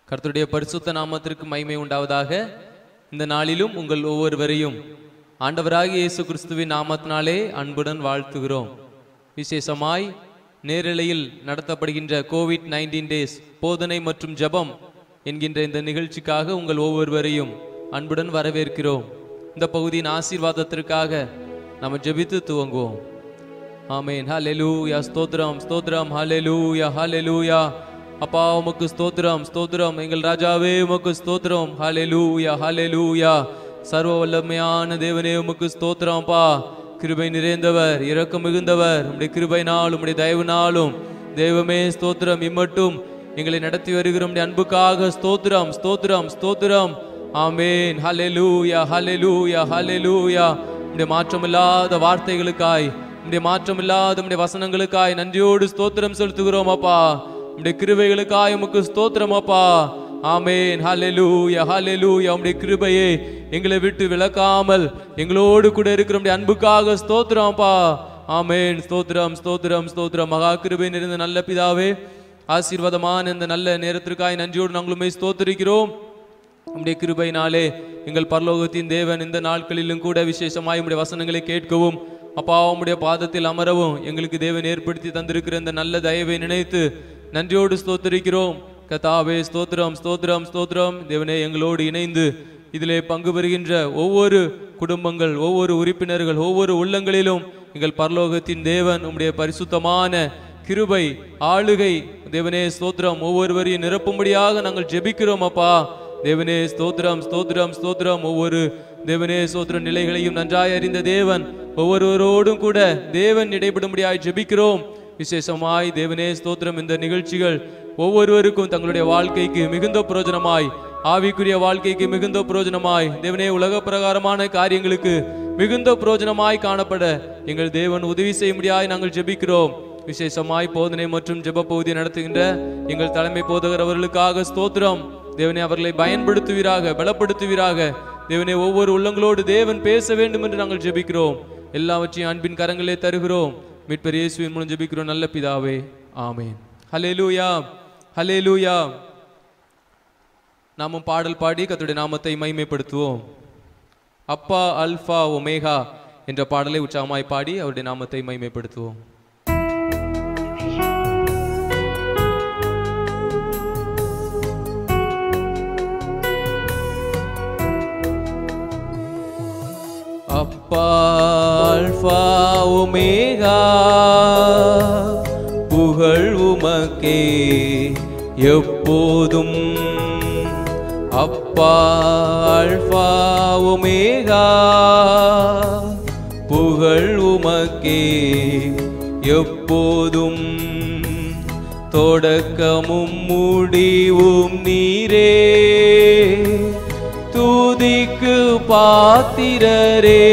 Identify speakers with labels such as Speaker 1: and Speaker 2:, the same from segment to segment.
Speaker 1: கர்த்தருடைய பரிசுத்த நாமத்திற்கு மகிமை உண்டாவதாக இந்த நாளிலும் உங்கள் ஒவ்வொருவரையும் ஆண்டவராகிய இயேசு கிறிஸ்துவின் நாமத்தினாலே அன்புடன் வாழ்த்துகிறோம் விசேஷமாய் நேரலையில் நடத்தப்படுகின்ற கோவிட் நைன்டீன் டேஸ் போதனை மற்றும் ஜெபம் என்கின்ற இந்த நிகழ்ச்சிக்காக உங்கள் ஒவ்வொருவரையும் அன்புடன் வரவேற்கிறோம் இந்த பகுதியின் ஆசீர்வாதத்திற்காக நம்ம ஜெபித்து துவங்குவோம் ஆமென் ஹalleluya ஸ்தோத்திரம் ஸ்தோத்திரம் ஹalleluya ஹalleluya அப்பா உமக்கு ஸ்தோத்திரம் ஸ்தோத்திரம் எங்கள் ராஜாவே உமக்கு ஸ்தோத்திரம் ஹalleluya ஹalleluya சர்வ வல்லமையான தேவனே உமக்கு ஸ்தோத்திரம் அப்பா கிருபை நிறைந்தவர் இரக்கம் மிகுந்தவர் உம்முடைய கிருபைனாலும் உம்முடைய தயவுனாலும் தெய்வமே ஸ்தோத்திரம் இம்மட்டும் எங்களை நடத்தி வருகிற உம்முடைய அன்புக்காக ஸ்தோத்திரம் ஸ்தோத்திரம் ஸ்தோத்திரம் ஆமென் ஹalleluya ஹalleluya ஹalleluya உம்முடைய மாற்றமில்லாத வார்த்தைகளுக்காய் உம்முடைய மாற்றமில்லாத உம்முடைய வசனங்களுக்காய் நன்றியோடு ஸ்தோத்திரம் செலுத்துகிறோம் அப்பா உம்முடைய கிருபைகளுக்காய் உமக்கு ஸ்தோத்திரம் அப்பா ஆமென் ஹalleluya ஹalleluya உம்முடைய கிருபையை எங்களை விட்டு விலக்காமல் எங்களோடு கூட இருக்கிற உம்முடைய அன்புக்காக ஸ்தோத்திரம் அப்பா ஆமென் ஸ்தோத்திரம் ஸ்தோத்திரம் ஸ்தோத்திரம் மகா கிருபை நிறைந்த நல்ல பிதாவே ஆசீர்வாதமான இந்த நல்ல நேரத்திற்காய் நன்றியோடு நாங்களுமே ஸ்தோத்திரிக்கிறோம் உம்முடைய கிருபையினாலே எங்கள் பரலோகத்தின் தேவன் இந்த நாட்களிலும் கூட விசேஷமாய் உம்முடைய வசனங்களை கேட்கவும் அப்பா உம்முடைய பாதத்தில் அமரவும் எங்களுக்கு தேவன் ஏற்படுத்தி தந்திருக்கிற இந்த நல்ல தயவை நினைத்து நன்றியோடு ஸ்தோத்திரிக்கிறோம் கதாவே ஸ்தோத்திரம் ஸ்தோத்திரம் ஸ்தோத்திரம் தேவனே எங்களோடு இணைந்து இதிலே பங்கு பெறுகின்ற ஒவ்வொரு குடும்பங்கள் ஒவ்வொரு உறுப்பினர்கள் ஒவ்வொரு உள்ளங்களிலும் எங்கள் பரலோகத்தின் தேவன் உம்முடைய பரிசுத்தமான கிருபை ஆளுகை தேவனே ஸ்தோத்திரம் ஒவ்வொருவரையும் நிரப்பும்படியாக நாங்கள் ஜெபிக்கிறோம் அப்பா தேவனே ஸ்தோத்திரம் ஸ்தோத்திரம் ஸ்தோத்திரம் ஒவ்வொரு தேவனே ஸ்தோத்திர நிலைகளையும் நன்றாய் அறிந்த தேவன் ஒவ்வொருவரோடும் கூட தேவன் இடைபடும்படியாய் ஜெபிக்கிறோம் விசேஷமாய் தேவனே ஸ்தோத்திரம் இந்த நிகழ்ச்சிகள் ஒவ்வொருவருக்கும் தங்களுடைய வாழ்க்கைக்கு மிகுந்த பிரயோஜனமாய் ஆவிக்குரிய வாழ்க்கைக்கு மிகுந்த பிரயோஜனமாய் தேவனே உலக பிரகாரமான காரியங்களுக்கு மிகுந்த பிரயோஜனமாய் காணப்பட எங்கள் தேவன் உதவி செய்யும்படியாய் நாங்கள் ஜெபிக்கிறோம் விசேஷமாய் போதனை மற்றும் ஜெப பகுதி நடத்துகின்ற எங்கள் தலைமை போதகர் அவர்களுக்காக ஸ்தோத்திரம் தேவனே அவர்களை பயன்படுத்துவீராக பலப்படுத்துவீராக தேவனே ஒவ்வொரு உள்ளங்களோடு தேவன் பேச வேண்டும் என்று நாங்கள் ஜெபிக்கிறோம் எல்லாவற்றையும் அன்பின் கரங்களே தருகிறோம் மீட்பர் இயேசுவின் மூலம் ஜெபிக்கிறோம் நல்ல பிதாவே ஆமென் ஹalleluya ஹalleluya நாமும் பாடல் பாடி கர்த்தருடைய நாமத்தை மைமைப்படுத்துவோம் அப்பா அல்ஃபா ஒமேகா என்ற பாடலை உற்சாகமாய் பாடி அவருடைய நாமத்தை மைமைப்படுத்துவோம் அப்பா அல்ஃபா ஒமேகா புகழ் உமக்கே எப்போதும் அப்பா அல்ஃபா ஒமேகா புகழ் உமக்கே எப்போதும் தொடக்கமும் முடிவும் நீரே தூதிக்கு பாத்திரரே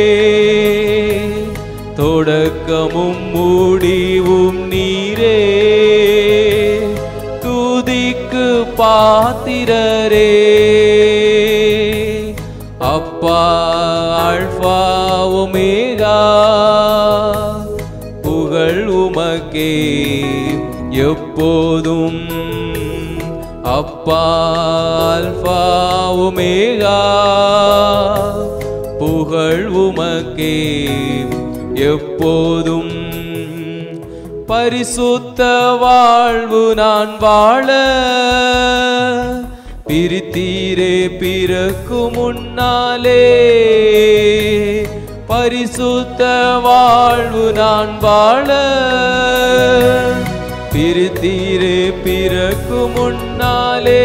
Speaker 1: தொடக்கமும் முடிவும் நீரே தூதிக்கு பாத்திரரே அப்பா அல்ஃபா ஒமேகா புகழ் உமக்கே எப்போதும் அப்பா அல்ஃபா ஒமேகா புகழ் உமக்கே எப்போதும் பரிசுத்த வாழ்வு நான் வாழ பிரித்தீரே பிறக்கு முன்னாலே பரிசுத்த வாழ்வு நான் வாழ பிரித்தீரே பிறக்கு முன்னாலே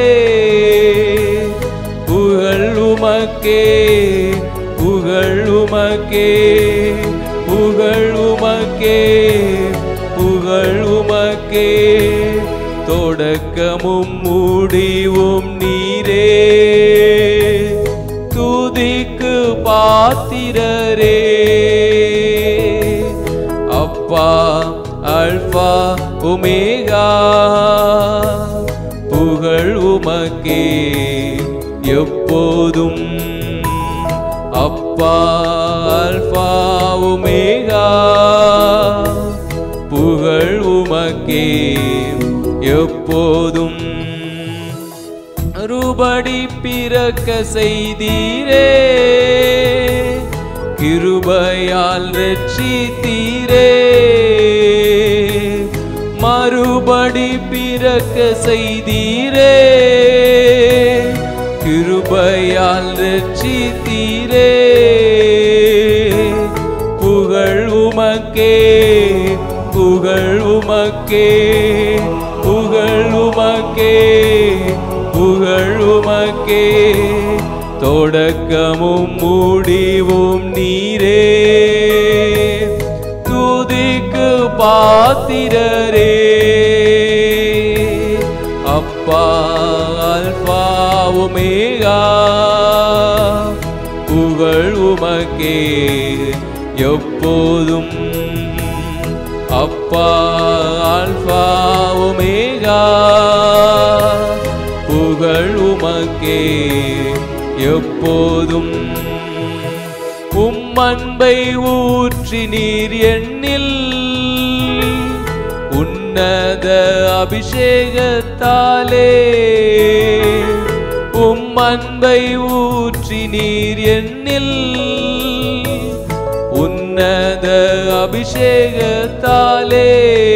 Speaker 1: புகழ் உமக்கே புகழ் உமக்கே புகழ் உமக்கே புகழ் உமக்கே தொடக்கமும் முடிவும் நீரே துதிக்கு பாத்திரரே அப்பா அல்பா உமேகா புகழ் உமக்கே எப்போதும் அப்பா அல்பா உமேகா புகழ் உமக்கே எப்போதும் மறுபடி பிறக்க செய்தீரே கிருபையால் ரட்சித்தீரே மறுபடி பிறக்க செய்தீரே கிருபையால் ரட்சித்தீரே புகழ் உமக்கே புகழ் உமக்கே புகழ் உமக்கே புகழ் உமக்கே தொடக்கமும் முடிவும் நீரே துதிக்கு பாத்திரரே அப்பா அல்பா ஒமேகா புகழ் உமக்கே எப்போதும் அப்பா ஆல்பா ஒமேகா புகழ் உமக்கே எப்போதும் உம் அன்பை ஊற்றி நீர் எண்ணில் உன்னத அபிஷேகத்தாலே உம் அன்பை ஊற்றி நீர் எண்ணில் உன்னத அபிஷேகத்தாலே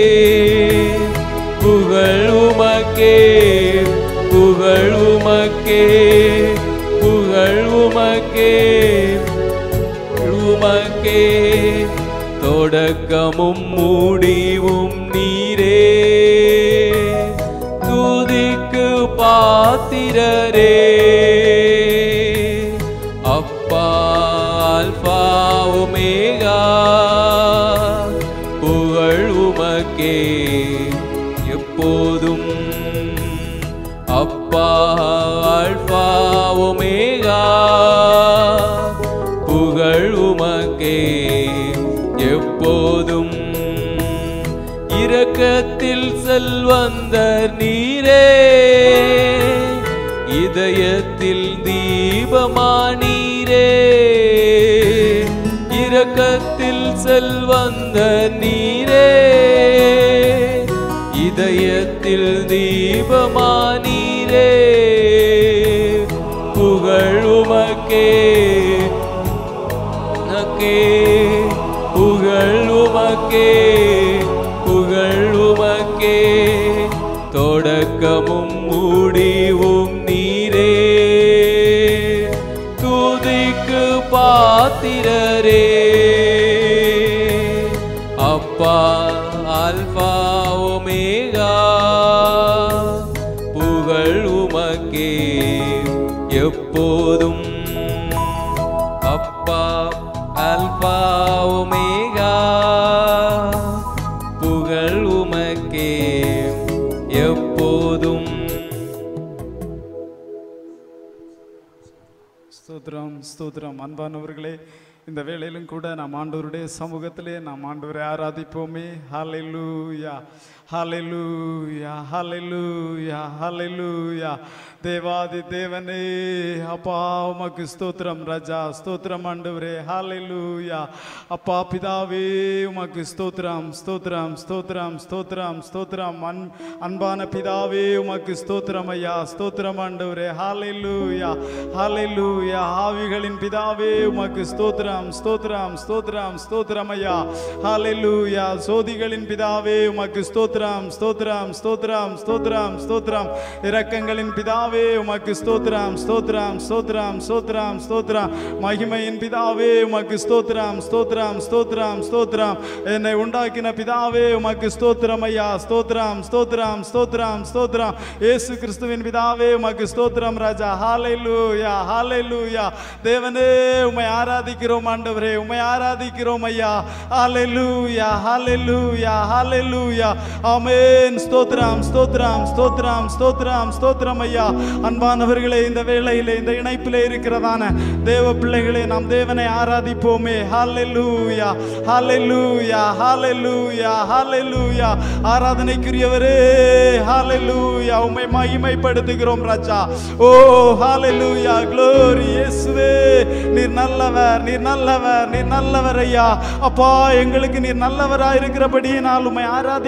Speaker 1: புகழ் உமக்கே புகழ் உமக்கே புகழ் உமக்கே உமக்கே தொடக்கமும் முடிவும் நீரே துதிக்கு பாத்திரரே அப்பா அல்பா ஒமேகா புகழ் உமக்கே எப்போதும் அப்பா அல்பா ஒமேகா புகழ் உமக்கே எப்போதும் இரக்கத்தில் செல்வந்தர் நீரே இதயத்தில் தீபமானீரே இரக்கத்தில் செல்வந்த நீரே இதயத்தில் தீபமானீரே புகழ் உமக்கே உமக்கே புகழ் உமக்கே புகழ் உமக்கே தொடக்கமும் முடிவும் நீரே துதிக்கு பாத்திரரே அப்பா அல்பா ஒமேகா புகழ் உமக்கே எப்போதும் அப்பா அல்பா ஒமேகா புகழ் உமக்கே எப்போதும்
Speaker 2: ஸ்தோத்திரம் ஸ்தோத்திரம் அன்பானவர்களே இந்த வேளையிலும் கூட நாம் ஆண்டவருடைய சமூகத்திலே நாம் ஆண்டவரை ஆராதிப்போமே ஹalleluya ஹalleluya ஹalleluya ஹalleluya தேவாதி தேவனே அப்பா உமக்கு ஸ்தோத்திரம் ராஜா ஸ்தோத்திரம் ஆண்டவரே ஹalleluya அப்பா பிதாவே உமக்கு ஸ்தோத்திரம் ஸ்தோத்திரம் ஸ்தோத்திரம் ஸ்தோத்திரம் ஸ்தோத்திரம் அன் அன்பான பிதாவே உமக்கு ஸ்தோத்திரம் ஐயா ஸ்தோத்திரம் ஆண்டவரே ஹalleluya ஹalleluya ஆவிகளின் பிதாவே உமக்கு ஸ்தோத்திரம் ஸ்தோத்திரம் ஸ்தோத்திரம் ஸ்தோத்திரம் ஐயா ஹalleluya சோதிகளின் பிதாவே உமக்கு ஸ்தோத்திரம் ஸ்தோத்திரம் ஸ்தோத்திரம் ஸ்தோத்திரம் ஸ்தோத்திரம் இரக்கங்களின் பிதாவே உமக்கு ஸ்தோத்திரம் ஸ்தோத்திரம் ஸ்தோத்திரம் ஸ்தோத்திரம் ஸ்தோத்திரம் மகிமையின் பிதாவே உமக்கு ஸ்தோத்திரம் ஸ்தோத்திரம் ஸ்தோத்திரம் ஸ்தோத்திரம் என்னை உண்டாக்கின பிதாவே உமக்கு ஸ்தோத்திரம் ஐயா ஸ்தோத்திரம் ஸ்தோத்திரம் ஸ்தோத்திரம் ஸ்தோத்திரம் இயேசு கிறிஸ்துவின் பிதாவே உமக்கு ஸ்தோத்திரம் ராஜா ஹalleluya ஹalleluya தேவனே உம்மை ஆராதிக்கிறோம் ஆண்டவரே உம்மை ஆராதிக்கிறோம் ஐயா ஹalleluya ஹalleluya ஹalleluya ஆமென் ஸ்தோத்திரம் ஸ்தோத்திரம் ஸ்தோத்திரம் ஸ்தோத்திரம் ஸ்தோத்திரம் ஐயா அன்பானவர்களே இந்த வேளையிலே இந்த இணைப்பிலே இருக்கிறதான தேவ பிள்ளைகளே நாம் தேவனை ஆராதிப்போமே ஹalleluya ஹalleluya ஹalleluya ஹalleluya ஆராதனைக்குரியவரே ஹalleluya உம்மை மகிமைப்படுத்துகிறோம் ராஜா ஓ ஹalleluya glory இயேசுவே நீர் நல்லவர் நீர் நல்லவர் நீர் நல்லவர் ஐயா அப்பா எங்களுக்கு நீர் நல்லவராய் இருக்கிறபடியினால் உம்மை ஆராதிக்கிறோம்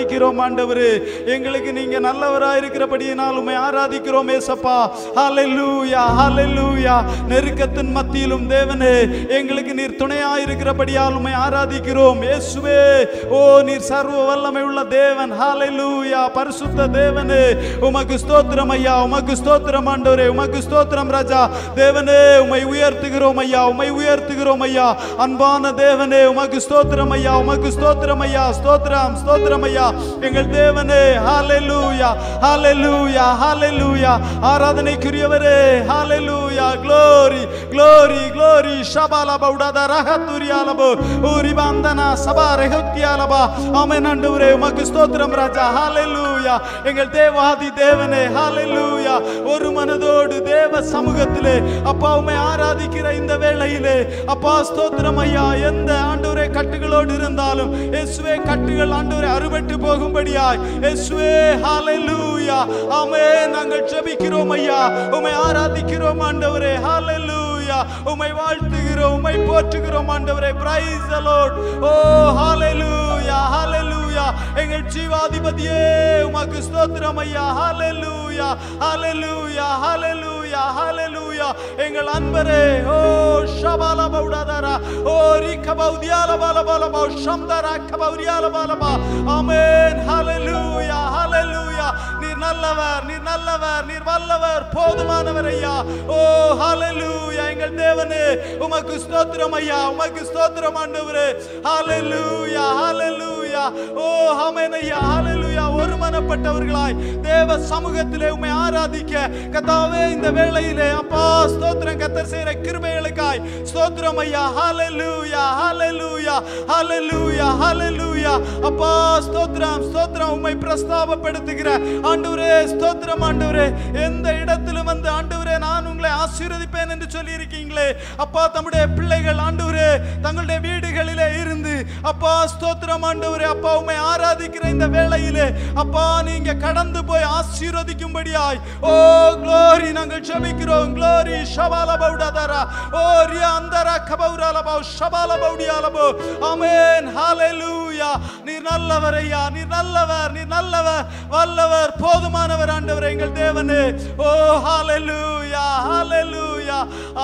Speaker 2: ஆண்டவரே எங்களுக்கு நீங்க நல்லவராய் இருக்கிறபடியினால் உம்மை ஆராதிக்கிறோம் ஏசப்பா ஹalleluya ஹalleluya நெருக்கத்தின் மத்தியிலும் தேவனே எங்களுக்கு நீர் துணையாய் இருக்கிறபடியால் உம்மை ஆராதிக்கிறோம் இயேசுவே ஓ நீர் சர்வ வல்லமை உள்ள தேவன் ஹalleluya பரிசுத்த தேவனே உமக்கு ஸ்தோத்திரம் ஐயா உமக்கு ஸ்தோத்திரம் ஆண்டவரே உமக்கு ஸ்தோத்திரம் ராஜா தேவனே உம்மை உயர்த்துகிறோம் ஐயா உம்மை உயர்த்துகிறோம் ஐயா அன்பான தேவனே உமக்கு ஸ்தோத்திரம் ஐயா உமக்கு ஸ்தோத்திரம் ஐயா ஸ்தோத்திரம் ஸ்தோத்திரம் ஐயா எங்கள் தேவனே ஹalleluya ஹalleluya ஹalleluya ஆராதனைக்குரியவரே ஹalleluya glory glory glory ஷபால பௌடத ரஹத்துரியாலபோ ஊரி பந்தனா சபா ரெஹத்தியாலபா ஆமென் ஆண்டவரே உமக்கு ஸ்தோத்திரம் ராஜா ஹalleluya எங்கள் தேவாதி தேவனே ஹalleluya ஒரு மனதோடு தேவ சமூகத்திலே அப்பா உம்மை ஆராதிக்கிற இந்த வேளையிலே அப்பா ஸ்தோத்திரம் ஐயா எந்த ஆண்டவரே கட்டுகளோடு இருந்தாலும் இயேசுவே கட்டுகள் ஆண்டவரே அறுபட்டு போகும்படியாய் இயேசுவே ஹalleluya ஆமென் நாங்கள் ஜெபிக்கிறோம் ஐயா உம்மை ஆராதிக்கிறோம் ஆண்டவரே ஹalleluya உம்மை வாழ்த்துகிறோம் உம்மை போற்றுகிறோம் ஆண்டவரே பிரைஸ் தி லார்ட் ஓ ஹalleluya ஹalleluya எங்கள் ஜீவாதிபதியே உமக்கு ஸ்தோத்திரம் ஐயா ஹalleluya ஹalleluya ஹalleluya ஹalleluya எங்கள் அன்பரே ஓ ஷபால பௌடதரா ஓ ரிகபௌதியால பால பால பௌ ஷம்தரா கபௌரியால பால பா ஆமென் ஹalleluya ஹalleluya நீர் நல்லவர் நீர் நல்லவர் நீர் வல்லவர் போதுமானவர் ஐயா ஓ ஹalleluya எங்கள் தேவனே உமக்கு ஸ்தோத்திரம் ஐயா உமக்கு ஸ்தோத்திரம் ஆண்டவரே ஹalleluya ஹalleluya ஓ ஆமென் ஐயா ஹalleluya ஒருமனப்பட்டவர்களாய் தேவ சமூகத்திலே உம்மை ஆராதிக்க கர்த்தாவே இந்த வேளையிலே அப்பா ஸ்தோத்திரம் கத்தர் செய்கிற கிருபைகளுக்காய் ஸ்தோத்திரம் ஐயா ஹalleluya ஹalleluya ஹalleluya ஹalleluya அப்பா ஸ்தோத்திரம் ஸ்தோத்திரம் உம்மை பிரஸ்தாபப்படுத்துகிற ஆண்டவரே ஸ்தோத்திரம் ஆண்டவரே எந்த இடத்திலும் வந்து ஆண்டவரே நான் உங்களை ஆசீர்வதிப்பேன் என்று சொல்லி இருக்கீங்களே அப்பா தம்முடைய பிள்ளைகள் ஆண்டவரே தங்களுடைய வீடுகளிலே இருந்து அப்பா ஸ்தோத்திரம் ஆண்டவரே அப்பா உம்மை ஆராதிக்கிற இந்த வேளையிலே அப்பா நீங்க கடந்து போய் ஆசீர்வதிக்கும்படியாய் ஓ க்ளோரி நாங்கள் ஜெபிக்கிறோம் க்ளோரி ஷபால பௌடதரா ஓ ரியா அந்தரா கபௌரால பௌ ஷபால பௌடியாலபோ ஆமென் ஹalleluya நீர் நல்லவர் ஐயா நீர் நல்லவர் நீர் நல்லவர் வல்லவர் போதுமானவர் ஆண்டவர் எங்கள் தேவனே ஓ ஹalleluya ஹalleluya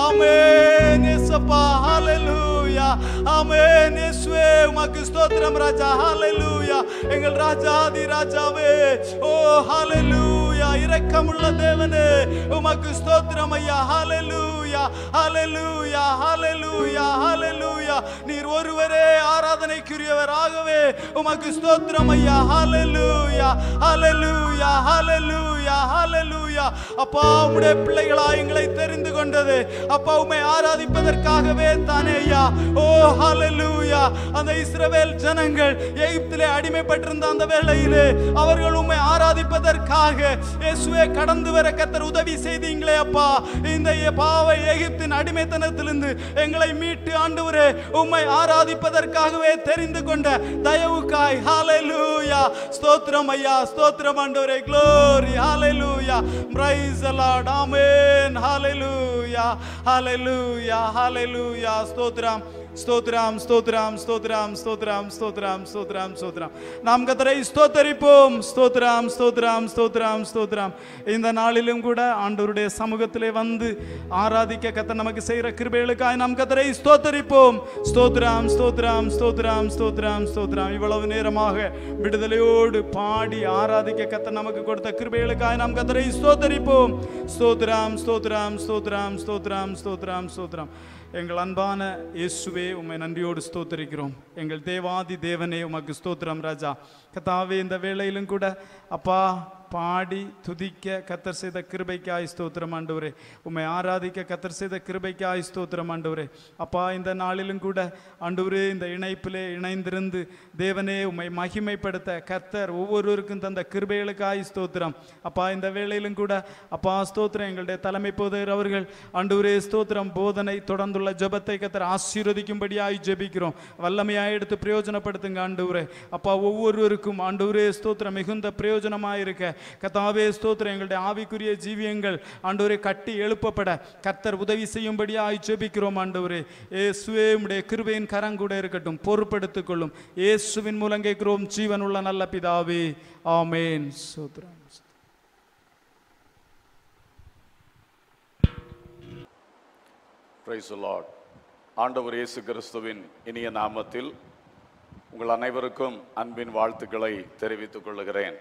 Speaker 2: ஆமென் இயேசப்பா ஹalleluya ஆமென் இயேசுவே உமக்கு ஸ்தோத்திரம் ராஜா ஹalleluya எங்கள் ராஜாதி ராஜாவே ஓ ஹalleluya இரக்கமுள்ள தேவனே உமக்கு ஸ்தோத்திரம் ஐயா ஹalleluya ஹalleluya ஹalleluya ஹalleluya நீர் ஒருவரே ஆராதனைக்குரியவர் ஆகவே உமக்கு ஸ்தோத்திரம் ஐயா ஹalleluya ஹalleluya ஹalleluya ஹalleluya அப்பா உம்முடைய பிள்ளைகளா எங்களை தெரிந்து கொண்டது அப்பா உம்மை ஆராதிப்பதற்காகவே தானே ஐயா ஓ ஹalleluya அந்த இஸ்ரவேல் ஜனங்கள் எகிப்திலே அடிமைப்பட்டிருந்த அந்த வேளையிலே அவர்கள் உம்மை ஆராதிப்பதற்காக இயேசுவே கடந்து வர கத்தர் உதவி செய்தீங்களே அப்பா இந்த பாவை எகிப்தின் அடிமைத்தனத்திலிருந்து எங்களை மீட்டு ஆண்டவரே உம்மை ஆராதிப்பதற்காகவே தெரிந்து கொண்ட தயவுக்காய் ஹalleluya ஸ்தோத்திரம் ஐயா ஸ்தோத்திரம் ஆண்டவரே glory hallelujah praise the lord amen hallelujah hallelujah hallelujah ஸ்தோத்திரம் ஸ்தோத்திரம் ஸ்தோத்திரம் ஸ்தோத்திரம் ஸ்தோத்திரம் ஸ்தோத்திரம் ஸ்தோத்திரம் ஸ்தோத்திரம் நாம் கத்தரை ஸ்தோத்தரிப்போம் ஸ்தோத்திரம் ஸ்தோத்திரம் ஸ்தோத்திரம் ஸ்தோத்திரம் இந்த நாளிலும் கூட ஆண்டவருடைய சமூகத்திலே வந்து ஆராதிக்க கத்தர் நமக்கு செய்கிற கிருபைகளுக்காய் நாம் கத்தரை ஸ்தோத்தரிப்போம் ஸ்தோத்திரம் ஸ்தோத்திரம் ஸ்தோத்திரம் ஸ்தோத்திரம் ஸ்தோத்திரம் இவ்வளவு நேரமாக விடுதலையோடு பாடி ஆராதிக்க கத்தர் நமக்கு கொடுத்த கிருபைகளுக்காய் நாம் கத்தரை ஸ்தோத்தரிப்போம் ஸ்தோத்திரம் ஸ்தோத்திரம் ஸ்தோத்திரம் ஸ்தோத்திரம் ஸ்தோத்திரம் ஸ்தோத்திரம் எங்கள் அன்பான இயேசுவே உம்மை நன்றியோடு ஸ்தோத்தரிக்கிறோம் எங்கள் தேவாதி தேவனே உமக்கு ஸ்தோத்திரம் ராஜா கத்தாவே இந்த வேளையிலும் கூட அப்பா பாடி துதிக்க கத்தர் செய்த கிருபைக்காய் ஸ்தோத்திரம் ஆண்டவரே உம்மை ஆராதிக்க கத்தர் செய்த கிருபைக்காய் ஸ்தோத்திரம் ஆண்டவரே அப்பா இந்த நாளிலும் கூட ஆண்டவரே இந்த இணைப்பிலே இணைந்திருந்து தேவனே உம்மை மகிமைப்படுத்த கத்தர் ஒவ்வொருவருக்கும் தந்த கிருபைகளுக்காய் ஸ்தோத்திரம் அப்பா இந்த வேளையிலும் கூட அப்பா ஸ்தோத்திரம் எங்களுடைய தலைமை போதகர் அவர்கள் ஆண்டவரே ஸ்தோத்திரம் போதனை தொடர்ந்துள்ள ஜெபத்தை கத்தர் ஆசீர்வதிக்கும்படியாய் ஜெபிக்கிறோம் வல்லமையாய் எடுத்து பிரயோஜனப்படுத்துங்க ஆண்டவரே அப்பா ஒவ்வொருவருக்கும் ஆண்டவரே ஸ்தோத்திரம் மிகுந்த பிரயோஜனமாய் இருக்க கத்தாவே ஸ்தோத்திரம் எங்களுடைய ஆவிக்குரிய ஜீவியங்கள் ஆண்டவரை கட்டி எழுப்பப்பட கர்த்தர் உதவி செய்யும்படியாய் ஜெபிக்கிறோம் ஆண்டவரே இயேசுவே உம்முடைய கிருபையின் கரங்கூட இருக்கட்டும் பொறுப்படுத்திக் கொள்ளும் இயேசுவின் மூலம் கேட்கிறோம் ஜீவனுள்ள நல்ல பிதாவே ஆமேன் ஸ்தோத்திரம்
Speaker 3: பிரைஸ் லார்ட் ஆண்டவர் இயேசு கிறிஸ்துவின் இனிய நாமத்தில் உங்கள் அனைவருக்கும் அன்பின் வாழ்த்துக்களை தெரிவித்துக் கொள்கிறேன்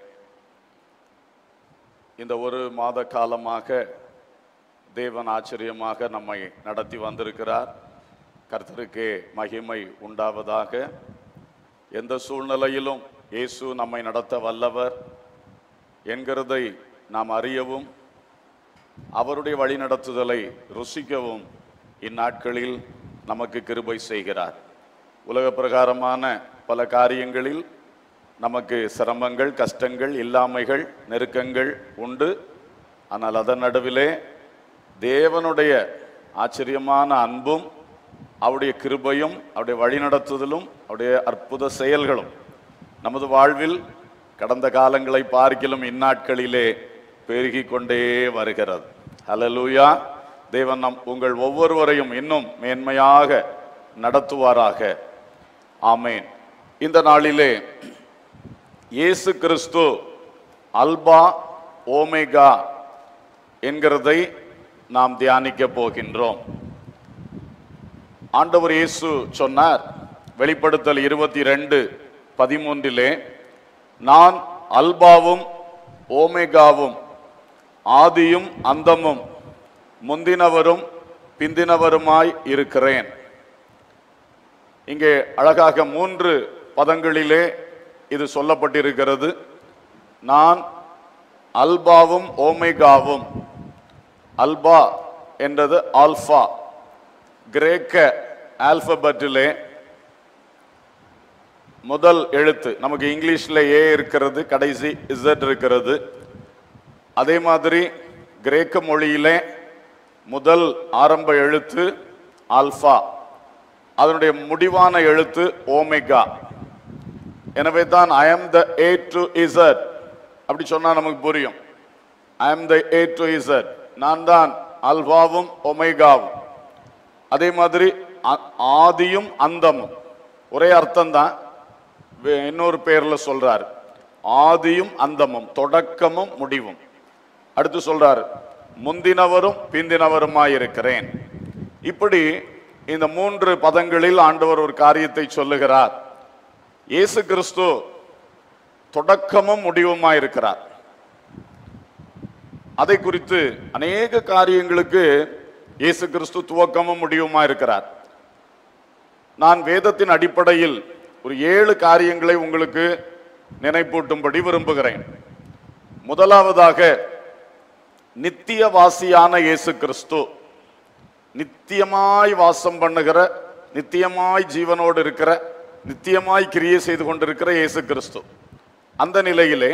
Speaker 3: இந்த ஒரு மாத காலமாக தேவன் ஆச்சரியமாக நம்மை நடத்தி வந்திருக்கிறார் கர்த்தருக்கே மகிமை உண்டாவதாக எந்த சூழ்நிலையிலும் இயேசு நம்மை நடத்த வல்லவர் என்கிறதை நாம் அறியவும் அவருடைய வழிநடத்துதலை ருசிக்கவும் இந்நாட்களில் நமக்கு கிருபை செய்கிறார் உலக பிரகாரமான பல காரியங்களில் நமக்கு சிரமங்கள் கஷ்டங்கள் இல்லாமைகள் நெருக்கங்கள் உண்டு ஆனால் அதன் நடுவிலே தேவனுடைய ஆச்சரியமான அன்பும் அவருடைய கிருபையும் அவருடைய வழிநடத்துதலும் அவருடைய அற்புத செயல்களும் நமது வாழ்வில் கடந்த காலங்களை பார்க்கிலும் இந்நாட்களிலே பெருகிக் கொண்டே வருகிறது ஹalleluya தேவன் நம் உங்கள் ஒவ்வொருவரையும் இன்னும் மேன்மையாக நடத்துவாராக ஆமேன் இந்த நாளிலே இயேசு கிறிஸ்து அல்பா ஓமேகா என்கிறதை நாம் தியானிக்க போகின்றோம் ஆண்டவர் இயேசு சொன்னார் வெளிப்படுத்தல் இருபத்தி ரெண்டு பதிமூன்றிலே நான் அல்பாவும் ஓமேகாவும் ஆதியும் அந்தமும் முந்தினவரும் பிந்தினவருமாய் இருக்கிறேன் இங்கே அழகாக மூன்று பதங்களிலே இது சொல்லப்பட்டிருக்கிறது நான் அல்பாவும் ஓமேகாவும் அல்பா என்றது ஆல்பா கிரேக்க ஆல்பபெட்டிலே முதல் எழுத்து நமக்கு இங்கிலீஷ்ல ஏ இருக்கிறது கடைசி இசட் இருக்கிறது அதே மாதிரி கிரேக்க மொழியிலே முதல் ஆரம்ப எழுத்து ஆல்பா அதனுடைய முடிவான எழுத்து ஓமெகா எனவே தான் I am the A to Z அப்படி சொன்னா நமக்கு புரியும் I am the A to Z நான் தான் அல்பாவும் ஒமேகாவும் அதே மாதிரி அ- ஆதியும் அந்தமும் ஒரே அர்த்தம் தான் இன்னொரு பேர்ல சொல்றாரு ஆதியும் அந்தமும் தொடக்கமும் முடிவும் அடுத்து சொல்றாரு முந்தினவரும் பிந்தினவருமாய் இருக்கிறேன் இப்படி இந்த மூன்று பதங்களில் ஆண்டவர் ஒரு காரியத்தை சொல்லுகிறார் இயேசு கிறிஸ்து தொடக்கமும் முடிவுமாய் இருக்கிறார் அதை குறித்து அநேக காரியங்களுக்கு இயேசு கிறிஸ்து துவக்கமும் முடிவுமா இருக்கிறார் நான் வேதத்தின் அடிப்படையில் ஒரு ஏழு காரியங்களை உங்களுக்கு நினைப்பூட்டும்படி விரும்புகிறேன் முதலாவதாக நித்தியவாசியான இயேசு கிறிஸ்து நித்தியமாய் வாசம் பண்ணுகிற நித்தியமாய் ஜீவனோடு இருக்கிற நித்தியமாய் கிரியை செய்து கொண்டிருக்கிற இயேசு கிறிஸ்து அந்த நிலையிலே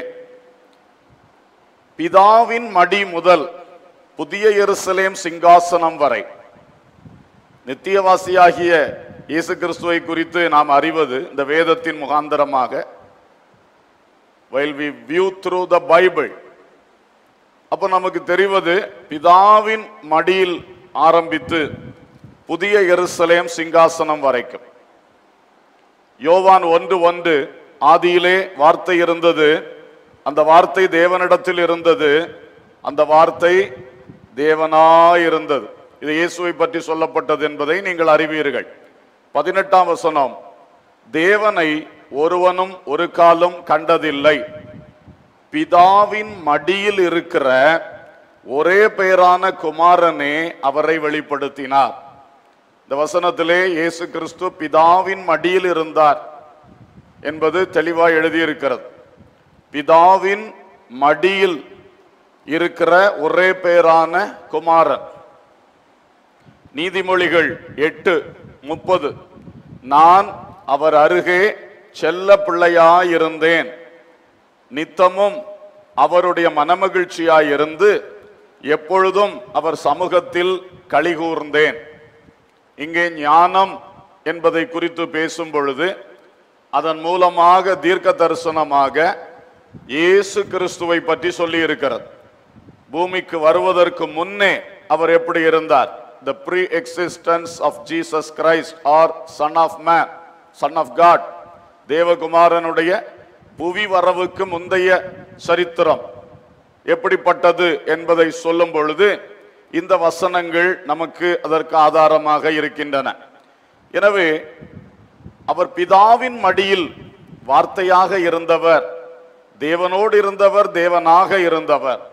Speaker 3: பிதாவின் மடி முதல் புதிய எருசலேம் சிங்காசனம் வரை நித்தியவாசியாகிய இயேசு கிறிஸ்துவை குறித்து நாம் அறிவது இந்த வேதத்தின் முகாந்தரமாக while we view through the bible அப்ப நமக்கு தெரிவது பிதாவின் மடியில் ஆரம்பித்து புதிய எருசலேம் சிங்காசனம் வரைக்கும் யோவான் ஒன்று ஒன்று ஆதியிலே வார்த்தை இருந்தது அந்த வார்த்தை தேவனிடத்தில் இருந்தது அந்த வார்த்தை தேவனாய் இருந்தது இது இயேசுவை பற்றி சொல்லப்பட்டது என்பதை நீங்கள் அறிவீர்கள் பதினெட்டாம் வசனம் தேவனை ஒருவனும் ஒரு காலம் கண்டதில்லை பிதாவின் மடியில் இருக்கிற ஒரே பெயரான குமாரனே அவரை வெளிப்படுத்தினார் இந்த வசனத்திலே இயேசு கிறிஸ்து பிதாவின் மடியில் இருந்தார் என்பது தெளிவாய் எழுதியிருக்கிறது பிதாவின் மடியில் இருக்கிற ஒரே பேரான குமாரன் நீதிமொழிகள் எட்டு முப்பது நான் அவர் அருகே செல்ல பிள்ளையாயிருந்தேன் நித்தமும் அவருடைய மனமகிழ்ச்சியாயிருந்து எப்பொழுதும் அவர் சமூகத்தில் கலிகூர்ந்தேன் இங்கே ஞானம் என்பதை குறித்து பேசும் பொழுது அதன் மூலமாக தீர்க்க தரிசனமாக இயேசு கிறிஸ்துவை பற்றி சொல்லி இருக்கிறது பூமிக்கு வருவதற்கு முன்னே அவர் எப்படி இருந்தார் the pre existence of Jesus Christ or son of man son of God தேவகுமாரனுடைய புவி வரவுக்கு முந்தைய சரித்திரம் எப்படிப்பட்டது என்பதை சொல்லும் பொழுது இந்த வசனங்கள் நமக்கு அதற்கு ஆதாரமாக இருக்கின்றன எனவே அவர் பிதாவின் மடியில் வார்த்தையாக இருந்தவர் தேவனோடு இருந்தவர் தேவனாக இருந்தவர்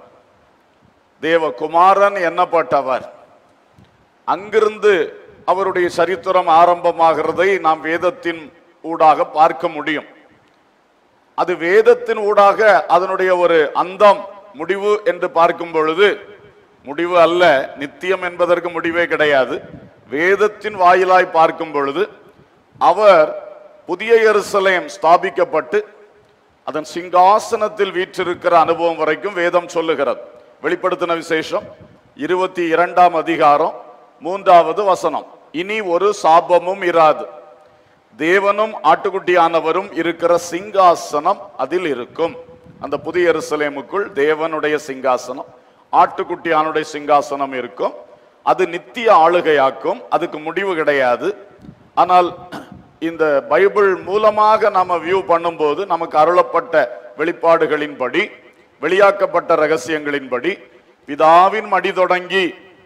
Speaker 3: தேவகுமாரன் எண்ணப்பட்டவர் அங்கிருந்து அவருடைய சரித்திரம் ஆரம்பமாகிறதை நாம் வேதத்தின் ஊடாக பார்க்க முடியும் அது வேதத்தின் ஊடாக அதனுடைய ஒரு அந்தம் முடிவு என்று பார்க்கும் பொழுது முடிவு அல்ல நித்தியம் என்பதற்கு முடிவே கிடையாது வேதத்தின் வாயிலாய் பார்க்கும் பொழுது அவர் புதிய எருசலேம் ஸ்தாபிக்கப்பட்டு அதன் சிங்காசனத்தில் வீற்றிருக்கிற அனுபவம் வரைக்கும் வேதம் சொல்லுகிறது வெளிப்படுத்தின விசேஷம் இருபத்தி இரண்டாம் அதிகாரம் மூன்றாவது வசனம் இனி ஒரு சாபமும் இராது தேவனும் ஆட்டுக்குட்டியானவரும் இருக்கிற சிங்காசனம் அதில் இருக்கும் அந்த புதிய எருசலேமுக்குள் தேவனுடைய சிங்காசனம் ஆட்டுக்குட்டியானுடைய சிங்காசனம் இருக்கும் அது நித்திய ஆளுகையாக்கும் அதுக்கு முடிவு கிடையாது ஆனால் இந்த பைபிள் மூலமாக நாம வியூ பண்ணும்போது நமக்கு அருளப்பட்ட வெளிப்பாடுகளின்படி வெளியாக்கப்பட்ட ரகசியங்களின்படி பிதாவின் மடி தொடங்கி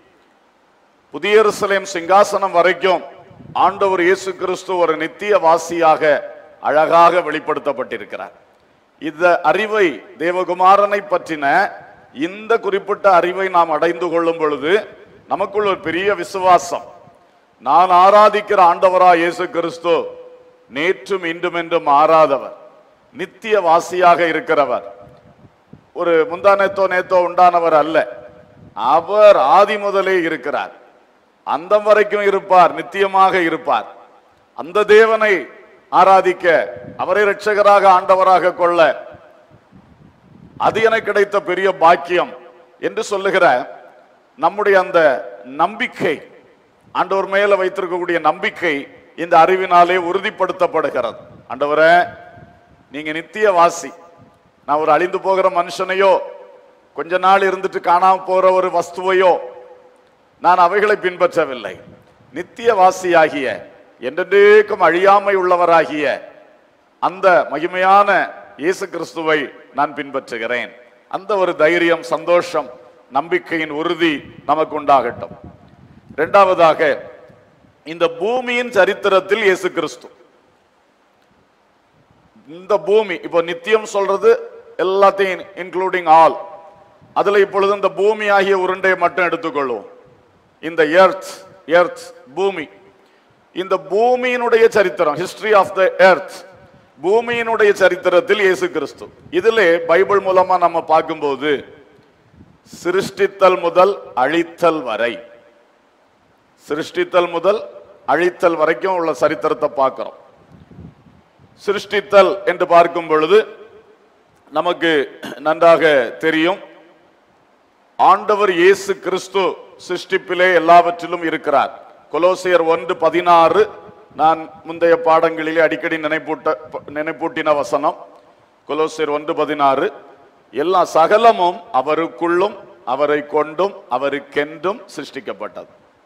Speaker 3: புதிய எருசலேம் சிங்காசனம் வரைக்கும் ஆண்டவர் இயேசு கிறிஸ்து ஒரு நித்திய வாசியாக அழகாக வெளிப்படுத்தப்பட்டிருக்கிறார் இந்த அறிவை தேவகுமாரனை பற்றின இந்த குறிப்பிட்ட அறிவை நாம் அடைந்து கொள்ளும் பொழுது நமக்குள் ஒரு பெரிய விசுவாசம் நான் ஆராதிக்கிற ஆண்டவரா இயேசு கிறிஸ்து நேற்றும் இன்றும் என்றும் மாறாதவர் நித்திய வாசியாக இருக்கிறவர் ஒரு முந்தானேத்தோ நேத்தோ உண்டானவர் அல்ல அவர் ஆதி முதலே இருக்கிறார் அந்தம் வரைக்கும் இருப்பார் நித்தியமாக இருப்பார் அந்த தேவனை ஆராதிக்க அவரை இரட்சகராக ஆண்டவராக கொள்ள அது எனக்கு கிடைத்த பெரிய பாக்கியம் என்று சொல்லுகிற நம்முடைய அந்த நம்பிக்கை ஆண்டவர் மேல வைத்திருக்கக்கூடிய நம்பிக்கை இந்த அறிவினாலே உறுதிப்படுத்தப்படுகிறது ஆண்டவரே நீங்க நித்திய வாசி நான் ஒரு அழிந்து போகிற மனுஷனையோ கொஞ்ச நாள் இருந்துட்டு காணாம போற ஒரு வஸ்துவையோ நான் அவைகளை பின்பற்றவில்லை நித்திய வாசியாகிய என்றென்றைக்கும் அழியாமை உள்ளவராகிய அந்த மகிமையான இயேசு கிறிஸ்துவை நான் பின்பற்றுகிறேன் அந்த ஒரு தைரியம் சந்தோஷம் நம்பிக்கையின் உறுதி நமக்கு உண்டாகட்டும் இரண்டாவதாக இந்த பூமியின் சரித்திரத்தில் இயேசு கிறிஸ்து இந்த பூமி இப்போ நித்தியம் சொல்றது எல்லாத்தையும் இன்க்ளூடிங் ஆல் அதுல இப்பொழுது இந்த பூமி ஆகிய உருண்டையை மட்டும் எடுத்துக்கொள்வோம் இந்த எர்த் எர்த் பூமி இந்த பூமியினுடைய சரித்திரம் ஹிஸ்டரி ஆஃப் த எர்த் பூமியினுடைய சரித்திரத்தில் இயேசு கிறிஸ்து இதிலே பைபிள் மூலமா நம்ம பார்க்கும்போது சிருஷ்டித்தல் முதல் அழித்தல் வரை சிருஷ்டித்தல் முதல் அழித்தல் வரைக்கும் உள்ள சரித்திரத்தை பார்க்கிறோம் சிருஷ்டித்தல் என்று பார்க்கும் பொழுது நமக்கு நன்றாக தெரியும் ஆண்டவர் இயேசு கிறிஸ்து சிருஷ்டிப்பிலே எல்லாவற்றிலும் இருக்கிறார் கொலோசியர் ஒன்று பதினாறு நான் முந்தைய பாடங்களிலே அடிக்கடி நினைப்பூட்ட நினைப்பூட்டின வசனம் கொலோசியர் ஒன்று பதினாறு எல்லா சகலமும் அவருக்குள்ளும் அவரை கொண்டும் அவருக்கென்றும் சிருஷ்டிக்கப்பட்டது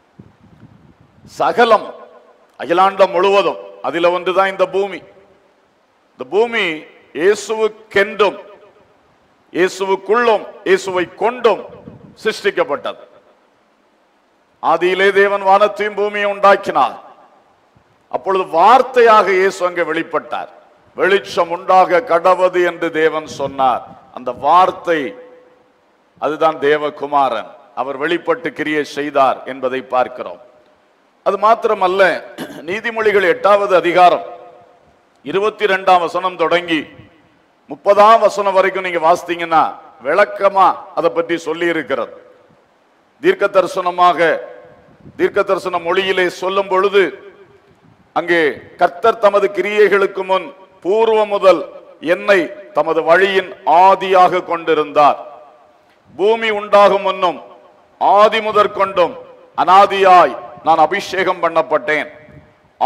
Speaker 3: சகலம் அகிலாண்டம் முழுவதும் அதில ஒன்றுதான் இந்த பூமி இந்த பூமி இயேசுவுக்கென்றும் இயேசுவுக்குள்ளும் இயேசுவை கொண்டும் சிருஷ்டிக்கப்பட்டது ஆதியிலே தேவன் வானத்தையும் பூமியை உண்டாக்கினார் அப்பொழுது வார்த்தையாக இயேசு அங்கே வெளிப்பட்டார் வெளிச்சம் உண்டாக கடவது என்று தேவன் சொன்னார் அந்த வார்த்தை அதுதான் தேவகுமாரன் அவர் வெளிப்பட்டு கிரியை செய்தார் என்பதை பார்க்கிறோம் அது மாத்திரமல்ல நீதிமொழிகள் எட்டாவது அதிகாரம் இருபத்தி ரெண்டாம் வசனம் தொடங்கி முப்பதாம் வசனம் வரைக்கும் நீங்க வாசித்தீங்கன்னா விளக்கமா அதை பற்றி சொல்லி இருக்கிறது தீர்க்க தரிசனமாக தீர்க்க தரிசன மொழியிலே சொல்லும் பொழுது அங்கே கர்த்தர் தமது கிரியைகளுக்கு முன் பூர்வ முதல் என்னை தமது வழியின் ஆதியாக கொண்டிருந்தார் பூமி உண்டாகும் முன்னும் ஆதி முதற் கொண்டும் அனாதியாய் நான் அபிஷேகம் பண்ணப்பட்டேன்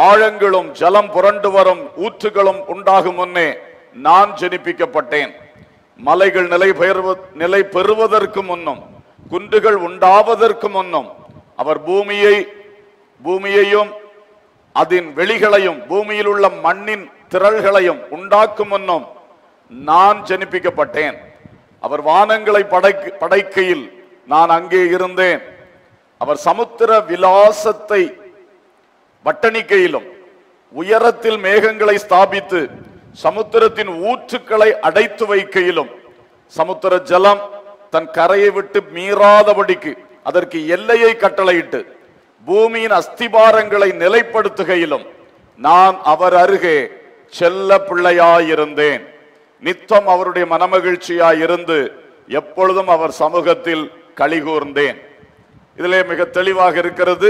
Speaker 3: ஆழங்களும் ஜலம் புரண்டு வரும் ஊற்றுகளும் உண்டாகும் முன்னே நான் ஜெனிப்பிக்கப்பட்டேன் மலைகள் நிலை பெயர்வ நிலை பெறுவதற்கு முன்னும் குன்றுகள் உண்டாவதற்கு முன்னும் அவர் பூமியை பூமியையும் அதன் வெளிகளையும் பூமியில் உள்ள மண்ணின் திரள்களையும் உண்டாக்கும் முன்னும் நான் ஜனிப்பிக்கப்பட்டேன் அவர் வானங்களை படைக்க படைக்கையில் நான் அங்கே இருந்தேன் அவர் சமுத்திர விலாசத்தை வட்டணிக்கையிலும் உயரத்தில் மேகங்களை ஸ்தாபித்து சமுத்திரத்தின் ஊற்றுக்களை அடைத்து வைக்கையிலும் சமுத்திர ஜலம் தன் கரையை விட்டு மீறாதபடிக்கு அதற்கு எல்லையை கட்டளையிட்டு பூமியின் அஸ்திபாரங்களை நிலைப்படுத்துகையிலும் நான் அவர் அருகே செல்ல பிள்ளையாயிருந்தேன் நித்தம் அவருடைய மனமகிழ்ச்சியாயிருந்து எப்பொழுதும் அவர் சமூகத்தில் கலிகூர்ந்தேன் இதிலே மிக தெளிவாக இருக்கிறது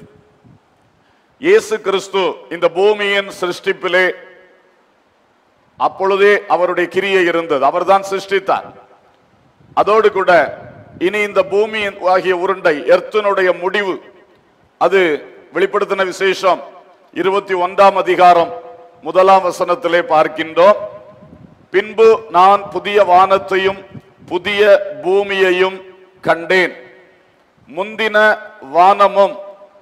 Speaker 3: இயேசு கிறிஸ்து இந்த பூமியின் சிருஷ்டிப்பிலே அப்பொழுதே அவருடைய கிரியை இருந்தது அவர்தான் சிருஷ்டித்தார் அதோடு கூட இனி இந்த பூமியின் ஆகிய உருண்டை எர்த்தனுடைய முடிவு அது வெளிப்படுத்தின விசேஷம் இருபத்தி ஒன்றாம் அதிகாரம் முதலாம் வசனத்திலே பார்க்கின்றோம் பின்பு நான் புதிய வானத்தையும் புதிய பூமியையும் கண்டேன் முந்தின வானமும்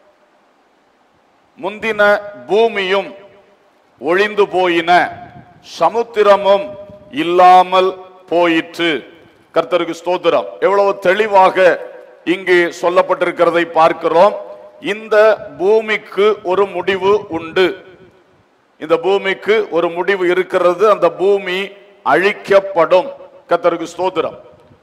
Speaker 3: முந்தின பூமியும் ஒழிந்து போயின சமுத்திரமும் இல்லாமல் போயிற்று கர்த்தருக்கு ஸ்தோத்திரம் எவ்வளவு தெளிவாக இங்கு சொல்லப்பட்டிருக்கிறதை பார்க்கிறோம் இந்த பூமிக்கு ஒரு முடிவு உண்டு இந்த பூமிக்கு ஒரு முடிவு இருக்கிறது அந்த பூமி அழிக்கப்படும் கர்த்தருக்கு ஸ்தோத்திரம்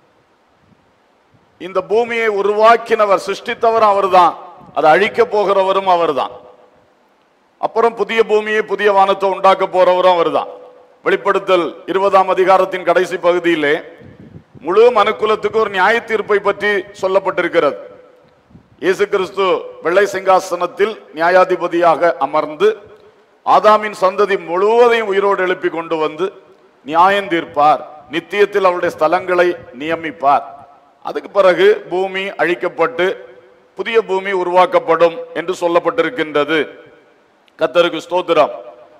Speaker 3: இந்த பூமியை உருவாக்கினவர் சிருஷ்டித்தவரும் அவர்தான் அதை அழிக்க போகிறவரும் அவர்தான் அப்புறம் புதிய பூமியை புதிய வானத்தை உண்டாக்க போறவரும் அவர்தான் வெளிப்படுத்தல் இருபதாம் அதிகாரத்தின் கடைசி பகுதியிலே முழு மனுக்குலத்துக்கு ஒரு நியாய தீர்ப்பை பற்றி சொல்லப்பட்டிருக்கிறது இயேசு கிறிஸ்து வெள்ளை சிங்காசனத்தில் நியாயாதிபதியாக அமர்ந்து ஆதாமின் சந்ததி முழுவதையும் உயிரோடு எழுப்பி கொண்டு வந்து நியாயம் தீர்ப்பார் நித்தியத்தில் அவருடைய ஸ்தலங்களை நியமிப்பார் அதுக்கு பிறகு பூமி அழிக்கப்பட்டு புதிய பூமி உருவாக்கப்படும் என்று சொல்லப்பட்டிருக்கின்றது கத்தருக்கு ஸ்தோத்திரம்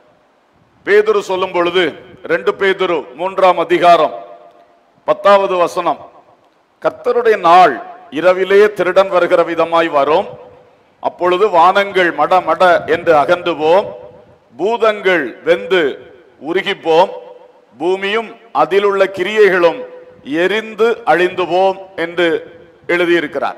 Speaker 3: பேதுரு சொல்லும் பொழுது ரெண்டு பேதுரு மூன்றாம் அதிகாரம் பத்தாவது வசனம் கர்த்தருடைய நாள் இரவிலே திருடன் வருகிற விதமாய் வரும் அப்பொழுது வானங்கள் மட மட என்று அகன்று போம் பூதங்கள் வெந்து உருகிப்போம் பூமியும் அதில் உள்ள கிரியைகளும் எரிந்து அழிந்து போம் என்று எழுதியிருக்கிறார்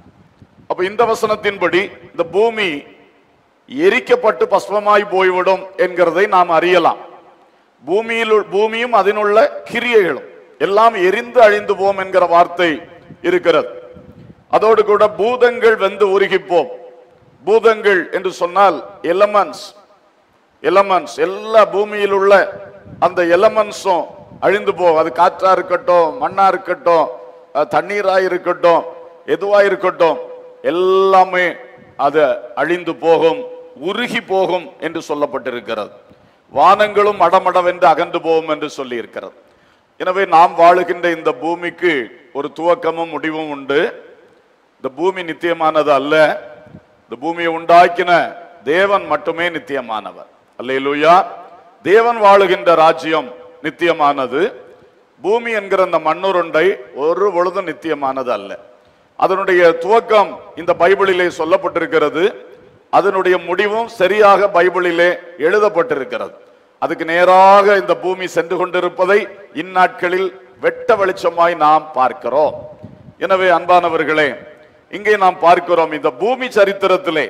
Speaker 3: அப்ப இந்த வசனத்தின்படி இந்த பூமி எரிக்கப்பட்டு பஸ்மமாய் போய்விடும் என்கிறதை நாம் அறியலாம் பூமியில் உள்- பூமியும் அதனுள்ள கிரியைகளும் எல்லாம் எரிந்து அழிந்து போம் என்கிற வார்த்தை இருக்கிறது அதோடு கூட பூதங்கள் வெந்து உருகிப்போம் பூதங்கள் என்று சொன்னால் எலமெண்ட்ஸ் எலமெண்ட்ஸ் எல்லா பூமியில் உள்ள அந்த எலமெண்ட்ஸும் அழிந்து போகும் அது காற்றா இருக்கட்டும் மண்ணா இருக்கட்டும் அஹ், தண்ணீரா இருக்கட்டும் எதுவா இருக்கட்டும் எல்லாமே அது அழிந்து போகும் உருகி போகும் என்று சொல்லப்பட்டிருக்கிறது வானங்களும் மடமடவென்று அகன்று போகும் என்று சொல்லி இருக்கிறது எனவே நாம் வாழுகின்ற இந்த பூமிக்கு ஒரு துவக்கமும் முடிவும் உண்டு இந்த பூமி நித்தியமானது அல்ல இந்த பூமியை உண்டாக்கின தேவன் மட்டுமே நித்தியமானவர் அல்லேலூயா தேவன் வாழுகின்ற ராஜ்யம் நித்தியமானது பூமி என்கிற அந்த மண்ணுருண்டை ஒரு பொழுதும் நித்தியமானது அல்ல அதனுடைய துவக்கம் இந்த பைபிளிலே சொல்லப்பட்டிருக்கிறது அதனுடைய முடிவும் சரியாக பைபிளிலே எழுதப்பட்டிருக்கிறது அதுக்கு நேராக இந்த பூமி சென்று கொண்டிருப்பதை இந்நாட்களில் வெட்ட வெளிச்சமாய் நாம் பார்க்கிறோம் எனவே அன்பானவர்களே இங்கே நாம் பார்க்கிறோம் இந்த பூமி சரித்திரத்திலே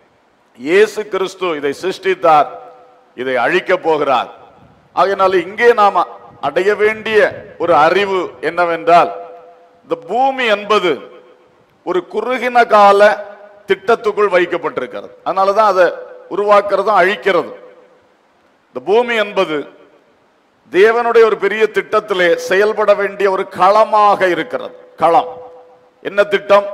Speaker 3: இயேசு கிறிஸ்து இதை சிருஷ்டித்தார் இதை அழிக்கப் போகிறார் ஆகையினால இங்கே நாம் அடைய வேண்டிய ஒரு அறிவு என்னவென்றால் இந்த பூமி என்பது ஒரு குறுகின கால திட்டத்துக்குள் வைக்கப்பட்டிருக்கிறது அதனாலதான் அதை உருவாக்குறதும் அழிக்கிறதும் இந்த பூமி என்பது தேவனுடைய ஒரு பெரிய திட்டத்திலே செயல்பட வேண்டிய ஒரு களமாக இருக்கிறது களம் என்ன திட்டம்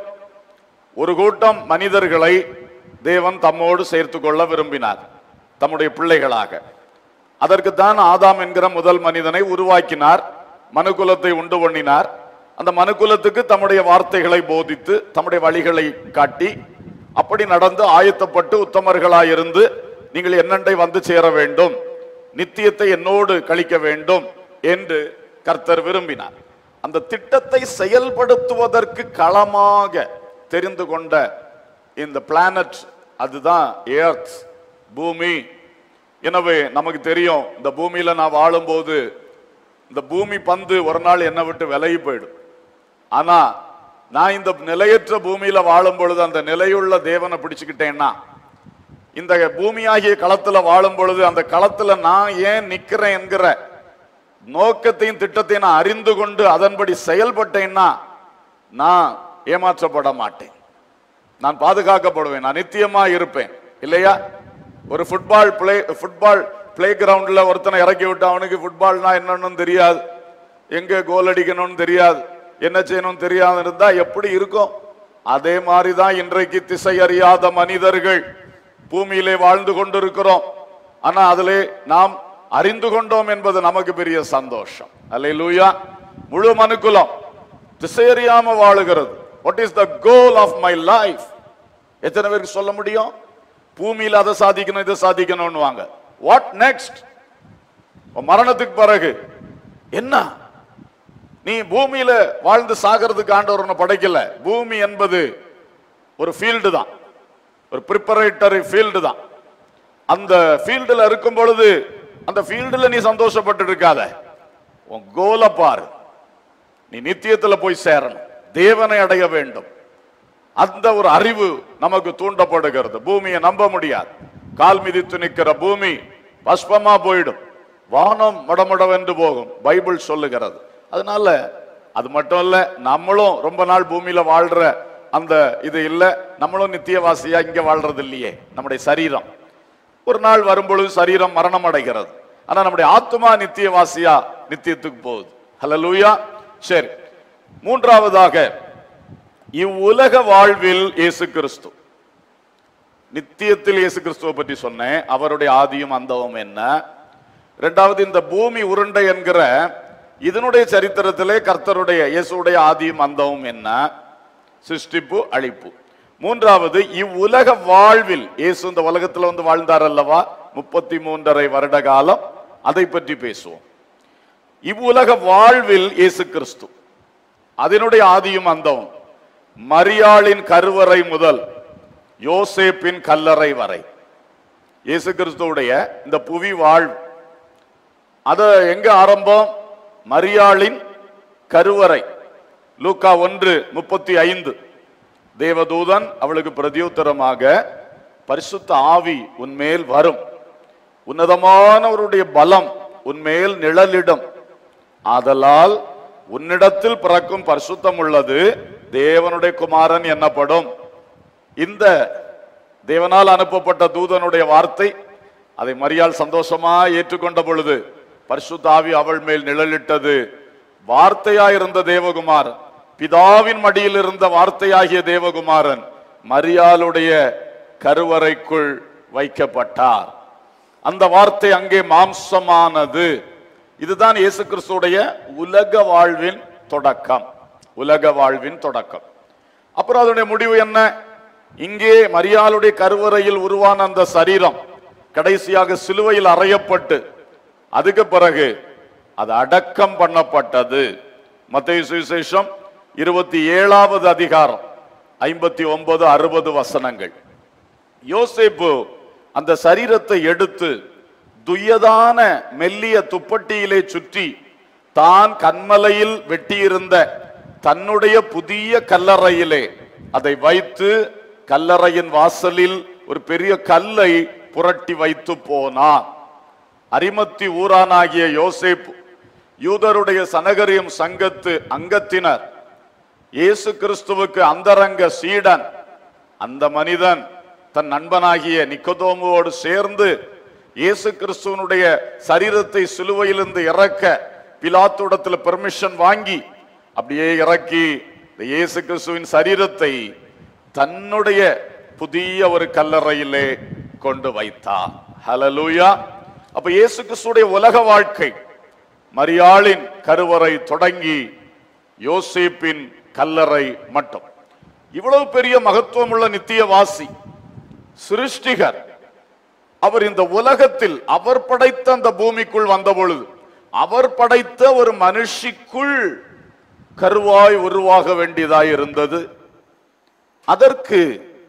Speaker 3: ஒரு கூட்டம் மனிதர்களை தேவன் தம்மோடு சேர்த்து கொள்ள விரும்பினார் தம்முடைய பிள்ளைகளாக அதற்கு தான் ஆதாம் என்கிற முதல் மனிதனை உருவாக்கினார் மனுக்குலத்தை உண்டு பண்ணினார் அந்த மனுக்குலத்துக்கு தம்முடைய வார்த்தைகளை போதித்து தம்முடைய வழிகளை காட்டி அப்படி நடந்து ஆயத்தப்பட்டு உத்தமர்களாயிருந்து நீங்கள் என்னண்டை வந்து சேர வேண்டும் நித்தியத்தை என்னோடு கழிக்க வேண்டும் என்று கர்த்தர் விரும்பினார் அந்த திட்டத்தை செயல்படுத்துவதற்கு களமாக தெரிந்து கொண்ட இந்த பிளானட் அதுதான் எர்த் பூமி எனவே நமக்கு தெரியும் இந்த பூமியில நான் வாழும்போது இந்த பூமி பந்து ஒரு நாள் என்னை விட்டு விலகி போயிடும் ஆனா நான் இந்த நிலையற்ற பூமியில வாழும் பொழுது அந்த நிலையுள்ள தேவனை பிடிச்சுக்கிட்டேன்னா இந்த பூமியாகிய களத்துல வாழும் பொழுது அந்த களத்துல நான் ஏன் நிக்கிறேன் என்கிற நோக்கத்தையும் திட்டத்தையும் நான் அறிந்து கொண்டு அதன்படி செயல்பட்டேன்னா நான் ஏமாற்றப்பட மாட்டேன் நான் பாதுகாக்கப்படுவேன் நான் நித்தியமா இருப்பேன் இல்லையா ஒரு ஃபுட்பால் பிளே ஃபுட்பால் பிளே கிரவுண்ட்ல ஒருத்தனை இறக்கி விட்டு அவனுக்கு ஃபுட்பால்னா என்னன்னு தெரியாது எங்க கோல் அடிக்கணும்னு தெரியாது என்ன செய்யணும்னு தெரியாது இருந்தா எப்படி இருக்கும் அதே மாதிரி தான் இன்றைக்கு திசை அறியாத மனிதர்கள் பூமியிலே வாழ்ந்து கொண்டிருக்கிறோம் ஆனா அதிலே நாம் அறிந்து கொண்டோம் என்பது நமக்கு பெரிய சந்தோஷம் அல்லேலூயா முழு மனுக்குலம் திசை அறியாம வாழுகிறது what is the goal of my life எத்தனை பேருக்கு சொல்ல முடியும் பூமியில அதை சாதிக்கணும் இதை சாதிக்கணும்னு வாங்க வாட் நெக்ஸ்ட் மரணத்துக்கு பிறகு என்ன நீ பூமியில வாழ்ந்து சாகிறதுக்கு ஆண்டவர் உன்னை படைக்கல பூமி என்பது ஒரு ஃபீல்டு தான் ஒரு ப்ரிப்பரேட்டரி ஃபீல்டு தான் அந்த ஃபீல்டுல இருக்கும் பொழுது அந்த ஃபீல்டுல நீ சந்தோஷப்பட்டு இருக்காத உன் கோல பாரு நீ நித்தியத்துல போய் சேரணும் தேவனை அடைய வேண்டும் அந்த ஒரு அறிவு நமக்கு தூண்டப்படுகிறது பூமியை நம்ப முடியாது கால் மிதித்து நிற்கிற பூமி பஸ்பமா போயிடும் வானம் மடமடவென்று போகும் பைபிள் சொல்லுகிறது அதனால அது மட்டும் இல்ல நம்மளும் ரொம்ப நாள் பூமியில வாழ்ற அந்த இது இல்ல நம்மளும் நித்தியவாசியா இங்க வாழ்றது இல்லையே நம்முடைய சரீரம் ஒரு நாள் வரும்பொழுது சரீரம் மரணம் அடைகிறது ஆனா நம்முடைய ஆத்மா நித்தியவாசியா நித்தியத்துக்கு போகுது ஹalleluya சரி மூன்றாவதாக இவ்வுலக வாழ்வில் இயேசு கிறிஸ்து நித்தியத்தில் இயேசு கிறிஸ்துவை பற்றி சொன்னேன் அவருடைய ஆதியும் அந்தவும் என்ன இரண்டாவது இந்த பூமி உருண்டை என்கிற இதனுடைய சரித்திரத்திலே கர்த்தருடைய இயேசுடைய ஆதியும் அந்தவும் என்ன சிருஷ்டிப்பு அழிப்பு மூன்றாவது இவ்வுலக வாழ்வில் இயேசு இந்த உலகத்துல வந்து வாழ்ந்தார் அல்லவா முப்பத்தி மூன்றரை வருட காலம் அதை பற்றி பேசுவோம் இவ்வுலக வாழ்வில் இயேசு கிறிஸ்து அதனுடைய ஆதியும் அந்தவும் மரியாளின் கருவறை முதல் யோசேப்பின் கல்லறை வரை இயேசு கிறிஸ்துவுடைய இந்த புவி வாழ்வு அத எங்க ஆரம்பம் மரியாளின் கருவறை லூக்கா ஒன்று முப்பத்தி ஐந்து தேவதூதன் அவளுக்கு பிரதியுத்தரமாக பரிசுத்த ஆவி உன்மேல் வரும் உன்னதமானவருடைய பலம் உன்மேல் நிழலிடும் ஆதலால் உன்னிடத்தில் பிறக்கும் பரிசுத்தம் உள்ளது தேவனுடைய குமாரன் என்னப்படும் இந்த தேவனால் அனுப்பப்பட்ட தூதனுடைய வார்த்தை அதை மரியாள் சந்தோஷமா ஏற்றுக்கொண்ட பொழுது பரிசுத்த ஆவி அவள் மேல் நிழலிட்டது வார்த்தையாயிருந்த தேவகுமாரன் பிதாவின் மடியில் இருந்த வார்த்தையாகிய தேவகுமாரன் மரியாளுடைய கருவறைக்குள் வைக்கப்பட்டார் அந்த வார்த்தை அங்கே மாம்சமானது இதுதான் இயேசு கிறிஸ்துடைய உலக வாழ்வின் தொடக்கம் உலக வாழ்வின் தொடக்கம் அப்புறம் அதனுடைய முடிவு என்ன இங்கே மரியாளுடைய கருவறையில் உருவான அந்த சரீரம் கடைசியாக சிலுவையில் அறையப்பட்டு அதுக்கு பிறகு அது அடக்கம் பண்ணப்பட்டது மத்திய சுவிசேஷம் இருபத்தி ஏழாவது அதிகாரம் ஐம்பத்தி ஒன்பது அறுபது வசனங்கள் யோசேப்பு அந்த சரீரத்தை எடுத்து துயதான மெல்லிய துப்பட்டியிலே சுற்றி தான் கண்மலையில் வெட்டியிருந்த தன்னுடைய புதிய கல்லறையிலே அதை வைத்து கல்லறையின் வாசலில் ஒரு பெரிய கல்லை புரட்டி வைத்து போனான் அரிமத்தி ஊரானாகிய யோசேப்பு யூதருடைய சனகரியம் சங்கத்து அங்கத்தினர் இயேசு கிறிஸ்துவுக்கு அந்தரங்க சீடன் அந்த மனிதன் தன் நண்பனாகிய நிக்கோதோமுவோடு சேர்ந்து இயேசு கிறிஸ்துவனுடைய சரீரத்தை சிலுவையிலிருந்து இறக்க பிலாத்துடத்தில் பெர்மிஷன் வாங்கி அப்படியே இறக்கி இந்த இயேசு கிறிஸ்துவின் சரீரத்தை தன்னுடைய புதிய ஒரு கல்லறையிலே கொண்டு வைத்தார் ஹalleluya அப்ப இயேசு கிறிஸ்துடைய உலக வாழ்க்கை மரியாளின் கருவறை தொடங்கி யோசேப்பின் கல்லறை மட்டும் இவ்வளவு பெரிய மகத்துவம் உள்ள நித்திய வாசி சிருஷ்டிகர் அவர் இந்த உலகத்தில் அவர் படைத்த அந்த பூமிக்குள் வந்த பொழுது அவர் படைத்த ஒரு மனுஷிக்குள் கருவாய் உருவாக வேண்டியதாய் இருந்தது அதற்கு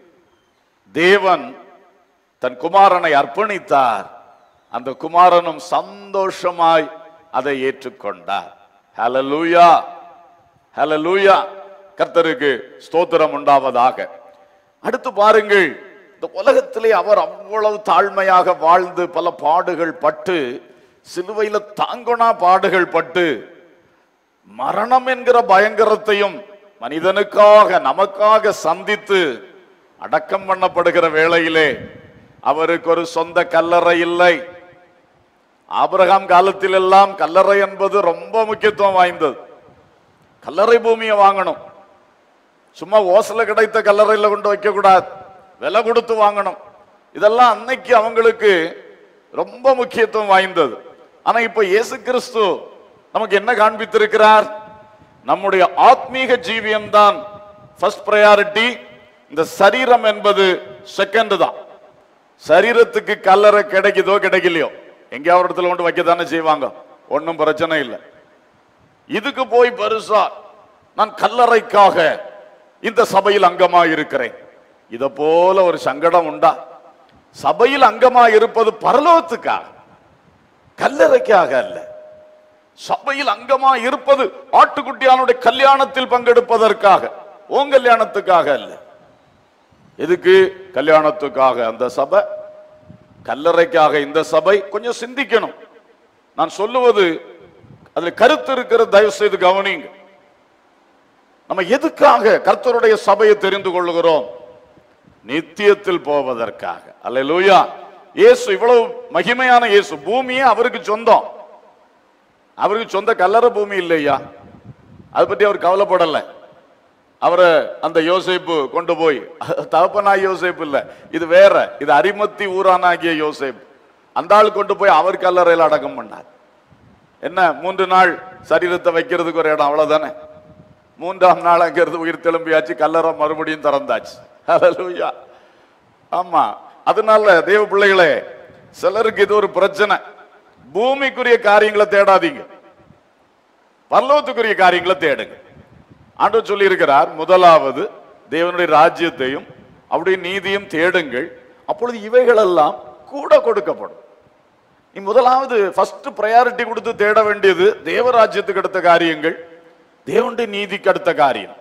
Speaker 3: தேவன் தன் குமாரனை அர்ப்பணித்தார் அந்த குமாரனும் சந்தோஷமாய் அதை ஏற்றுக்கொண்டார் ஹalleluya ஹalleluya கர்த்தருக்கு ஸ்தோத்திரம் உண்டாவதாக அடுத்து பாருங்கள் இந்த உலகத்திலே அவர் அவ்வளவு தாழ்மையாக வாழ்ந்து பல பாடுகள் பட்டு சிலுவையில தாங்கொணா பாடுகள் பட்டு மரணம் என்கிற பயங்கரத்தையும் மனிதனுக்காக நமக்காக சந்தித்து அடக்கம் பண்ணப்படுகிற வேளையிலே அவருக்கு ஒரு சொந்த கல்லறை இல்லை ஆபிரகாம் காலத்தில் எல்லாம் கல்லறை என்பது ரொம்ப முக்கியத்துவம் வாய்ந்தது கல்லறை பூமியை வாங்கணும் சும்மா ஓசல கிடைத்த கல்லறையில கொண்டு வைக்க கூடாது விலை கொடுத்து வாங்கணும் இதெல்லாம் அன்னைக்கு அவங்களுக்கு ரொம்ப முக்கியத்துவம் வாய்ந்தது ஆனா இப்ப இயேசு கிறிஸ்து நமக்கு என்ன காண்பித்திருக்கிறார் நம்முடைய ஆத்மீக ஜீவியம் தான் ஃபர்ஸ்ட் ப்ரையாரிட்டி இந்த சரீரம் என்பது செகண்ட் தான் சரீரத்துக்கு கல்லறை கிடைக்குதோ கிடைக்கலையோ எங்கேயாவது ஒரு இடத்துல கொண்டு வைக்க தானே செய்வாங்க ஒன்றும் பிரச்சனை இல்லை இதுக்கு போய் பெருசா நான் கல்லறைக்காக இந்த சபையில் அங்கமா இருக்கிறேன் இத போல ஒரு சங்கடம் உண்டா சபையில் அங்கமா இருப்பது பரலோகத்துக்காக கல்லறைக்காக அல்ல சபையில் அங்கமா இருப்பது ஆட்டுக்குட்டியானுடைய கல்யாணத்தில் பங்கெடுப்பதற்காக உன் கல்யாணத்துக்காக அல்ல எதுக்கு கல்யாணத்துக்காக அந்த சபை கல்லறைக்காக இந்த சபை கொஞ்சம் சிந்திக்கணும் நான் சொல்லுவது அதுல கருத்து இருக்கிற தயவு செய்து கவனிங்க நம்ம எதுக்காக கர்த்தருடைய சபையை தெரிந்து கொள்ளுகிறோம் நித்தியத்தில் போவதற்காக அல்லேலூயா இயேசு இவ்வளவு மகிமையான இயேசு பூமியே அவருக்கு சொந்தம் அவருக்கு சொந்த கல்லறை பூமி இல்லையா அதை பத்தி அவர் கவலைப்படல அவரை அந்த யோசேப்பு கொண்டு போய் தகப்பனாய் யோசேப்பு இல்ல இது வேற இது அரிமத்தி ஊரானாகிய யோசேப்பு அந்த ஆள் கொண்டு போய் அவர் கல்லறையில் அடக்கம் பண்ணார் என்ன மூன்று நாள் சரீரத்தை வைக்கிறதுக்கு ஒரு இடம் அவ்வளவுதானே மூன்றாம் நாள் அங்கிருந்து உயிர் தெலும்பியாச்சு கல்லறை மறுபடியும் திறந்தாச்சு ஹalleluya ஆமா அதனால தேவ பிள்ளைகளே சிலருக்கு இது ஒரு பிரச்சனை பூமிக்குரிய காரியங்களை தேடாதீங்க பரலோகத்துக்குரிய காரியங்களை தேடுங்க ஆண்டவர் சொல்லி இருக்கிறார் முதலாவது தேவனுடைய ராஜ்யத்தையும் அவருடைய நீதியும் தேடுங்கள் அப்பொழுது இவைகளெல்லாம் கூட கொடுக்கப்படும் நீ முதலாவது ஃபர்ஸ்ட் ப்ரையாரிட்டி கொடுத்து தேட வேண்டியது தேவராஜ்யத்துக்கு அடுத்த காரியங்கள் தேவனுடைய நீதிக்கு அடுத்த காரியம்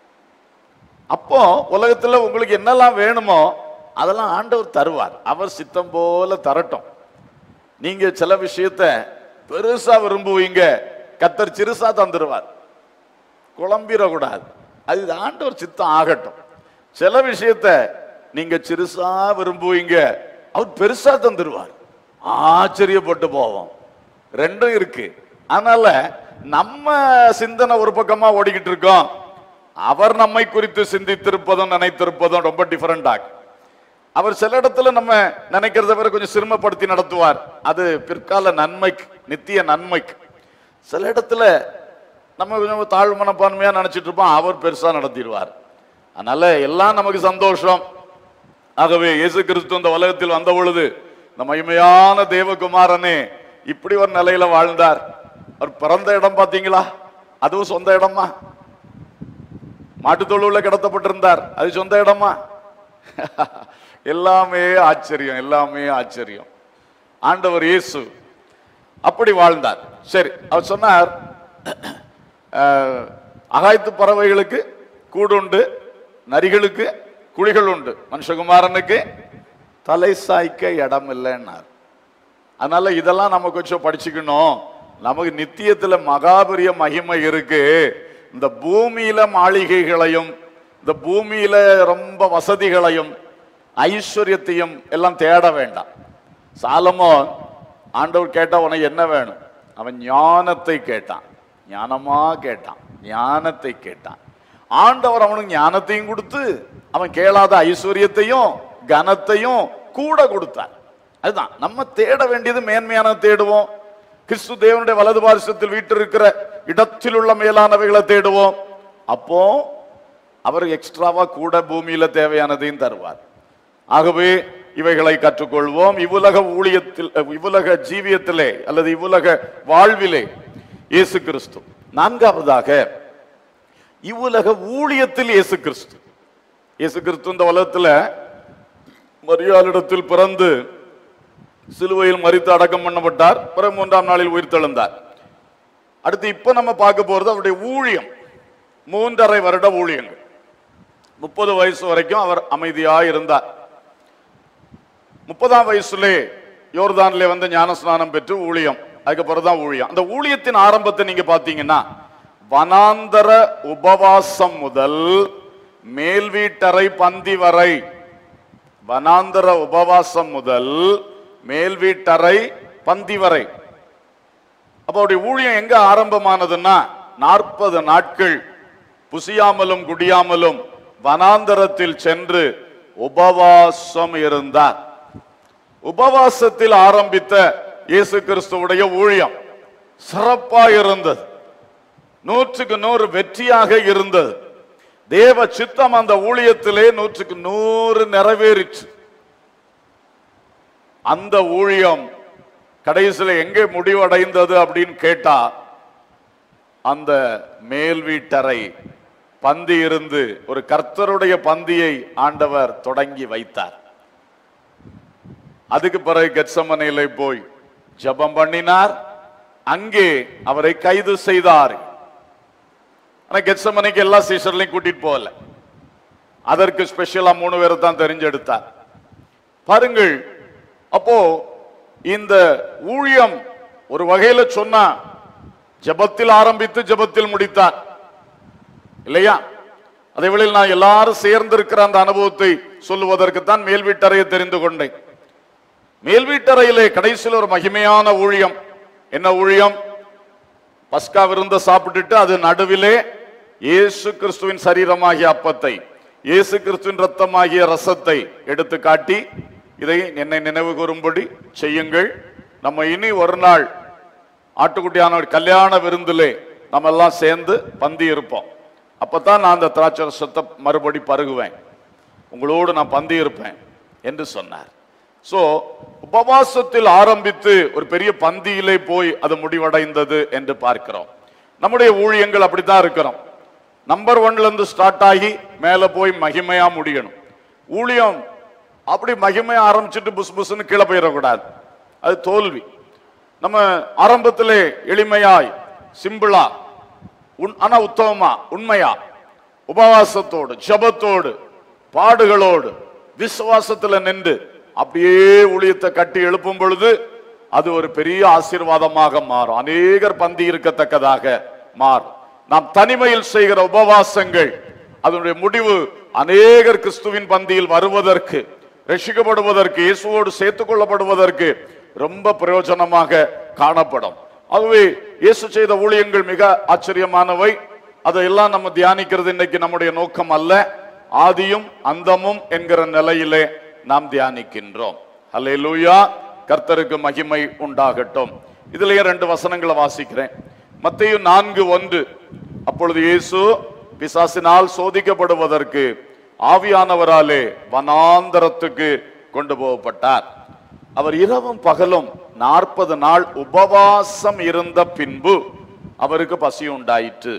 Speaker 3: அப்போ உலகத்துல உங்களுக்கு என்னெல்லாம் வேணுமோ அதெல்லாம் ஆண்டவர் தருவார் அவர் சித்தம் போல தரட்டும் நீங்க சில விஷயத்த பெருசா விரும்புவீங்க கத்தர் சிறுசா தந்துருவார் குழம்பிடக்கூடாது அது ஆண்டவர் சித்தம் ஆகட்டும் சில விஷயத்த நீங்க சிறுசா விரும்புவீங்க அவர் பெருசா தந்துருவார் ஆச்சரியப்பட்டு போவோம் ரெண்டும் இருக்கு அதனால நம்ம சிந்தனை ஒரு பக்கமா ஓடிக்கிட்டு இருக்கோம் அவர் நம்மை குறித்து சிந்தித்திருப்பதும் நினைத்திருப்பதும் ரொம்ப டிஃபரெண்ட் ஆகும் அவர் சில இடத்துல நம்ம நினைக்கிறத விட கொஞ்சம் சிரமப்படுத்தி நடத்துவார் அது பிற்கால நன்மைக்கு நித்திய நன்மைக்கு சில இடத்துல நம்ம கொஞ்சம் தாழ்வு மனப்பான்மையா நினைச்சிட்டு இருப்போம் அவர் பெருசா நடத்திடுவார் அதனால எல்லாம் நமக்கு சந்தோஷம் ஆகவே இயேசு கிறிஸ்து இந்த உலகத்தில் வந்த பொழுது இந்த மகிமையான தேவகுமாரனே இப்படி ஒரு நிலையில வாழ்ந்தார் அவர் பிறந்த இடம் பாத்தீங்களா அதுவும் சொந்த இடமா மாட்டுத் தொழுவுல கிடத்தப்பட்டிருந்தார் அது சொந்த இடமா எல்லாமே ஆச்சரியம் எல்லாமே ஆச்சரியம் ஆண்டவர் இயேசு அப்படி வாழ்ந்தார் சரி அவர் சொன்னார் அஹ், அகாய்த்து பறவைகளுக்கு கூடு உண்டு நரிகளுக்கு குழிகள் உண்டு மனுஷகுமாரனுக்கு தலை சாய்க்க இடம் இல்லைன்னார் அதனால இதெல்லாம் நம்ம கொஞ்சம் படிச்சுக்கணும் நமக்கு நித்தியத்துல மகாபரிய மகிமை இருக்கு இந்த பூமியில மாளிகைகளையும் இந்த பூமியில ரொம்ப வசதிகளையும் ஐஸ்வர்யத்தையும் எல்லாம் தேட வேண்டாம் சாலமோன் ஆண்டவர் கேட்டா உனக்கு என்ன வேணும் அவன் ஞானத்தை கேட்டான் ஞானமா கேட்டான் ஞானத்தை கேட்டான் ஆண்டவர் அவனுக்கு ஞானத்தையும் கொடுத்து அவன் கேளாத ஐஸ்வர்யத்தையும் கனத்தையும் கூட கொடுத்தார் அதுதான் நம்ம தேட வேண்டியது மேன்மையான தேடுவோம் கிறிஸ்து தேவனுடைய வலது பாரிசத்தில் வீட்டிருக்கிற இடத்தில் உள்ள மேலானவைகளை தேடுவோம் அப்போ அவர் எக்ஸ்ட்ராவா கூட பூமியில தேவையானதையும் தருவார் ஆகவே இவைகளை கற்றுக்கொள்வோம் இவ்வுலக ஊழியத்தில் அஹ், இவ்வுலக ஜீவியத்திலே அல்லது இவ்வுலக வாழ்விலே இயேசு கிறிஸ்து நான்காவதாக இவ்வுலக ஊழியத்தில் இயேசு கிறிஸ்து இயேசு கிறிஸ்து இந்த உலகத்துல மரியாளிடத்தில் பிறந்து சிலுவையில் மரித்து அடக்கம் பண்ணப்பட்டார் பிறகு மூன்றாம் நாளில் உயிர்த்தெழுந்தார் அடுத்து இப்ப நம்ம பார்க்க போறது அவருடைய ஊழியம் மூன்றரை வருட ஊழியங்கள் முப்பது வயசு வரைக்கும் அவர் அமைதியாய் இருந்தார் முப்பதாம் வயசுலே யோர்தான்ல வந்து ஞானஸ்நானம் பெற்று ஊழியம் அதுக்கப்புறம் தான் ஊழியம் அந்த ஊழியத்தின் ஆரம்பத்தை நீங்க பாத்தீங்கன்னா வனாந்தர உபவாசம் முதல் மேல் வீட்டறை பந்தி வரை வனாந்தர உபவாசம் முதல் மேல் வீட்டறை பந்தி வரை அப்ப அவருடைய ஊழியம் எங்க ஆரம்பமானதுன்னா நாற்பது நாட்கள் புசியாமலும் குடியாமலும் வனாந்தரத்தில் சென்று உபவாசம் இருந்தார் உபவாசத்தில் ஆரம்பித்த இயேசு கிறிஸ்துவுடைய ஊழியம் சிறப்பா இருந்தது நூற்றுக்கு நூறு வெற்றியாக இருந்தது தேவ சித்தம் அந்த ஊழியத்திலே நூற்றுக்கு நூறு நிறைவேறிற்று அந்த ஊழியம் கடைசியில் எங்கே முடிவடைந்தது அப்படின்னு கேட்டா அந்த மேல் வீட்டறை பந்தி இருந்து ஒரு கர்த்தருடைய பந்தியை ஆண்டவர் தொடங்கி வைத்தார் அதுக்கு பிறகு கெட்சமனையில போய் ஜெபம் பண்ணினார் அங்கே அவரை கைது செய்தார் ஆனா கெட்சமனைக்கு எல்லா சீசர்லையும் கூட்டிட்டு போகல அதற்கு ஸ்பெஷலா மூணு பேரை தான் தெரிஞ்செடுத்தார் பாருங்கள் அப்போ இந்த ஊழியம் ஒரு வகையில சொன்னா ஜெபத்தில் ஆரம்பித்து ஜெபத்தில் முடித்தார் இல்லையா அதே வேளையில் நான் எல்லாரும் சேர்ந்து இருக்கிற அந்த அனுபவத்தை சொல்லுவதற்கு தான் மேல் வீட்டறையை தெரிந்து கொண்டேன் மேல் வீட்டறையிலே கடைசியில் ஒரு மகிமையான ஊழியம் என்ன ஊழியம் பஸ்கா விருந்த சாப்பிட்டுட்டு அது நடுவிலே இயேசு கிறிஸ்துவின் சரீரமாகிய அப்பத்தை இயேசு கிறிஸ்துவின் ரத்தமாகிய ரசத்தை எடுத்து காட்டி இதை என்னை நினைவு கூறும்படி செய்யுங்கள் நம்ம இனி ஒரு நாள் ஆட்டுக்குட்டியான ஒரு கல்யாண விருந்திலே நம்ம எல்லாம் சேர்ந்து பந்தி இருப்போம் அப்பதான் நான் அந்த திராட்சை ரசத்தை மறுபடி பருகுவேன் உங்களோடு நான் பந்தி இருப்பேன் என்று சொன்னார் சோ உபவாசத்தில் ஆரம்பித்து ஒரு பெரிய பந்தியிலே போய் அது முடிவடைந்தது என்று பார்க்கிறோம் நம்முடைய ஊழியங்கள் அப்படித்தான் இருக்கிறோம் நம்பர் ஒன்ல இருந்து ஸ்டார்ட் ஆகி மேல போய் மகிமையா முடியணும் ஊழியம் அப்படி மகிமையா ஆரம்பிச்சுட்டு புஸ் புஸ்ன்னு கீழே போயிடக்கூடாது அது தோல்வி நம்ம ஆரம்பத்திலே எளிமையாய் சிம்பிளா உன் ஆனா உத்தமமா உண்மையா உபவாசத்தோடு ஜபத்தோடு பாடுகளோடு விசுவாசத்துல நின்று அப்படியே ஊழியத்தை கட்டி எழுப்பும் பொழுது அது ஒரு பெரிய ஆசீர்வாதமாக மாறும் அநேகர் பந்தி இருக்கத்தக்கதாக மாறும் நாம் தனிமையில் செய்கிற உபவாசங்கள் அதனுடைய முடிவு அநேகர் கிறிஸ்துவின் பந்தியில் வருவதற்கு ரசிக்கப்படுவதற்கு இயேசுவோடு சேர்த்துக் கொள்ளப்படுவதற்கு ரொம்ப பிரயோஜனமாக காணப்படும் ஆகவே இயேசு செய்த ஊழியங்கள் மிக ஆச்சரியமானவை அதையெல்லாம் நம்ம தியானிக்கிறது இன்னைக்கு நம்முடைய நோக்கம் அல்ல ஆதியும் அந்தமும் என்கிற நிலையிலே நாம் தியானிக்கின்றோம் அல்லேலூயா கர்த்தருக்கு மகிமை உண்டாகட்டும் இதுலயே ரெண்டு வசனங்களை வாசிக்கிறேன் மத்தேயு நான்கு ஒன்று அப்பொழுது இயேசு பிசாசினால் சோதிக்கப்படுவதற்கு ஆவியானவராலே வனாந்தரத்துக்கு கொண்டு போகப்பட்டார் அவர் இரவும் பகலும் நாற்பது நாள் உபவாசம் இருந்த பின்பு அவருக்கு பசி உண்டாயிற்று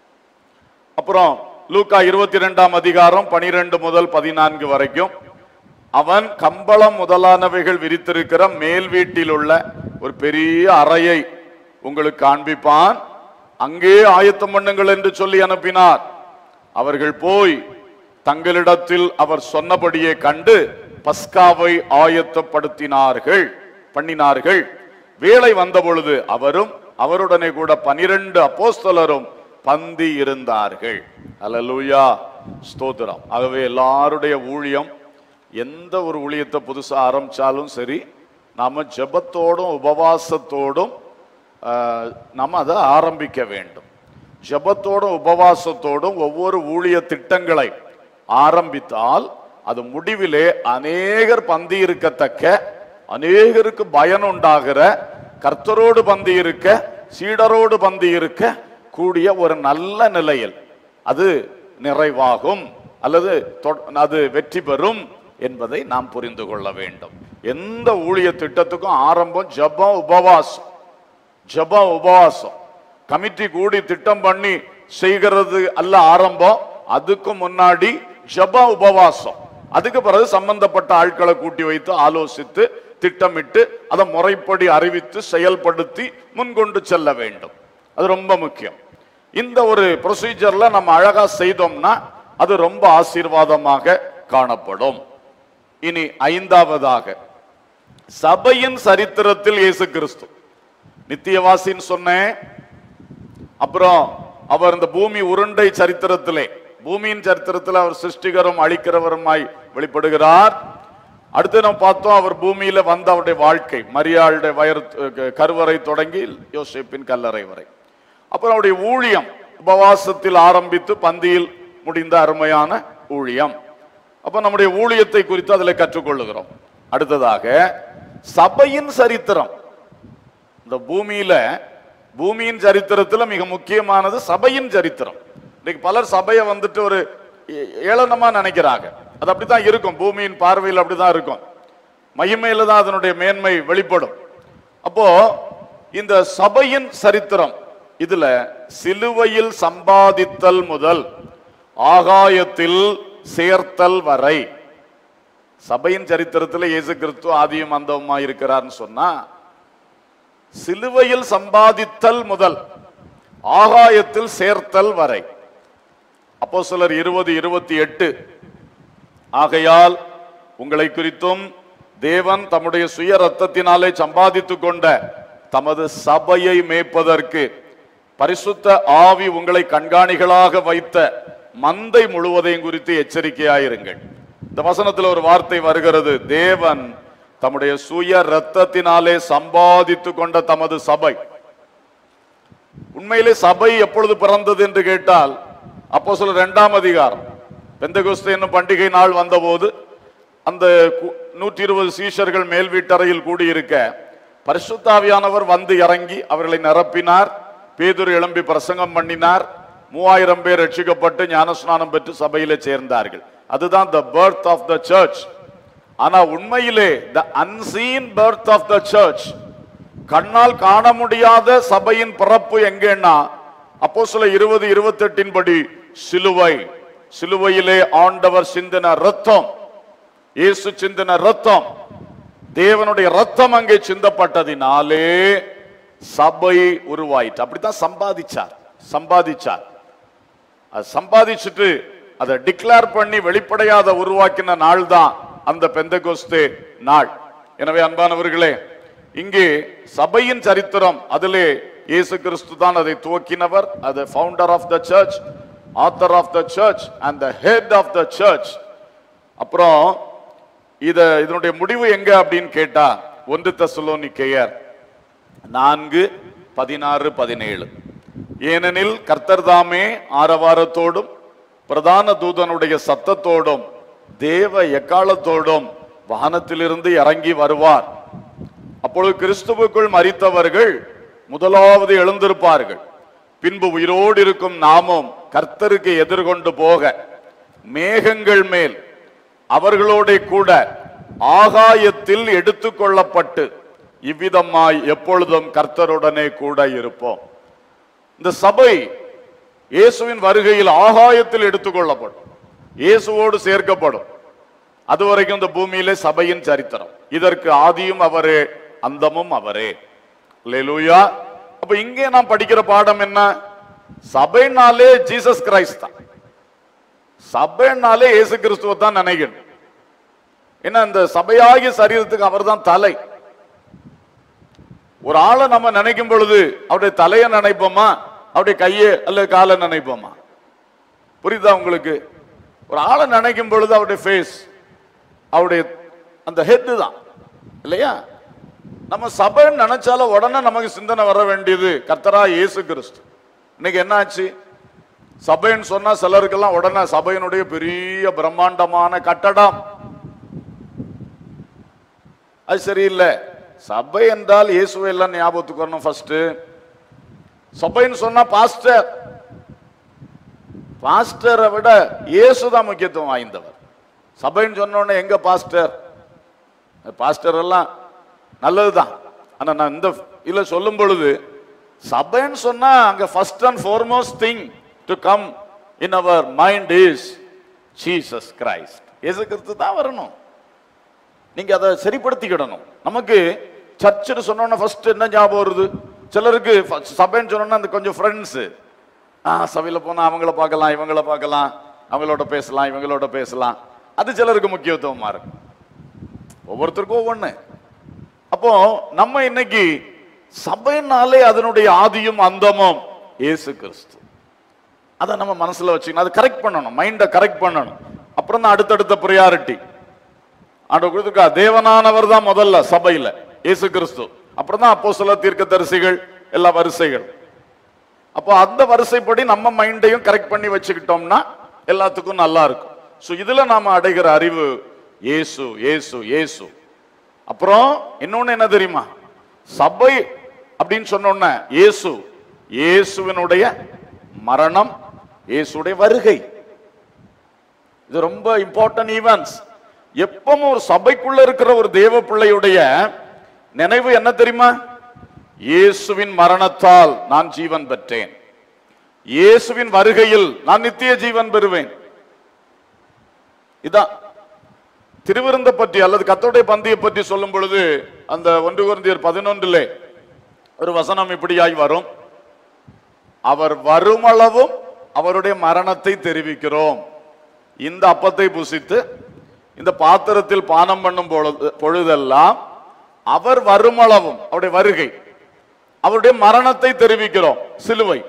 Speaker 3: அப்புறம் லூக்கா இருபத்தி ரெண்டாம் அதிகாரம் பனிரெண்டு முதல் பதினான்கு வரைக்கும் அவன் கம்பளம் முதலானவைகள் விரித்திருக்கிற மேல் வீட்டில் உள்ள ஒரு பெரிய அறையை உங்களுக்கு காண்பிப்பான் அங்கே ஆயத்தம் பண்ணுங்கள் என்று சொல்லி அனுப்பினார் அவர்கள் போய் தங்களிடத்தில் அவர் சொன்னபடியே கண்டு பஸ்காவை ஆயத்தப்படுத்தினார்கள் பண்ணினார்கள் வேலை வந்த பொழுது அவரும் அவருடனே கூட பனிரெண்டு அப்போஸ்தலரும் பந்தி இருந்தார்கள் அல்லேலூயா ஸ்தோத்திரம் ஆகவே எல்லாருடைய ஊழியம் எந்த ஒரு ஊழியத்தை புதுசா ஆரம்பிச்சாலும் சரி நாம ஜெபத்தோடும் உபவாசத்தோடும் ஆஹ், நம்ம அதை ஆரம்பிக்க வேண்டும் ஜெபத்தோடும் உபவாசத்தோடும் ஒவ்வொரு ஊழிய திட்டங்களை ஆரம்பித்தால் அது முடிவிலே அநேகர் பந்தி இருக்கத்தக்க அநேகருக்கு பயன் உண்டாகிற கர்த்தரோடு பந்தி இருக்க சீடரோடு பந்தி இருக்க கூடிய ஒரு நல்ல நிலையில் அது நிறைவாகும் அல்லது தொ- அது வெற்றி பெறும் என்பதை நாம் புரிந்து கொள்ள வேண்டும் எந்த ஊழிய திட்டத்துக்கும் ஆரம்பம் ஜெபம் உபவாசம் ஜெபம் உபவாசம் கமிட்டி கூடி திட்டம் பண்ணி செய்கிறது அல்ல ஆரம்பம் அதுக்கு முன்னாடி ஜெப உபவாசம் அதுக்கு பிறகு சம்பந்தப்பட்ட ஆட்களை கூட்டி வைத்து ஆலோசித்து திட்டமிட்டு அதை முறைப்படி அறிவித்து செயல்படுத்தி முன்கொண்டு செல்ல வேண்டும் அது ரொம்ப முக்கியம் இந்த ஒரு ப்ரொசீஜர்ல நம்ம அழகா செய்தோம்னா அது ரொம்ப ஆசீர்வாதமாக காணப்படும் இனி ஐந்தாவதாக சபையின் சரித்திரத்தில் இயேசு கிறிஸ்து நித்தியவாசின்னு சொன்னேன் அப்புறம் அவர் இந்த பூமி உருண்டை சரித்திரத்திலே பூமியின் சரித்திரத்தில் அவர் சிருஷ்டிகரும் அழிக்கிறவருமாய் வெளிப்படுகிறார் அடுத்து நம்ம பார்த்தோம் அவர் பூமியில வந்த அவருடைய வாழ்க்கை மரியாளுடைய வயர் கருவறை தொடங்கி யோசேப்பின் கல்லறை வரை அப்புறம் அவருடைய ஊழியம் உபவாசத்தில் ஆரம்பித்து பந்தியில் முடிந்த அருமையான ஊழியம் அப்ப நம்முடைய ஊழியத்தை குறித்து அதில் கற்றுக்கொள்ளுகிறோம் அடுத்ததாக சபையின் சரித்திரம் இந்த பூமியில பூமியின் சரித்திரத்துல மிக முக்கியமானது சபையின் சரித்திரம் இன்னைக்கு பலர் சபையை வந்துட்டு ஒரு ஏ- ஏளனமா நினைக்கிறாங்க அது அப்படித்தான் இருக்கும் பூமியின் பார்வையில் அப்படிதான் இருக்கும் மகிமையில தான் அதனுடைய மேன்மை வெளிப்படும் அப்போ இந்த சபையின் சரித்திரம் இதுல சிலுவையில் சம்பாதித்தல் முதல் ஆகாயத்தில் சேர்த்தல் வரை சபையின் சரித்திரத்தில் இயேசு கிறிஸ்து ஆதியும் அந்தவுமா இருக்கிறார்னு சொன்னா சிலுவையில் சம்பாதித்தல் முதல் ஆகாயத்தில் சேர்த்தல் வரை அப்போ சிலர் இருபது இருபத்தி எட்டு ஆகையால் உங்களை குறித்தும் தேவன் தம்முடைய சுய ரத்தத்தினாலே சம்பாதித்துக் கொண்ட தமது சபையை மேய்ப்பதற்கு பரிசுத்த ஆவி உங்களை கண்காணிகளாக வைத்த மந்தை முழுவதையும் குறித்து எச்சரிக்கையாயிருங்கள் இந்த வசனத்தில் ஒரு வார்த்தை வருகிறது தேவன் தம்முடைய சுய ரத்தத்தினாலே சம்பாதித்துக் கொண்ட தமது சபை உண்மையிலே சபை எப்பொழுது பிறந்தது என்று கேட்டால் அப்போ சொல்ல இரண்டாம் அதிகாரம் பெந்தகோஸ்து என்னும் பண்டிகை நாள் வந்தபோது அந்த நூற்றி இருபது சீஷர்கள் மேல் வீட்டறையில் கூடியிருக்க பரிசுத்தாவியானவர் வந்து இறங்கி அவர்களை நிரப்பினார் பேதுரு எழும்பி பிரசங்கம் பண்ணினார் மூவாயிரம் பேர் ரட்சிக்கப்பட்டு ஞானஸ்நானம் பெற்று சபையிலே சேர்ந்தார்கள் அதுதான் the birth of the church ஆனா உண்மையிலே the unseen birth of the church கண்ணால் காண முடியாத சபையின் பிறப்பு எங்கன்னா அப்போ சில இருபது இருபத்தெட்டின் படி சிலுவை சிலுவையிலே ஆண்டவர் சிந்தின ரத்தம் இயேசு சிந்தின ரத்தம் தேவனுடைய ரத்தம் அங்கே சிந்தப்பட்டதினாலே சபை உருவாயிற்று அப்படித்தான் சம்பாதிச்சார் சம்பாதிச்சார் அது சம்பாதிச்சுட்டு அதை டிக்ளேர் பண்ணி வெளிப்படையாத உருவாக்கின நாள் தான் அந்த பெந்தகோஸ்தே நாள் எனவே அன்பானவர்களே இங்கே சபையின் சரித்திரம் அதிலே இயேசு கிறிஸ்து தான் அதை துவக்கினவர் அது founder of the church author of the church and the head of the church அப்புறம் இத இதனுடைய முடிவு எங்க அப்படின்னு கேட்டா ஒன்று தெசலோனிக்கேயர் நான்கு பதினாறு பதினேழு ஏனெனில் கர்த்தர் தாமே ஆரவாரத்தோடும் பிரதான தூதனுடைய சத்தத்தோடும் தேவ எக்காலத்தோடும் வானத்திலிருந்து இறங்கி வருவார் அப்பொழுது கிறிஸ்துவுக்குள் மரித்தவர்கள் முதலாவது எழுந்திருப்பார்கள் பின்பு உயிரோடு இருக்கும் நாமும் கர்த்தருக்கு எதிர்கொண்டு போக மேகங்கள் மேல் அவர்களோட கூட ஆகாயத்தில் எடுத்துக்கொள்ளப்பட்டு இவ்விதமாய் எப்பொழுதும் கர்த்தருடனே கூட இருப்போம் இந்த சபை இயேசுவின் வருகையில் ஆகாயத்தில் எடுத்துக்கொள்ளப்படும் இயேசுவோடு சேர்க்கப்படும் அதுவரைக்கும் இந்த பூமியிலே சபையின் சரித்திரம் இதற்கு ஆதியும் அவரே அந்தமும் அவரே லூயா அப்ப இங்கே நாம் படிக்கிற பாடம் என்ன சபைனாலே ஜீசஸ் கிரைஸ்ட் தான் சபைனாலே இயேசு கிறிஸ்துவ தான் நினைக்கணும் ஏன்னா இந்த சபையாகிய சரீரத்துக்கு அவர்தான் தலை ஒரு ஆளை நம்ம நினைக்கும் பொழுது அவருடைய தலையை நினைப்போமா அவருடைய கையை அல்லது காலை நினைப்போமா புரியுதா உங்களுக்கு ஒரு ஆளை நினைக்கும் பொழுது அவருடைய ஃபேஸ் அவருடைய அந்த ஹெட் தான் இல்லையா நம்ம சபைன்னு நினைச்சாலும் உடனே நமக்கு சிந்தனை வர வேண்டியது கர்த்தரா இயேசு கிறிஸ்து இன்னைக்கு என்ன ஆச்சு சபைன்னு சொன்னா சிலருக்கெல்லாம் உடனே சபையினுடைய பெரிய பிரம்மாண்டமான கட்டடம் அது சரியில்லை சபை என்றால் இயேசுவை எல்லாம் ஞாபகத்துக்கு வரணும் ஃபர்ஸ்ட் சபைன்னு சொன்னா பாஸ்டர் பாஸ்டரை விட இயேசு தான் முக்கியத்துவம் வாய்ந்தவர் சபைன்னு சொன்ன உடனே எங்க பாஸ்டர் பாஸ்டர் எல்லாம் நல்லதுதான் ஆனா நான் இந்த இல்ல சொல்லும் பொழுது சபைன்னு சொன்னா அங்க first and foremost thing to come in our mind is Jesus Christ இயேசு கிறிஸ்து தான் வரணும் நீங்க அதை சரிப்படுத்திக்கிடணும் நமக்கு சர்ச்சுன்னு சொன்னோன்னா ஃபர்ஸ்ட் என்ன ஞாபகம் வருது சிலருக்கு first சபைன்னு சொன்னோன்னா அந்த கொஞ்சம் ஃப்ரெண்ட்ஸ் ஆ சபையில் போனா அவங்கள பார்க்கலாம் இவங்கள பார்க்கலாம் அவங்களோட பேசலாம் இவங்களோட பேசலாம் அது சிலருக்கு முக்கியத்துவமா இருக்கு ஒவ்வொருத்தருக்கும் ஒவ்வொன்று அப்போ நம்ம இன்னைக்கு சபைனாலே அதனுடைய ஆதியும் அந்தமும் இயேசு கிறிஸ்து அதை நம்ம மனசுல வச்சுக்கணும் அதை கரெக்ட் பண்ணணும் மைண்டை கரெக்ட் பண்ணணும் அப்புறம் தான் அடுத்தடுத்த ப்ரியாரிட்டி ஆண்டவர் கொடுத்துருக்கா தேவனானவர் தான் முதல்ல சபையில இயேசு கிறிஸ்து அப்புறம் தான் அப்போ சில தீர்க்க தரிசிகள் எல்லா வரிசைகள் அப்போ அந்த வரிசைப்படி நம்ம மைண்டையும் கரெக்ட் பண்ணி வச்சுக்கிட்டோம்னா எல்லாத்துக்கும் நல்லா இருக்கும் ஸோ இதுல நாம அடைகிற அறிவு இயேசு இயேசு இயேசு அப்புறம் இன்னொன்னு என்ன தெரியுமா சபை அப்படின்னு சொன்னோன்ன இயேசு இயேசுவினுடைய மரணம் இயேசுடைய வருகை இது ரொம்ப இம்பார்ட்டன்ட் ஈவெண்ட்ஸ் எப்பவும் ஒரு சபைக்குள்ள இருக்கிற ஒரு தேவ பிள்ளையுடைய நினைவு என்ன தெரியுமா இயேசுவின் மரணத்தால் நான் ஜீவன் பெற்றேன் இயேசுவின் வருகையில் நான் நித்திய ஜீவன் பெறுவேன் இதான் திருவிருந்த பற்றி அல்லது கத்தோடைய பந்தியை பற்றி சொல்லும் பொழுது அந்த ஒன்று குருந்தியர் பதினொன்றிலே ஒரு வசனம் இப்படியாய் வரும் அவர் வருமளவும் அவருடைய மரணத்தை தெரிவிக்கிறோம் இந்த அப்பத்தை புசித்து இந்த பாத்திரத்தில் பானம் பண்ணும் பொழுது பொழுதெல்லாம் அவர் வருமளவும் அவருடைய வருகை அவருடைய மரணத்தை தெரிவிக்கிறோம் சிலுவை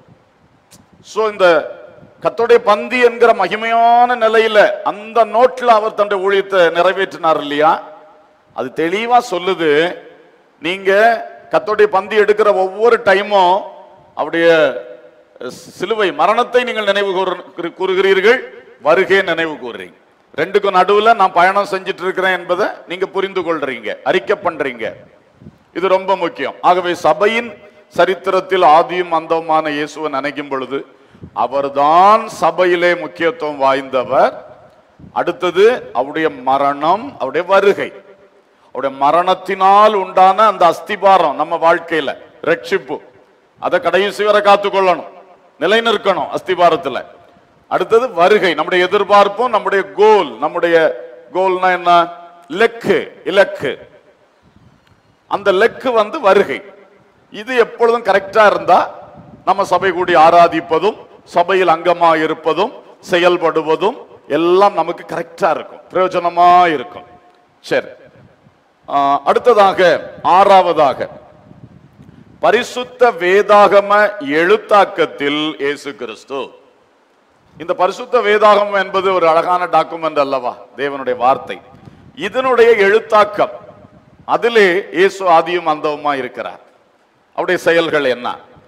Speaker 3: சோ இந்த கத்தோடைய பந்தி என்கிற மகிமையான நிலையில அந்த நோட்ல அவர் தன்னுடைய ஊழியத்தை நிறைவேற்றினார் இல்லையா அது தெளிவா சொல்லுது நீங்க கத்தோடைய பந்தி எடுக்கிற ஒவ்வொரு டைமும் அவருடைய சிலுவை மரணத்தை நீங்கள் நினைவு கூறு- கூறுகிறீர்கள் வருகை நினைவு கூறுறீங்க ரெண்டுக்கும் நடுவுல நான் பயணம் செஞ்சுட்டு இருக்கிறேன் என்பதை நீங்க புரிந்து கொள்றீங்க அறிக்கை பண்றீங்க இது ரொம்ப முக்கியம் ஆகவே சபையின் சரித்திரத்தில் ஆதியும் அந்தவுமான இயேசுவை நினைக்கும் பொழுது அவர்தான் சபையிலே முக்கியத்துவம் வாய்ந்தவர் அடுத்தது அவருடைய மரணம் அவருடைய வருகை அவருடைய மரணத்தினால் உண்டான அந்த அஸ்திபாரம் நம்ம வாழ்க்கையில ரட்சிப்பு அதை கடைசி வரை காத்துக்கொள்ளணும் நிலைநிற்கணும் அஸ்திபாரத்துல அடுத்தது வருகை நம்முடைய எதிர்பார்ப்பும் நம்முடைய கோல் நம்முடைய கோல்னா என்ன இலக்கு இலக்கு அந்த லெக்கு வந்து வருகை இது எப்பொழுதும் கரெக்டா இருந்தா நம்ம சபை கூடி ஆராதிப்பதும் சபையில் அங்கமா இருப்பதும் செயல்படுவதும் எல்லாம் நமக்கு கரெக்டா இருக்கும் பிரயோஜனமா இருக்கும் சரி ஆஹ், அடுத்ததாக ஆறாவதாக பரிசுத்த வேதாகம எழுத்தாக்கத்தில் இயேசு கிறிஸ்து இந்த பரிசுத்த வேதாகம் என்பது ஒரு அழகான டாக்குமெண்ட் அல்லவா தேவனுடைய வார்த்தை இதனுடைய எழுத்தாக்கம் அதிலே இயேசு ஆதியும் அந்தவுமா இருக்கிறார் அவருடைய செயல்கள் என்ன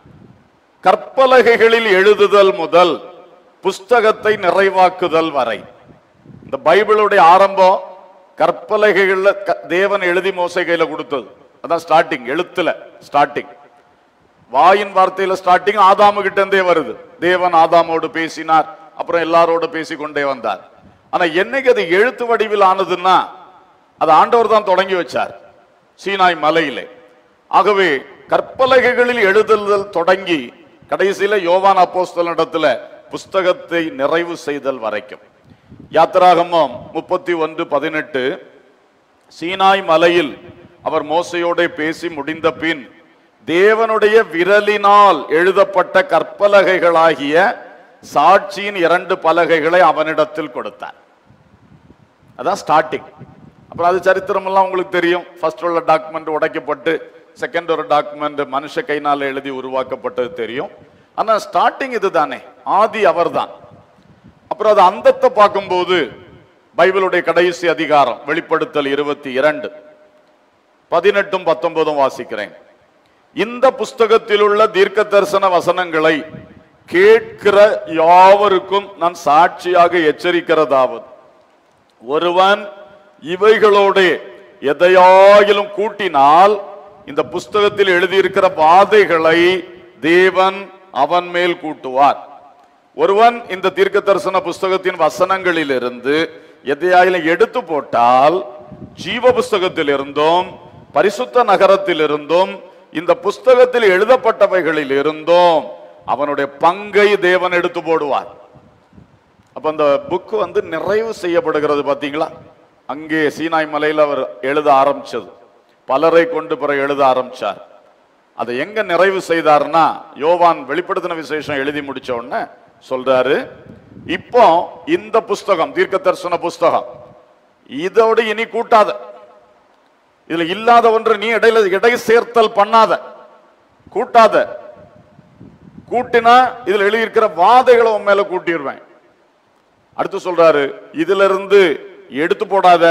Speaker 3: கற்பலகைகளில் எழுதுதல் முதல் புஸ்தகத்தை நிறைவாக்குதல் வரை இந்த பைபிளுடைய ஆரம்பம் கற்பலகைகள்ல க- தேவன் எழுதி மோசை கையில கொடுத்தது அதான் ஸ்டார்டிங் எழுத்துல ஸ்டார்டிங் வாயின் வார்த்தையில ஸ்டார்டிங் ஆதாமு கிட்ட இருந்தே வருது தேவன் ஆதாமோடு பேசினார் அப்புறம் எல்லாரோடு பேசி கொண்டே வந்தார் ஆனா என்னைக்கு அது எழுத்து வடிவில் ஆனதுன்னா அது ஆண்டவர் தான் தொடங்கி வச்சார் சீனாய் மலையிலே ஆகவே கற்பலகைகளில் எழுதுதல் தொடங்கி கடைசியில யோவான் அப்போஸ்தலனிடத்துல புஸ்தகத்தை நிறைவு செய்தல் வரைக்கும் யாத்திராகமம் முப்பத்தி ஒன்று பதினெட்டு சீனாய் மலையில் அவர் மோசையோட பேசி முடிந்த பின் தேவனுடைய விரலினால் எழுதப்பட்ட கற்பலகைகளாகிய சாட்சியின் இரண்டு பலகைகளை அவனிடத்தில் கொடுத்தார் அதான் ஸ்டார்டிங் அப்புறம் அது சரித்திரம் எல்லாம் உங்களுக்கு தெரியும் ஃபர்ஸ்ட் உள்ள டாக்குமெண்ட் உடைக்கப்பட்டு செகண்ட் ஒரு டாக்குமெண்ட் மனுஷ கைனால எழுதி உருவாக்கப்பட்டது தெரியும் ஆனா ஸ்டார்டிங் இதுதானே ஆதி அவர்தான் அப்புறம் அது அந்தத்தை பார்க்கும்போது பைபிளுடைய கடைசி அதிகாரம் வெளிப்படுத்தல் இருபத்தி இரண்டு பதினெட்டும் பத்தொன்பதும் வாசிக்கிறேன் இந்த புஸ்தகத்தில் உள்ள தீர்க்க தரிசன வசனங்களை கேட்கிற யாவருக்கும் நான் சாட்சியாக எச்சரிக்கிறதாவது ஒருவன் இவைகளோடு எதையாயிலும் கூட்டினால் இந்த புஸ்தகத்தில் எழுதியிருக்கிற வாதைகளை தேவன் அவன் மேல் கூட்டுவார் ஒருவன் இந்த தீர்க்க தரிசன புஸ்தகத்தின் வசனங்களிலிருந்து எதையாயிலும் எடுத்து போட்டால் ஜீவ புஸ்தகத்தில் இருந்தும் பரிசுத்த நகரத்தில் இருந்தும் இந்த புஸ்தகத்தில் எழுதப்பட்டவைகளில் இருந்தும் அவனுடைய பங்கை தேவன் எடுத்து போடுவார் அப்ப அந்த புக் வந்து நிறைவு செய்யப்படுகிறது பாத்தீங்களா அங்கே சீனாய் மலையில் அவர் எழுத ஆரம்பிச்சது பலரை கொண்டு பிறகு எழுத ஆரம்பிச்சார் அதை எங்க நிறைவு செய்தார்னா யோவான் வெளிப்படுத்தின விசேஷம் எழுதி முடிச்ச உடனே சொல்றாரு இப்போ இந்த புஸ்தகம் தீர்க்க தரிசன புஸ்தகம் இதோடு இனி கூட்டாத இதுல இல்லாத ஒன்று நீ இடையில இடை சேர்த்தல் பண்ணாத கூட்டாத கூட்டினா இதுல எழுதியிருக்கிற வாதைகளை உன் மேல கூட்டிடுவேன் அடுத்து சொல்றாரு இதுல இருந்து எடுத்து போடாத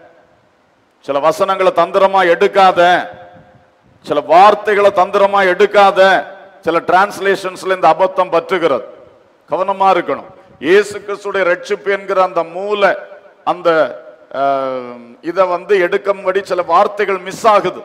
Speaker 3: சில வசனங்களை தந்திரமா எடுக்காத சில வார்த்தைகளை தந்திரமா எடுக்காத சில டிரான்ஸ்லேஷன்ஸ்ல இந்த அபத்தம் பற்றுகிறது கவனமா இருக்கணும் இயேசு கிறிஸ்துடைய ரட்சிப்பு என்கிற அந்த மூல அந்த இத வந்து எடுக்கும்படி சில வார்த்தைகள் மிஸ் ஆகுது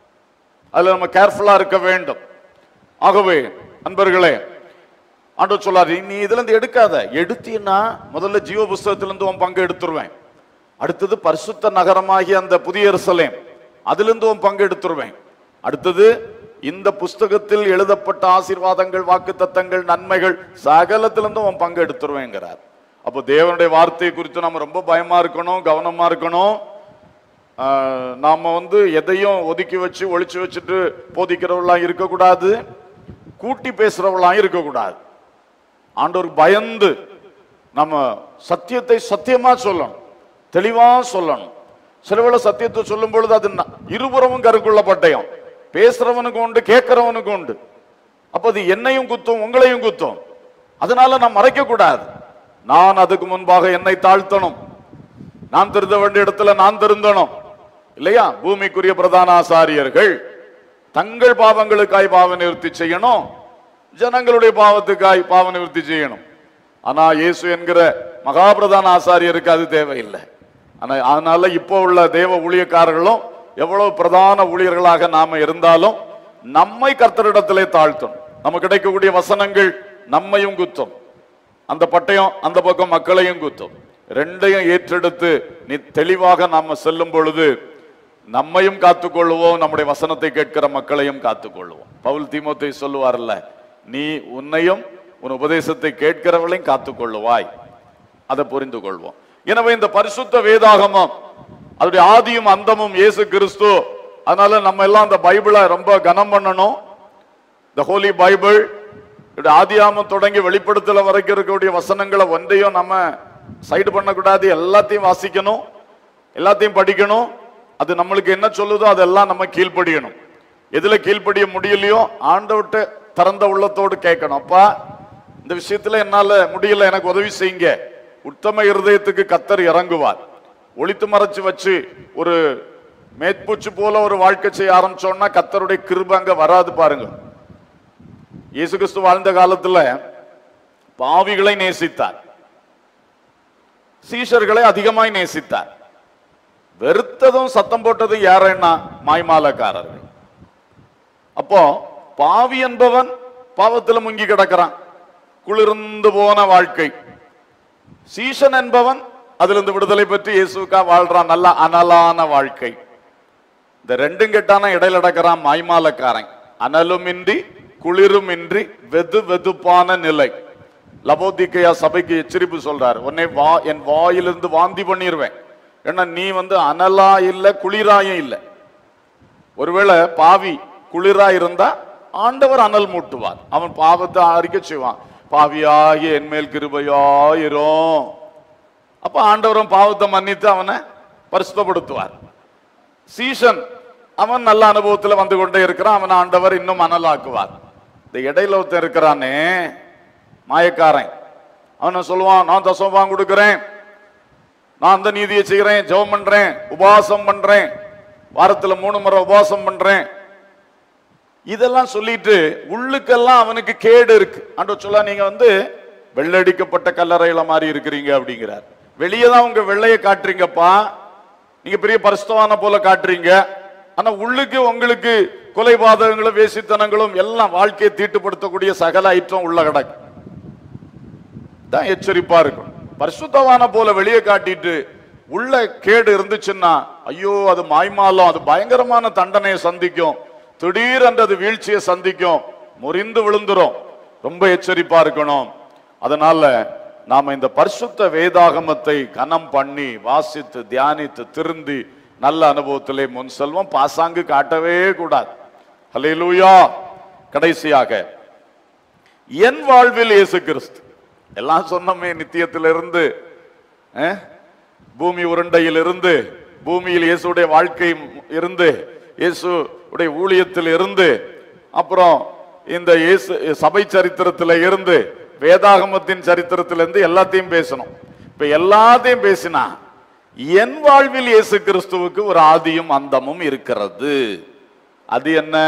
Speaker 3: அதுல நம்ம கேர்ஃபுல்லா இருக்க வேண்டும் ஆகவே அன்பர்களே ஆண்டவர் சொல்லாரு நீ இதுல இருந்து எடுக்காத எடுத்தீன்னா முதல்ல ஜீவ புஸ்தகத்துல இருந்து உன் பங்கு எடுத்துருவேன் அடுத்தது பரிசுத்த நகரமாகிய அந்த புதிய எருசலேம் அதுல இருந்து உன் பங்கு எடுத்துருவேன் அடுத்தது இந்த புஸ்தகத்தில் எழுதப்பட்ட ஆசீர்வாதங்கள் வாக்கு தத்தங்கள் நன்மைகள் சகலத்திலிருந்தும் உன் பங்கு எடுத்துருவேங்கிறார் அப்போ தேவனுடைய வார்த்தை குறித்து நம்ம ரொம்ப பயமா இருக்கணும் கவனமா இருக்கணும் ஆஹ், நாம வந்து எதையும் ஒதுக்கி வச்சு ஒளிச்சு வச்சுட்டு போதிக்கிறவர்களாம் இருக்கக்கூடாது கூட்டி பேசுறவர்களாம் இருக்கக்கூடாது ஆண்டவருக்கு பயந்து நம்ம சத்தியத்தை சத்தியமா சொல்லணும் தெளிவா சொல்லணும் சில வேளை சத்தியத்தை சொல்லும் பொழுது அது ந- இருபுறமும் கருக்குள்ள பட்டயம் பேசுறவனுக்கு உண்டு கேட்கிறவனுக்கு உண்டு அப்ப அது என்னையும் குத்தும் உங்களையும் குத்தும் அதனால நான் மறைக்க கூடாது நான் அதுக்கு முன்பாக என்னை தாழ்த்தணும் நான் திருந்த வேண்டிய இடத்துல நான் திருந்தணும் இல்லையா பூமிக்குரிய பிரதான ஆசாரியர்கள் தங்கள் பாவங்களுக்காய் பாவ நிவர்த்தி செய்யணும் ஜனங்களுடைய பாவத்துக்காய் பாவ நிவர்த்தி செய்யணும் ஆனா இயேசு என்கிற மகாபிரதான ஆசாரியருக்கு அது தேவையில்லை ஆனா அதனால இப்போ உள்ள தேவ ஊழியக்காரர்களும் எவ்வளவு பிரதான ஊழியர்களாக நாம இருந்தாலும் நம்மை கர்த்தரிடத்திலே தாழ்த்தணும் நமக்கு கிடைக்கக்கூடிய வசனங்கள் நம்மையும் குத்தும் அந்த பட்டயம் அந்த பக்கம் மக்களையும் குத்தும் ரெண்டையும் ஏற்றெடுத்து நீ தெளிவாக நாம செல்லும் பொழுது நம்மையும் காத்துக்கொள்ளுவோம் நம்முடைய வசனத்தை கேட்கிற மக்களையும் காத்துக்கொள்ளுவோம் பவுல் தீமோத்தை சொல்லுவார்ல நீ உன்னையும் உன் உபதேசத்தை கேட்கிறவளையும் காத்துக்கொள்ளுவாய் அதை புரிந்து கொள்வோம் எனவே இந்த பரிசுத்த வேதாகமம் அதனுடைய ஆதியும் அந்தமும் இயேசு கிறிஸ்து அதனால நம்ம எல்லாம் அந்த பைபிளை ரொம்ப கனம் பண்ணணும் த ஹோலி பைபிள் ஆதியாமம் தொடங்கி வெளிப்படுத்தல வரைக்கும் இருக்கக்கூடிய வசனங்களை ஒன்றையும் நம்ம சைடு பண்ணக்கூடாது எல்லாத்தையும் வாசிக்கணும் எல்லாத்தையும் படிக்கணும் அது நம்மளுக்கு என்ன சொல்லுதோ அதெல்லாம் நம்ம கீழ்ப்படியணும் எதுல கீழ்ப்படிய முடியலையோ ஆண்டவர்கிட்ட திறந்த உள்ளத்தோடு கேட்கணும் அப்பா இந்த விஷயத்துல என்னால முடியல எனக்கு உதவி செய்யுங்க உத்தம இருதயத்துக்கு கத்தர் இறங்குவார் ஒளித்து மறைச்சு வச்சு ஒரு மேற்பூச்சு போல ஒரு வாழ்க்கை செய்ய ஆரம்பிச்சோம்னா கத்தருடைய கிருபை அங்க வராது பாருங்க இயேசு கிறிஸ்து வாழ்ந்த காலத்துல பாவிகளை நேசித்தார் சீஷர்களை அதிகமாய் நேசித்தார் வெறுத்ததும் சத்தம் போட்டதும் யாருன்னா மாய்மாலக்காரர்கள் அப்போ பாவி என்பவன் பாவத்துல முங்கி கிடக்கிறான் குளிர்ந்து போன வாழ்க்கை சீஷன் என்பவன் அதிலிருந்து விடுதலை பெற்று இயேசுக்கா வாழ்றான் நல்ல அனலான வாழ்க்கை இந்த ரெண்டும் கெட்டான இடையில நடக்கிறான் மாய்மாலக்காரன் அனலுமின்றி குளிருமின்றி வெது வெதுப்பான நிலை லபோதிக்கையா சபைக்கு எச்சரிப்பு சொல்றாரு உன்னை வா என் வாயிலிருந்து வாந்தி பண்ணிடுவேன் ஏன்னா நீ வந்து அனலா இல்ல குளிராயும் இல்லை ஒருவேளை பாவி குளிரா இருந்தா ஆண்டவர் அனல் மூட்டுவார் அவன் பாவத்தை அறிக்கை செய்வான் பாவியாகி என் மேல் கிருபையாயிரும் அப்ப ஆண்டவரும் பாவத்தை மன்னித்து அவனை பரிசுத்தப்படுத்துவார் சீசன் அவன் நல்ல அனுபவத்துல வந்து கொண்டே இருக்கிறான் அவன் ஆண்டவர் இன்னும் அனலாக்குவார் இந்த இடையில ஒருத்தன் இருக்கிறானே மாயக்காரன் அவன் சொல்லுவான் நான் தசமம் கொடுக்கிறேன் நான் அந்த நீதியை செய்கிறேன் ஜெபம் பண்றேன் உபவாசம் பண்றேன் வாரத்துல மூணு முறை உபவாசம் பண்றேன் இதெல்லாம் சொல்லிட்டு உள்ளுக்கெல்லாம் அவனுக்கு கேடு இருக்கு ஆண்டவர் சொல்ல நீங்க வந்து வெள்ளடிக்கப்பட்ட கல்லறையில மாதிரி இருக்கிறீங்க அப்படிங்கிறார் வெளியே தான் உங்க வெள்ளையை காட்டுறீங்கப்பா நீங்க பெரிய பரிசுத்தவான போல காட்டுறீங்க ஆனா உள்ளுக்கு உங்களுக்கு கொலைபாதகங்களும் வேசித்தனங்களும் எல்லாம் வாழ்க்கையை தீட்டுப்படுத்தக்கூடிய சகல ஐட்டம் உள்ள கிடக்கு தான் எச்சரிப்பா இருக்கும் பரிசுத்தவான போல வெளியே காட்டிட்டு உள்ள கேடு இருந்துச்சுன்னா ஐயோ அது மாய்மாலம் அது பயங்கரமான தண்டனையை சந்திக்கும் திடீரென்று அது வீழ்ச்சியை சந்திக்கும் முறிந்து விழுந்துரும் ரொம்ப எச்சரிப்பா இருக்கணும் அதனால நாம இந்த பரிசுத்த வேதாகமத்தை கனம் பண்ணி வாசித்து தியானித்து திருந்தி நல்ல அனுபவத்திலே முன் செல்வம் பாசாங்கு காட்டவே கூடாது ஹalleluya கடைசியாக என் வாழ்வில் இயேசு கிறிஸ்து எல்லாம் சொன்னோமே நித்தியத்திலிருந்து அஹ், பூமி உருண்டையில் இருந்து பூமியில் இயேசுடைய வாழ்க்கை இருந்து இயேசுடைய ஊழியத்தில் இருந்து அப்புறம் இந்த இயேசு சபை சரித்திரத்தில் இருந்து வேதாகமத்தின் சரித்திரத்திலிருந்து எல்லாத்தையும் பேசணும் இப்ப எல்லாத்தையும் பேசினா என் வாழ்வில் இயேசு கிறிஸ்துவுக்கு ஒரு ஆதியும் அந்தமும் இருக்கிறது அது என்ன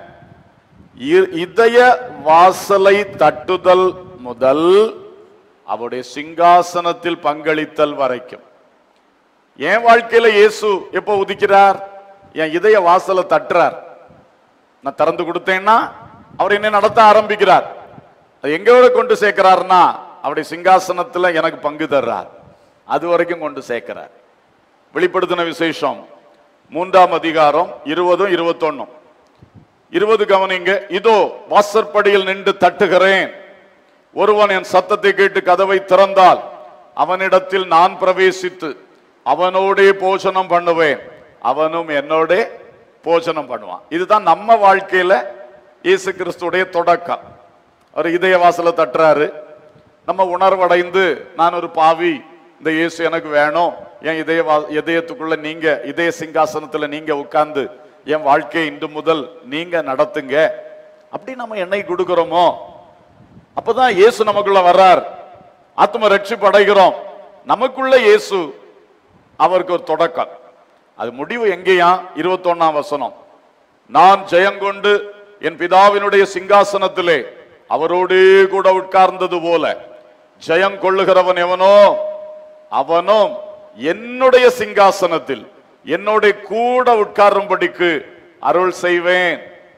Speaker 3: இ- இதய வாசலை தட்டுதல் முதல் அவருடைய சிங்காசனத்தில் பங்களித்தல் வரைக்கும் என் வாழ்க்கையில இயேசு எப்போ உதிக்கிறார் என் இதய வாசலை தட்டுறார் நான் திறந்து கொடுத்தேன்னா அவர் என்ன நடத்த ஆரம்பிக்கிறார் அது எங்க வரை கொண்டு சேர்க்கிறார்னா அவருடைய சிங்காசனத்துல எனக்கு பங்கு தர்றார் அது வரைக்கும் கொண்டு சேர்க்கிறார் வெளிப்படுத்தின விசேஷம் மூன்றாம் அதிகாரம் இருபதும் இருபத்தொன்னும் இருபது கவனிங்க இதோ வாசற்படியில் நின்று தட்டுகிறேன் ஒருவன் என் சத்தத்தை கேட்டு கதவை திறந்தால் அவனிடத்தில் நான் பிரவேசித்து அவனோடே போஜனம் பண்ணுவேன் அவனும் என்னோட போஜனம் பண்ணுவான் இதுதான் நம்ம வாழ்க்கையில இயேசு கிறிஸ்துடைய தொடக்கம் அவர் இதய வாசல தட்டுறாரு நம்ம உணர்வடைந்து நான் ஒரு பாவி இந்த இயேசு எனக்கு வேணும் என் இதய வா- இதயத்துக்குள்ள நீங்க இதய சிங்காசனத்துல நீங்க உட்கார்ந்து என் வாழ்க்கையை இன்று முதல் நீங்க நடத்துங்க அப்படி நம்ம என்னை கொடுக்கிறோமோ அப்பதான் இயேசு நமக்குள்ள வர்றார் ஆத்ம ரட்சிப்பு அடைகிறோம் நமக்குள்ள இயேசு அவருக்கு ஒரு தொடக்கம் அது முடிவு எங்கேயா இருபத்தொன்னாம் வசனம் நான் ஜெயங்கொண்டு என் பிதாவினுடைய சிங்காசனத்திலே அவரோடே கூட உட்கார்ந்தது போல ஜெயம் கொள்ளுகிறவன் எவனோ அவனும் என்னுடைய சிங்காசனத்தில் என்னோட கூட உட்காரும்படிக்கு அருள் செய்வேன்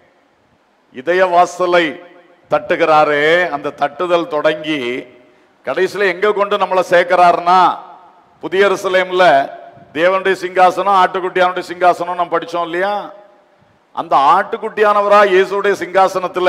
Speaker 3: இதய வாசலை தட்டுகிறாரே அந்த தட்டுதல் தொடங்கி கடைசியில எங்க கொண்டு நம்மளை சேர்க்கிறாருன்னா புதிய எருசலேம்ல தேவனுடைய சிங்காசனம் ஆட்டுக்குட்டியானுடைய சிங்காசனம் நம்ம படிச்சோம் இல்லையா அந்த ஆட்டுக்குட்டியானவரா இயேசுடைய சிங்காசனத்துல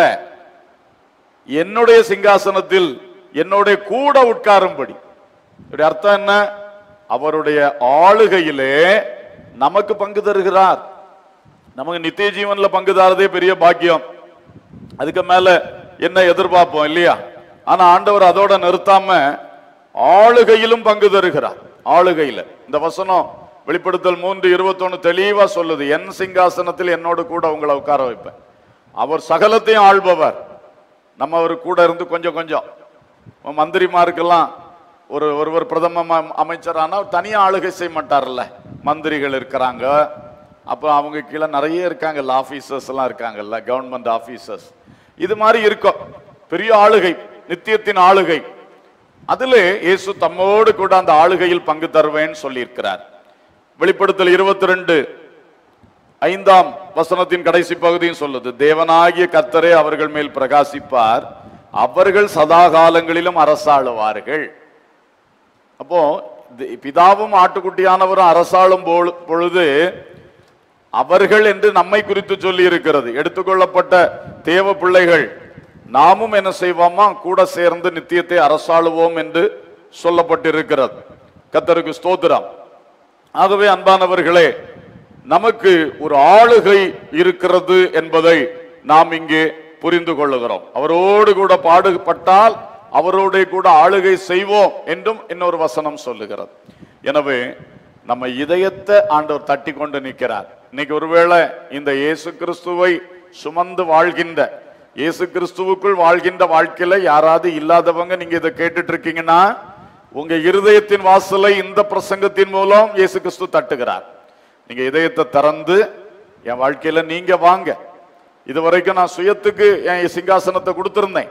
Speaker 3: என்னுடைய சிங்காசனத்தில் என்னோட கூட உட்காரும்படி இதோட அர்த்தம் என்ன அவருடைய ஆளுகையிலே நமக்கு பங்கு தருகிறார் நமக்கு நித்திய ஜீவன்ல பங்கு தரதே பெரிய பாக்கியம் அதுக்கு மேல என்ன எதிர்பார்ப்போம் இல்லையா ஆனா ஆண்டவர் அதோட நிறுத்தாம ஆளுகையிலும் பங்கு தருகிறார் ஆளுகையில இந்த வசனம் வெளிப்படுத்தல் மூன்று இருபத்தொன்னு தெளிவா சொல்லுது என் சிங்காசனத்தில் என்னோடு கூட உங்களை உட்கார வைப்பேன் அவர் சகலத்தையும் ஆள்பவர் நம்ம அவர் கூட இருந்து கொஞ்சம் கொஞ்சம் மந்திரிமாருக்கெல்லாம் ஒரு ஒருவர் பிரதம ம- அமைச்சரானா அவர் தனியா ஆளுகை செய்ய மாட்டார்ல மந்திரிகள் இருக்கிறாங்க அப்புறம் அவங்க கீழே நிறைய இருக்காங்கல்ல ஆபீசர்ஸ் எல்லாம் இருக்காங்கல்ல கவர்மெண்ட் ஆபீசர்ஸ் இது மாதிரி இருக்கும் பெரிய ஆளுகை நித்தியத்தின் ஆளுகை அதுல இயேசு தம்மோடு கூட அந்த ஆளுகையில் பங்கு தருவேன்னு சொல்லியிருக்கிறார் வெளிப்படுத்தல் இருபத்தி ரெண்டு ஐந்தாம் வசனத்தின் கடைசி பகுதியும் சொல்லுது தேவனாகிய கர்த்தரே அவர்கள் மேல் பிரகாசிப்பார் அவர்கள் சதா காலங்களிலும் அரசாளுவார்கள் அப்போ தி- பிதாவும் ஆட்டுக்குட்டியானவரும் அரசாளும் பொழு- பொழுது அவர்கள் என்று நம்மை குறித்து சொல்லி இருக்கிறது எடுத்துக்கொள்ளப்பட்ட தேவ பிள்ளைகள் நாமும் என்ன செய்வோமா கூட சேர்ந்து நித்தியத்தை அரசாளுவோம் என்று சொல்லப்பட்டிருக்கிறது கத்தருக்கு ஸ்தோத்திரம் ஆகவே அன்பானவர்களே நமக்கு ஒரு ஆளுகை இருக்கிறது என்பதை நாம் இங்கே புரிந்து கொள்ளுகிறோம் அவரோடு கூட பாடுபட்டால் அவரோட கூட ஆளுகை செய்வோம் என்றும் இன்னொரு வசனம் சொல்லுகிறது எனவே நம்ம இதயத்தை ஆண்டவர் தட்டி கொண்டு நிற்கிறார் இன்னைக்கு ஒருவேளை இந்த இயேசு கிறிஸ்துவை சுமந்து வாழ்கின்ற இயேசு கிறிஸ்துவுக்குள் வாழ்கின்ற வாழ்க்கையில யாராவது இல்லாதவங்க நீங்க இதை கேட்டுட்டு இருக்கீங்கன்னா உங்க இருதயத்தின் வாசலை இந்த பிரசங்கத்தின் மூலம் இயேசு கிறிஸ்து தட்டுகிறார் நீங்க இதயத்தை திறந்து என் வாழ்க்கையில நீங்க வாங்க இதுவரைக்கும் நான் சுயத்துக்கு என் சிங்காசனத்தை கொடுத்திருந்தேன்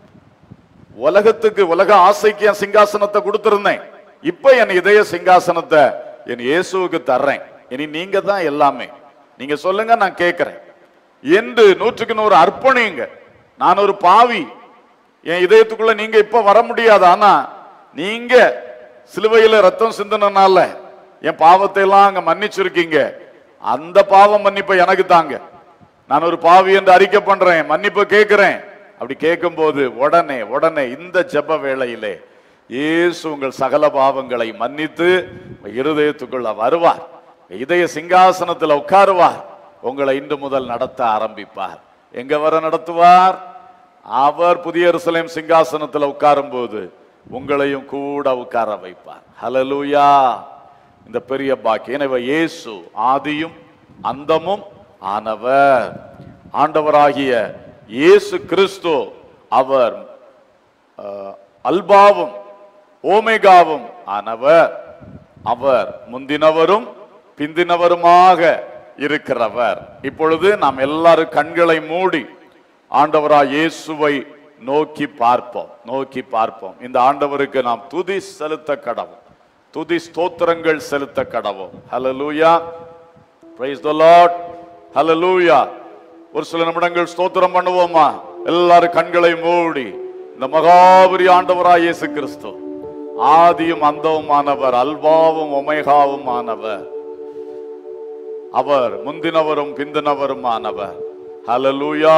Speaker 3: உலகத்துக்கு உலக ஆசைக்கு என் சிங்காசனத்தை கொடுத்திருந்தேன் இப்ப என் இதய சிங்காசனத்தை என் இயேசுவுக்கு தர்றேன் இனி நீங்க தான் எல்லாமே நீங்க சொல்லுங்க நான் கேட்கிறேன் என்று நூற்றுக்கு நூறு அர்ப்பணிங்க நான் ஒரு பாவி என் இதயத்துக்குள்ள நீங்க இப்ப வர முடியாது ஆனா நீங்க சிலுவையில ரத்தம் சிந்தனனால என் பாவத்தை எல்லாம் அங்க மன்னிச்சிருக்கீங்க அந்த பாவம் மன்னிப்பை எனக்கு தாங்க நான் ஒரு பாவி என்று அறிக்கை பண்றேன் மன்னிப்பு கேட்கிறேன் அப்படி கேட்கும்போது உடனே உடனே இந்த ஜெப வேளையிலே இயேசு உங்கள் சகல பாவங்களை மன்னித்து உங்கள் இருதயத்துக்குள்ள வருவார் இதய சிங்காசனத்தில் உட்காருவார் உங்களை இன்று முதல் நடத்த ஆரம்பிப்பார் எங்க வர நடத்துவார் அவர் புதிய எருசலேம் சிங்காசனத்தில் உட்காரும் போது உங்களையும் கூட உட்கார வைப்பார் ஹalleluya இந்த பெரிய பாக்கியம் எனவே இயேசு ஆதியும் அந்தமும் ஆனவர் ஆண்டவராகிய இயேசு கிறிஸ்து அவர் அஹ், அல்பாவும் ஓமேகாவும் ஆனவர் அவர் முந்தினவரும் பிந்தினவருமாக இருக்கிறவர் இப்பொழுது நாம் எல்லாரும் கண்களை மூடி ஆண்டவராய் இயேசுவை நோக்கி பார்ப்போம் நோக்கி பார்ப்போம் இந்த ஆண்டவருக்கு நாம் துதி செலுத்த கடவும் துதி ஸ்தோத்திரங்கள் செலுத்த கடவும் ஹalleluya praise the lord hallelujah ஒரு சில நிமிடங்கள் ஸ்தோத்திரம் பண்ணுவோமா எல்லாரும் கண்களை மூடி இந்த மகாபரி ஆண்டவராய் இயேசு கிறிஸ்து ஆதியும் அந்தவுமானவர் அல்வாவும் ஒமேகாவும் ஆனவர் அவர் முந்தினவரும் பிந்தினவருமானவர் ஹalleluya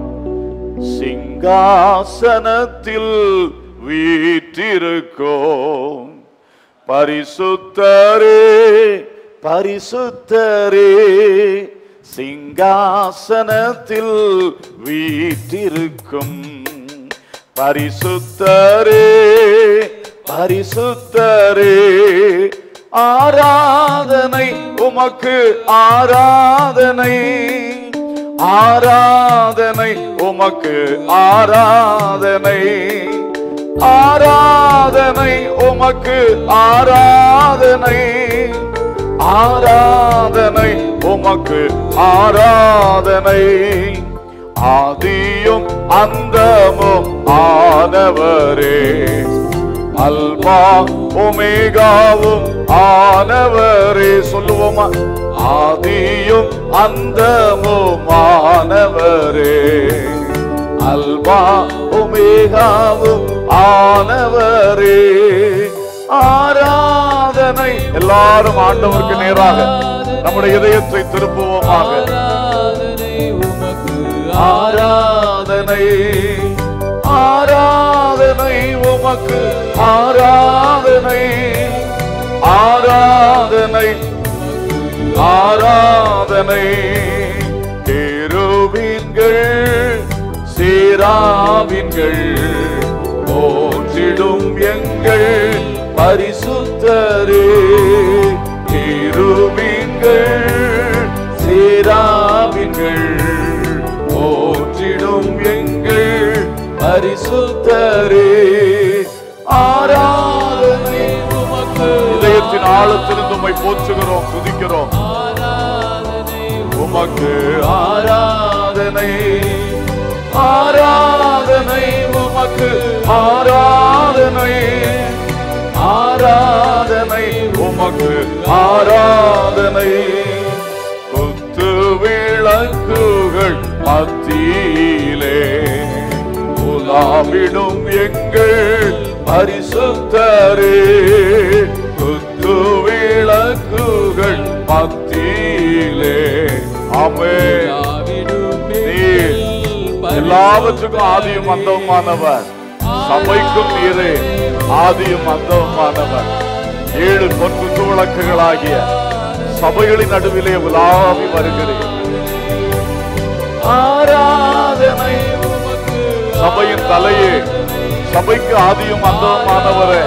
Speaker 3: சிங்காசனத்தில் வீற்றிருக்கோம் பரிசுத்தரே பரிசுத்தரே சிங்காசனத்தில் வீற்றிருக்கும் பரிசுத்தரே பரிசுத்தரே ஆராதனை உமக்கு ஆராதனை ஆராதனை உமக்கு ஆராதனை ஆராதனை உமக்கு ஆராதனை ஆராதனை உமக்கு ஆராதனை ஆதியும் அந்தமும் ஆனவரே அல்பா ஒமேகாவும் ஆனவரே சொல்லுவோமா ஆதியும் அந்தமும் ஆனவரே அல்பா ஒமேகாவும் ஆனவரே ஆராதனை எல்லாரும் ஆண்டவருக்கு நேராக நம்முடைய இதயத்தை திருப்புவோமாக
Speaker 1: ஆராதனை உமக்கு
Speaker 3: ஆராதனை ஆராதனை உமக்கு ஆராதனை ஆராதனை ஆராதனை கேருபீன்கள் சீராவின்கள் போற்றிடும் எங்கள் பரிசுத்தரே கேருபீன்கள் சீராவின்கள் போற்றிடும் எங்கள் பரிசுத்தரே ஆராதனை உமக்கு இதயத்தின் ஆழத்திலிருந்து உம்மை போற்றுகிறோம் துதிக்கிறோம்
Speaker 1: ஆராதனை
Speaker 3: உமக்கு ஆராதனை ஆராதனை உமக்கு ஆராதனை ஆராதனை உமக்கு ஆராதனை குத்து விளக்குகள் மத்தியிலே உலாவிடும் எங்கள் பரிசுத்தரே குத்து விளக்குகள் மத்தியிலே ஆமே நீர் எல்லாவற்றுக்கும் ஆதியும் அந்தவுமானவர் சபைக்கும் நீரே ஆதியும் அந்தவுமானவர் ஏழு பொன்குத்து விளக்குகளாகிய சபைகளின் நடுவிலே உலாவி வருகிறேன் ஆராதனை சபையின் தலையே சபைக்கு ஆதியும் அந்தவுமானவரே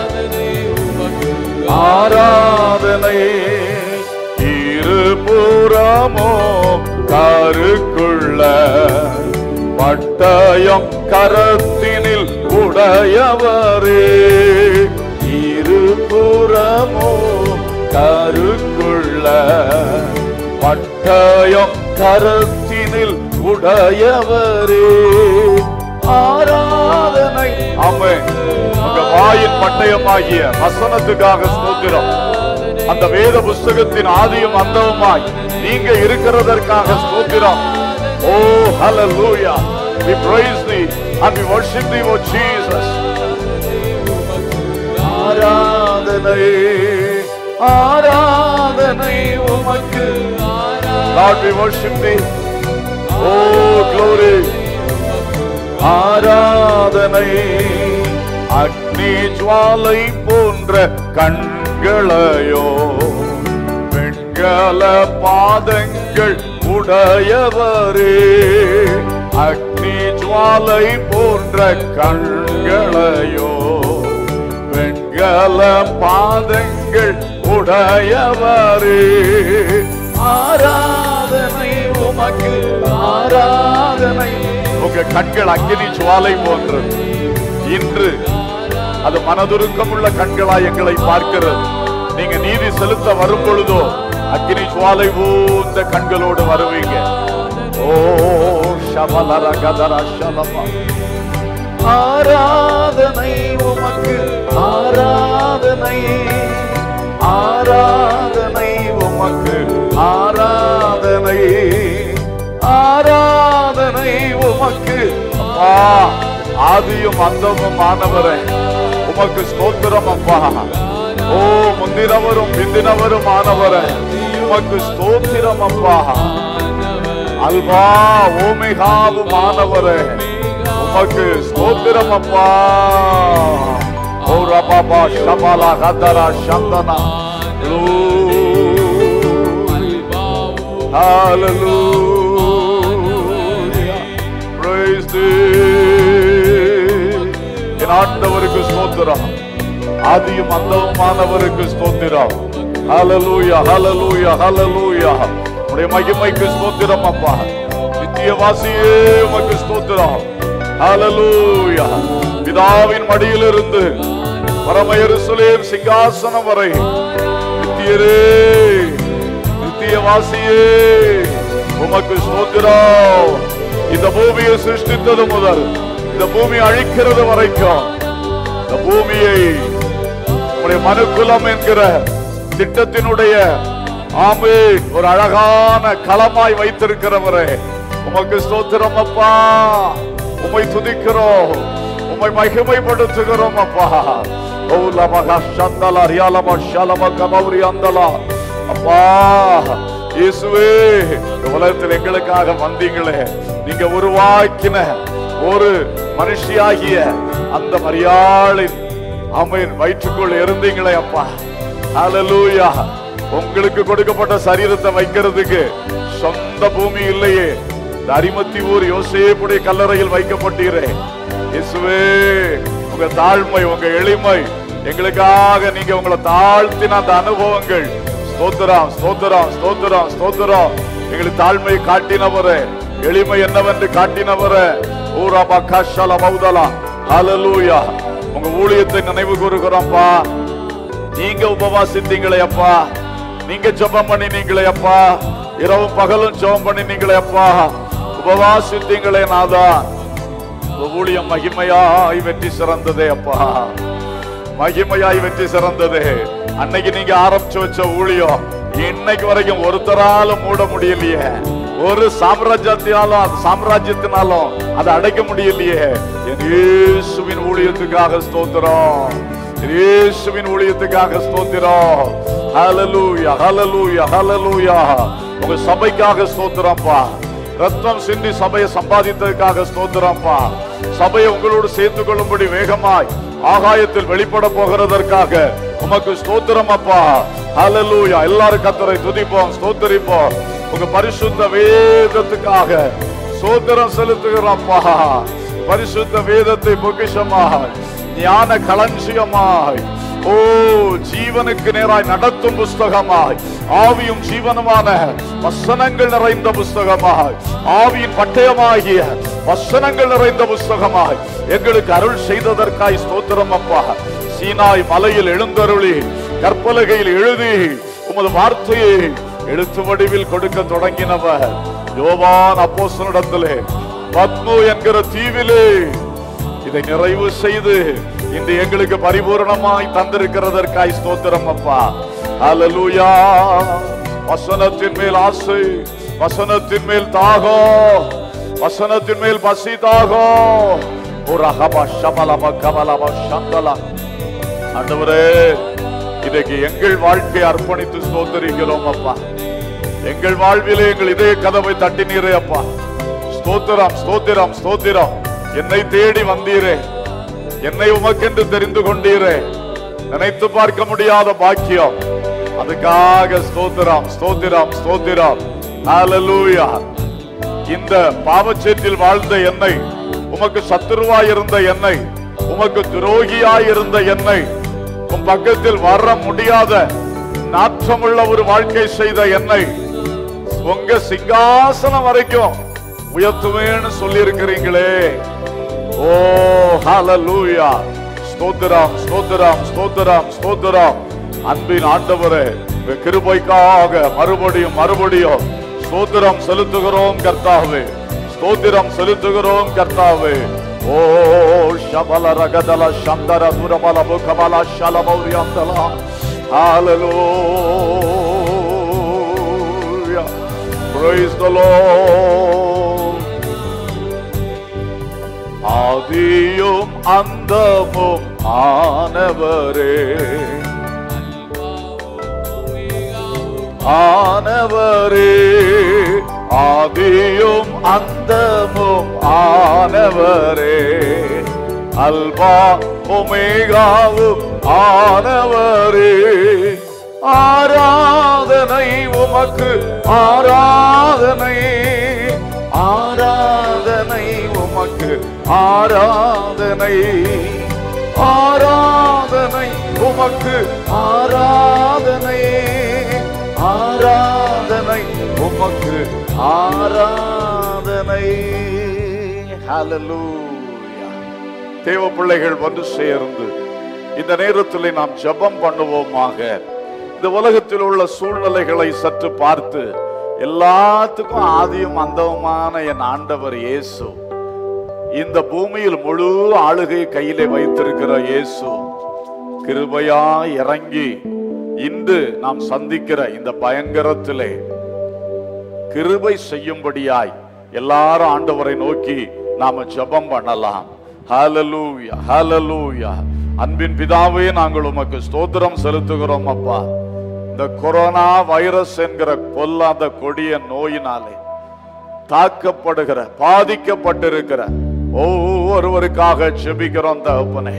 Speaker 3: ஆராதனை இருபுறமோ கருக்குள்ள பட்டயம் கரத்தினில் உடையவரே இருபுறமோ கருக்குள்ள பட்டயம் கரத்தினில் உடையவரே ஆராதனை ஆமே உங்க வாயின் பட்டயமாகிய வசனத்துக்காக ஸ்தோத்திரம் அந்த வேத புஸ்தகத்தின் ஆதியும் அந்தவுமாய் நீங்க இருக்கிறதற்காக ஸ்தோத்திரம் ஓ ஹalleluya we praise thee and we worship thee o jesus ஆராதனை ஆராதனை ஆராதனை உமக்கு Lord, we worship thee. Oh, glory. ஆராதனை அக்னி ஜுவாலை போன்ற கண்களையோ வெண்கல பாதங்கள் உடையவரே அக்னி ஜுவாலை போன்ற கண்களையோ வெண்கல பாதங்கள் உடையவரே ஆராதனை உமக்கு ஆராதனை உங்க கண்கள் அக்கினி ஜுவாலை போன்றது இன்று அது மனதுருக்கமுள்ள கண்களாய் எங்களை பார்க்கிறது நீங்க நீதி செலுத்த வரும் பொழுதோ அக்கினி ஜுவாலை போன்ற கண்களோடு வருவீங்க ஓ ஷபலர கதர ஷலமா ஆராதனை உமக்கு ஆராதனை ஆராதனை உமக்கு ஆராதனை ஆராதனை உமக்கு அப்பா ஆதியும் அந்தமும் ஆனவரே உமக்கு ஸ்தோத்திரம் அப்பா ஓ முந்தினவரும் பிந்தினவரும் ஆனவரே உமக்கு ஸ்தோத்திரம் அப்பா அல்வா ஓமிகாவும் ஆனவரே உமக்கு ஸ்தோத்திரம் அப்பா ஓ ரபாபா ஷபாலா கதரா சந்தனா Hallelujah. Praise thee. என் ஆண்டவருக்கு ஸ்தோத்திரம் ஆதியும் அந்தமானவருக்கு ஸ்தோத்திரம் ஹalleluya ஹalleluya ஹalleluya உடைய மகிமைக்கு ஸ்தோத்திரம் அப்பா நித்தியவாசியே உமக்கு ஸ்தோத்திரம் ஹalleluya பிதாவின் மடியிலிருந்து பரம எருசலேம் சிங்காசனம் வரை நித்தியரே நித்தியவாசியே உமக்கு ஸ்தோத்திரம் இந்த பூமியை சிருஷ்டித்தது முதல் இந்த பூமி அழிக்கிறது வரைக்கும் இந்த பூமியை உடைய மனுக்குலம் என்கிற திட்டத்தினுடைய ஆமே ஒரு அழகான களமாய் வைத்திருக்கிறவரே உமக்கு ஸ்தோத்திரம் அப்பா உம்மை துதிக்கிறோம் உம்மை மகிமைப்படுத்துகிறோம் அப்பா ஓ லமக சந்தல ரியாலம ஷலம கமௌரி அந்தலா அப்பா இயேசுவே இந்த உலகத்தில் எங்களுக்காக வந்தீங்களே நீங்க உருவாக்கின ஒரு மனுஷியாகிய அந்த மரியாளின் அம்மையின் வயிற்றுக்குள் இருந்தீங்களே அப்பா ஹalleluya உங்களுக்கு கொடுக்கப்பட்ட சரீரத்தை வைக்கிறதுக்கு சொந்த பூமி இல்லையே இந்த அரிமத்தி ஊர் யோசேப்புடைய கல்லறையில் வைக்கப்பட்டீரே இயேசுவே உங்க தாழ்மை உங்க எளிமை எங்களுக்காக நீங்க உங்களை தாழ்த்தின அந்த அனுபவங்கள் ஸ்தோத்திரம் ஸ்தோத்திரம் ஸ்தோத்திரம் ஸ்தோத்திரம் எங்களுக்கு தாழ்மை காட்டினவரே எளிமை என்னவென்று காட்டினவரே ஊரா பக்கா ஷல மௌதலா ஹalleluya உங்க ஊழியத்தை நினைவு கூறுகிறோம்ப்பா நீங்க உபவாசித்தீங்களே அப்பா நீங்க ஜெபம் பண்ணினீங்களே அப்பா இரவும் பகலும் ஜெபம் பண்ணினீங்களே அப்பா உபவாசித்தீங்களே நாதா உங்க ஊழியம் மகிமையாய் வெற்றி சிறந்ததே அப்பா மகிமையாய் வெற்றி சிறந்தது அன்னைக்கு நீங்க ஆரம்பிச்சு வச்ச ஊழியம் இன்னைக்கு வரைக்கும் ஒருத்தராலும் மூட முடியலையே ஒரு சாம்ராஜ்யத்தினாலும் சாம்ராஜ்யத்தினாலும் அதை அடைக்க முடியலையே என் இயேசுவின் ஊழியத்துக்காக ஸ்தோத்திரம் என் இயேசுவின் ஊழியத்துக்காக ஸ்தோத்திரம் ஹalleluya ஹalleluya ஹalleluya உங்க சபைக்காக ஸ்தோத்திரம்ப்பா ரத்தம் சிந்தி சபையை சம்பாதித்ததுக்காக ஸ்தோத்திரம்ப்பா சபையை உங்களோடு சேர்த்து கொள்ளும்படி வேகமாய் ஆகாயத்தில் வெளிப்பட போகிறதற்காக உமக்கு ஸ்தோத்திரம் அப்பா ஹalleluya எல்லாரும் கத்தரை துதிப்போம் ஸ்தோத்திரிப்போம் உங்க பரிசுத்த வேதத்துக்காக ஸ்தோத்திரம் செலுத்துகிறோம்ப்பா பரிசுத்த வேதத்தை பொக்கிஷமாய் ஞான களஞ்சியமாய் ஓ ஜீவனுக்கு நேராய் நடத்தும் புஸ்தகமாய் ஆவியும் ஜீவனுமான வசனங்கள் நிறைந்த புஸ்தகமாய் ஆவியின் பட்டயமாகிய வசனங்கள் நிறைந்த புஸ்தகமாய் எங்களுக்கு அருள் செய்ததற்காய் ஸ்தோத்திரம் அப்பா சீனாய் மலையில் எழுந்தருளி கற்பலகையில் எழுதி உமது வார்த்தையை எழுத்து வடிவில் கொடுக்க தொடங்கினவர் யோவான் அப்போஸ்தலனிடத்திலே பத்மு என்கிற தீவிலே இதை நிறைவு செய்து இன்று எங்களுக்கு பரிபூரணமாய் தந்திருக்கிறதற்காய் ஸ்தோத்திரம் அப்பா ஹalleluya வசனத்தின் மேல் ஆசை வசனத்தின் மேல் தாகம் வசனத்தின் மேல் பசி தாகம் ஒரு அகபா ஷபலப கபலப சந்தலா ஆண்டவரே இன்றைக்கு எங்கள் வாழ்க்கையை அர்ப்பணித்து ஸ்தோத்தரிக்கிறோம் அப்பா எங்கள் வாழ்விலே எங்கள் இதய கதவை தட்டினீரே அப்பா ஸ்தோத்திரம் ஸ்தோத்திரம் ஸ்தோத்திரம் என்னை தேடி வந்தீரே என்னை உமக்கென்று தெரிந்து கொண்டீரே நினைத்து பார்க்க முடியாத பாக்கியம் அதுக்காக ஸ்தோத்திரம் ஸ்தோத்திரம் ஸ்தோத்திரம் ஹalleluya இந்த பாவச்சேற்றில் வாழ்ந்த என்னை உமக்கு சத்துருவாய் இருந்த என்னை உமக்கு துரோகியாய் இருந்த என்னை உன் பக்கத்தில் வர முடியாத நாற்றமுள்ள ஒரு வாழ்க்கை செய்த என்னை உங்க சிங்காசனம் வரைக்கும் உயர்த்துவேன்னு சொல்லி இருக்கிறீங்களே ஓ ஹalleluya ஸ்தோத்திரம் ஸ்தோத்திரம் ஸ்தோத்திரம் ஸ்தோத்திரம் அன்பின் ஆண்டவரே உங்க கிருபைக்காக மறுபடியும் மறுபடியும் ஸ்தோத்திரம் செலுத்துகிறோம் கர்த்தாவே ஸ்தோத்திரம் செலுத்துகிறோம் கர்த்தாவே ஓ ஷபல ரகதல சந்தர துரமல முகமல ஷலமௌரியந்தலா ஹalleluya praise the lord ஆதியும் அந்தமும் ஆனவரே ஆனவரே ஆதியும் அந்தமும் ஆனவரே அல்பா ஒமேகாவும் ஆனவரே ஆராதனை உமக்கு ஆராதனை ஆராதனை உமக்கு ஆராதனை ஆராதனை உமக்கு ஆராதனை ஆராதனை உமக்கு ஆராதனை ஹalleluya தேவ பிள்ளைகள் வந்து சேர்ந்து இந்த நேரத்தில் நாம் ஜெபம் பண்ணுவோமாக இந்த உலகத்தில் உள்ள சூழ்நிலைகளை சற்று பார்த்து எல்லாத்துக்கும் ஆதியும் அந்தவுமான என் ஆண்டவர் இயேசு இந்த பூமியில் முழு ஆளுகை கையிலே வைத்திருக்கிற இயேசு கிருபையா இறங்கி இன்று நாம் சந்திக்கிற இந்த பயங்கரத்திலே கிருபை செய்யும்படியாய் எல்லாரும் ஆண்டவரை நோக்கி நாம ஜெபம் பண்ணலாம் ஹalleluya ஹalleluya அன்பின் பிதாவே நாங்கள் உமக்கு ஸ்தோத்திரம் செலுத்துகிறோம் அப்பா இந்த கொரோனா வைரஸ் என்கிற பொல்லாத கொடிய நோயினாலே தாக்கப்படுகிற பாதிக்கப்பட்டிருக்கிற ஒவ்வொருவருக்காக ஜெபிக்கிறோம் தகப்பனே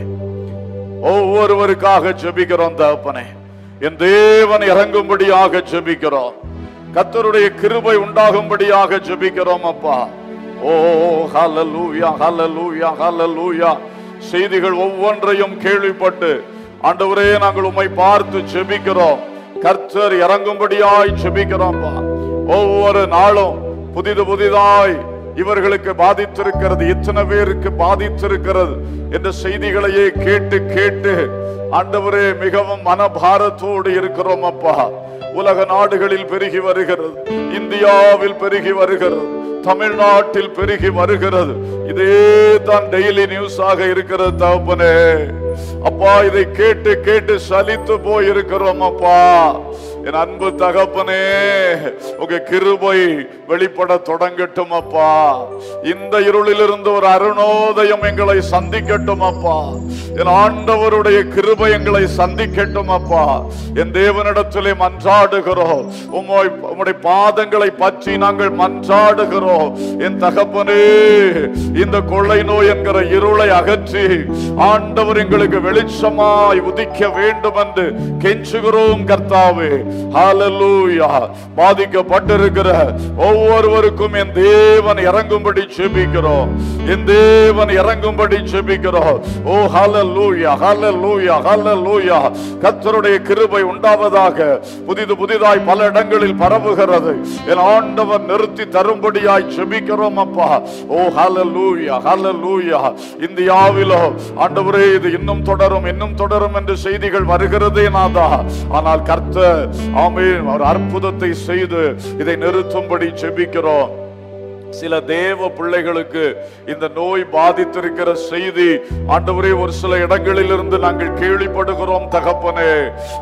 Speaker 3: ஒவ்வொருவருக்காக ஜெபிக்கிறோம் தகப்பனே என் தேவன் இறங்கும்படியாக ஜெபிக்கிறோம் கத்தருடைய கிருபை உண்டாகும்படியாக ஜெபிக்கிறோம் அப்பா ஓ ஹalleluya ஹalleluya ஹalleluya செய்திகள் ஒவ்வொன்றையும் கேள்விப்பட்டு ஆண்டவரே நாங்கள் உம்மை பார்த்து ஜெபிக்கிறோம் கர்த்தர் இறங்கும்படியாய் ஜெபிக்கிறோம்ப்பா ஒவ்வொரு நாளும் புதிது புதிதாய் இவர்களுக்கு பாதித்திருக்கிறது எத்தனை பேருக்கு பாதித்திருக்கிறது என்ற செய்திகளையே கேட்டு கேட்டு ஆண்டவரே மிகவும் மனபாரத்தோடு இருக்கிறோம் அப்பா உலக நாடுகளில் பெருகி வருகிறது இந்தியாவில் பெருகி வருகிறது தமிழ்நாட்டில் பெருகி வருகிறது இதே தான் டெய்லி நியூஸாக இருக்கிறது தகப்பனே அப்பா இதை கேட்டு கேட்டு சலித்து போய் இருக்கிறோம் அப்பா என் அன்பு தகப்பனே உங்க கிருபை வெளிப்பட தொடங்கட்டும் அப்பா இந்த இருளிலிருந்து ஒரு அருணோதயம் எங்களை சந்திக்கட்டும் அப்பா என் ஆண்டவருடைய கிருபை எங்களை சந்திக்கட்டும் அப்பா என் தேவனிடத்திலே மன்றாடுகிறோம் உம்மை உம்முடைய பாதங்களை பற்றி நாங்கள் மன்றாடுகிறோம் என் தகப்பனே இந்த கொள்ளை நோய் என்கிற இருளை அகற்றி ஆண்டவர் எங்களுக்கு வெளிச்சமாய் உதிக்க வேண்டும் என்று கெஞ்சுகிறோம் கர்த்தாவே ஹalleluya பாதிக்கப்பட்டிருக்கிற ஒவ்வொருவருக்கும் என் தேவன் இறங்கும்படி ஜெபிக்கிறோம் என் தேவன் இறங்கும்படி ஜெபிக்கிறோம் ஓ ஹalleluya ஹalleluya ஹalleluya கர்த்தருடைய கிருபை உண்டாவதாக புதிது புதிதாய் பல இடங்களில் பரவுகிறது என் ஆண்டவர் நிறுத்தி தரும்படியாய் ஜெபிக்கிறோம் அப்பா ஓ ஹalleluya ஹalleluya இந்தியாவிலோ ஆண்டவரே இது இன்னும் தொடரும் இன்னும் தொடரும் என்று செய்திகள் வருகிறதே நாதா ஆனால் கர்த்தர் ஆமென் ஒரு அற்புதத்தை செய்து இதை நிறுத்தும்படி ஜெபிக்கிறோம் சில தேவ பிள்ளைகளுக்கு இந்த நோய் பாதித்திருக்கிற செய்தி ஆண்டவரே ஒரு சில இடங்களில் இருந்து நாங்கள் கேள்விப்படுகிறோம் தகப்பனே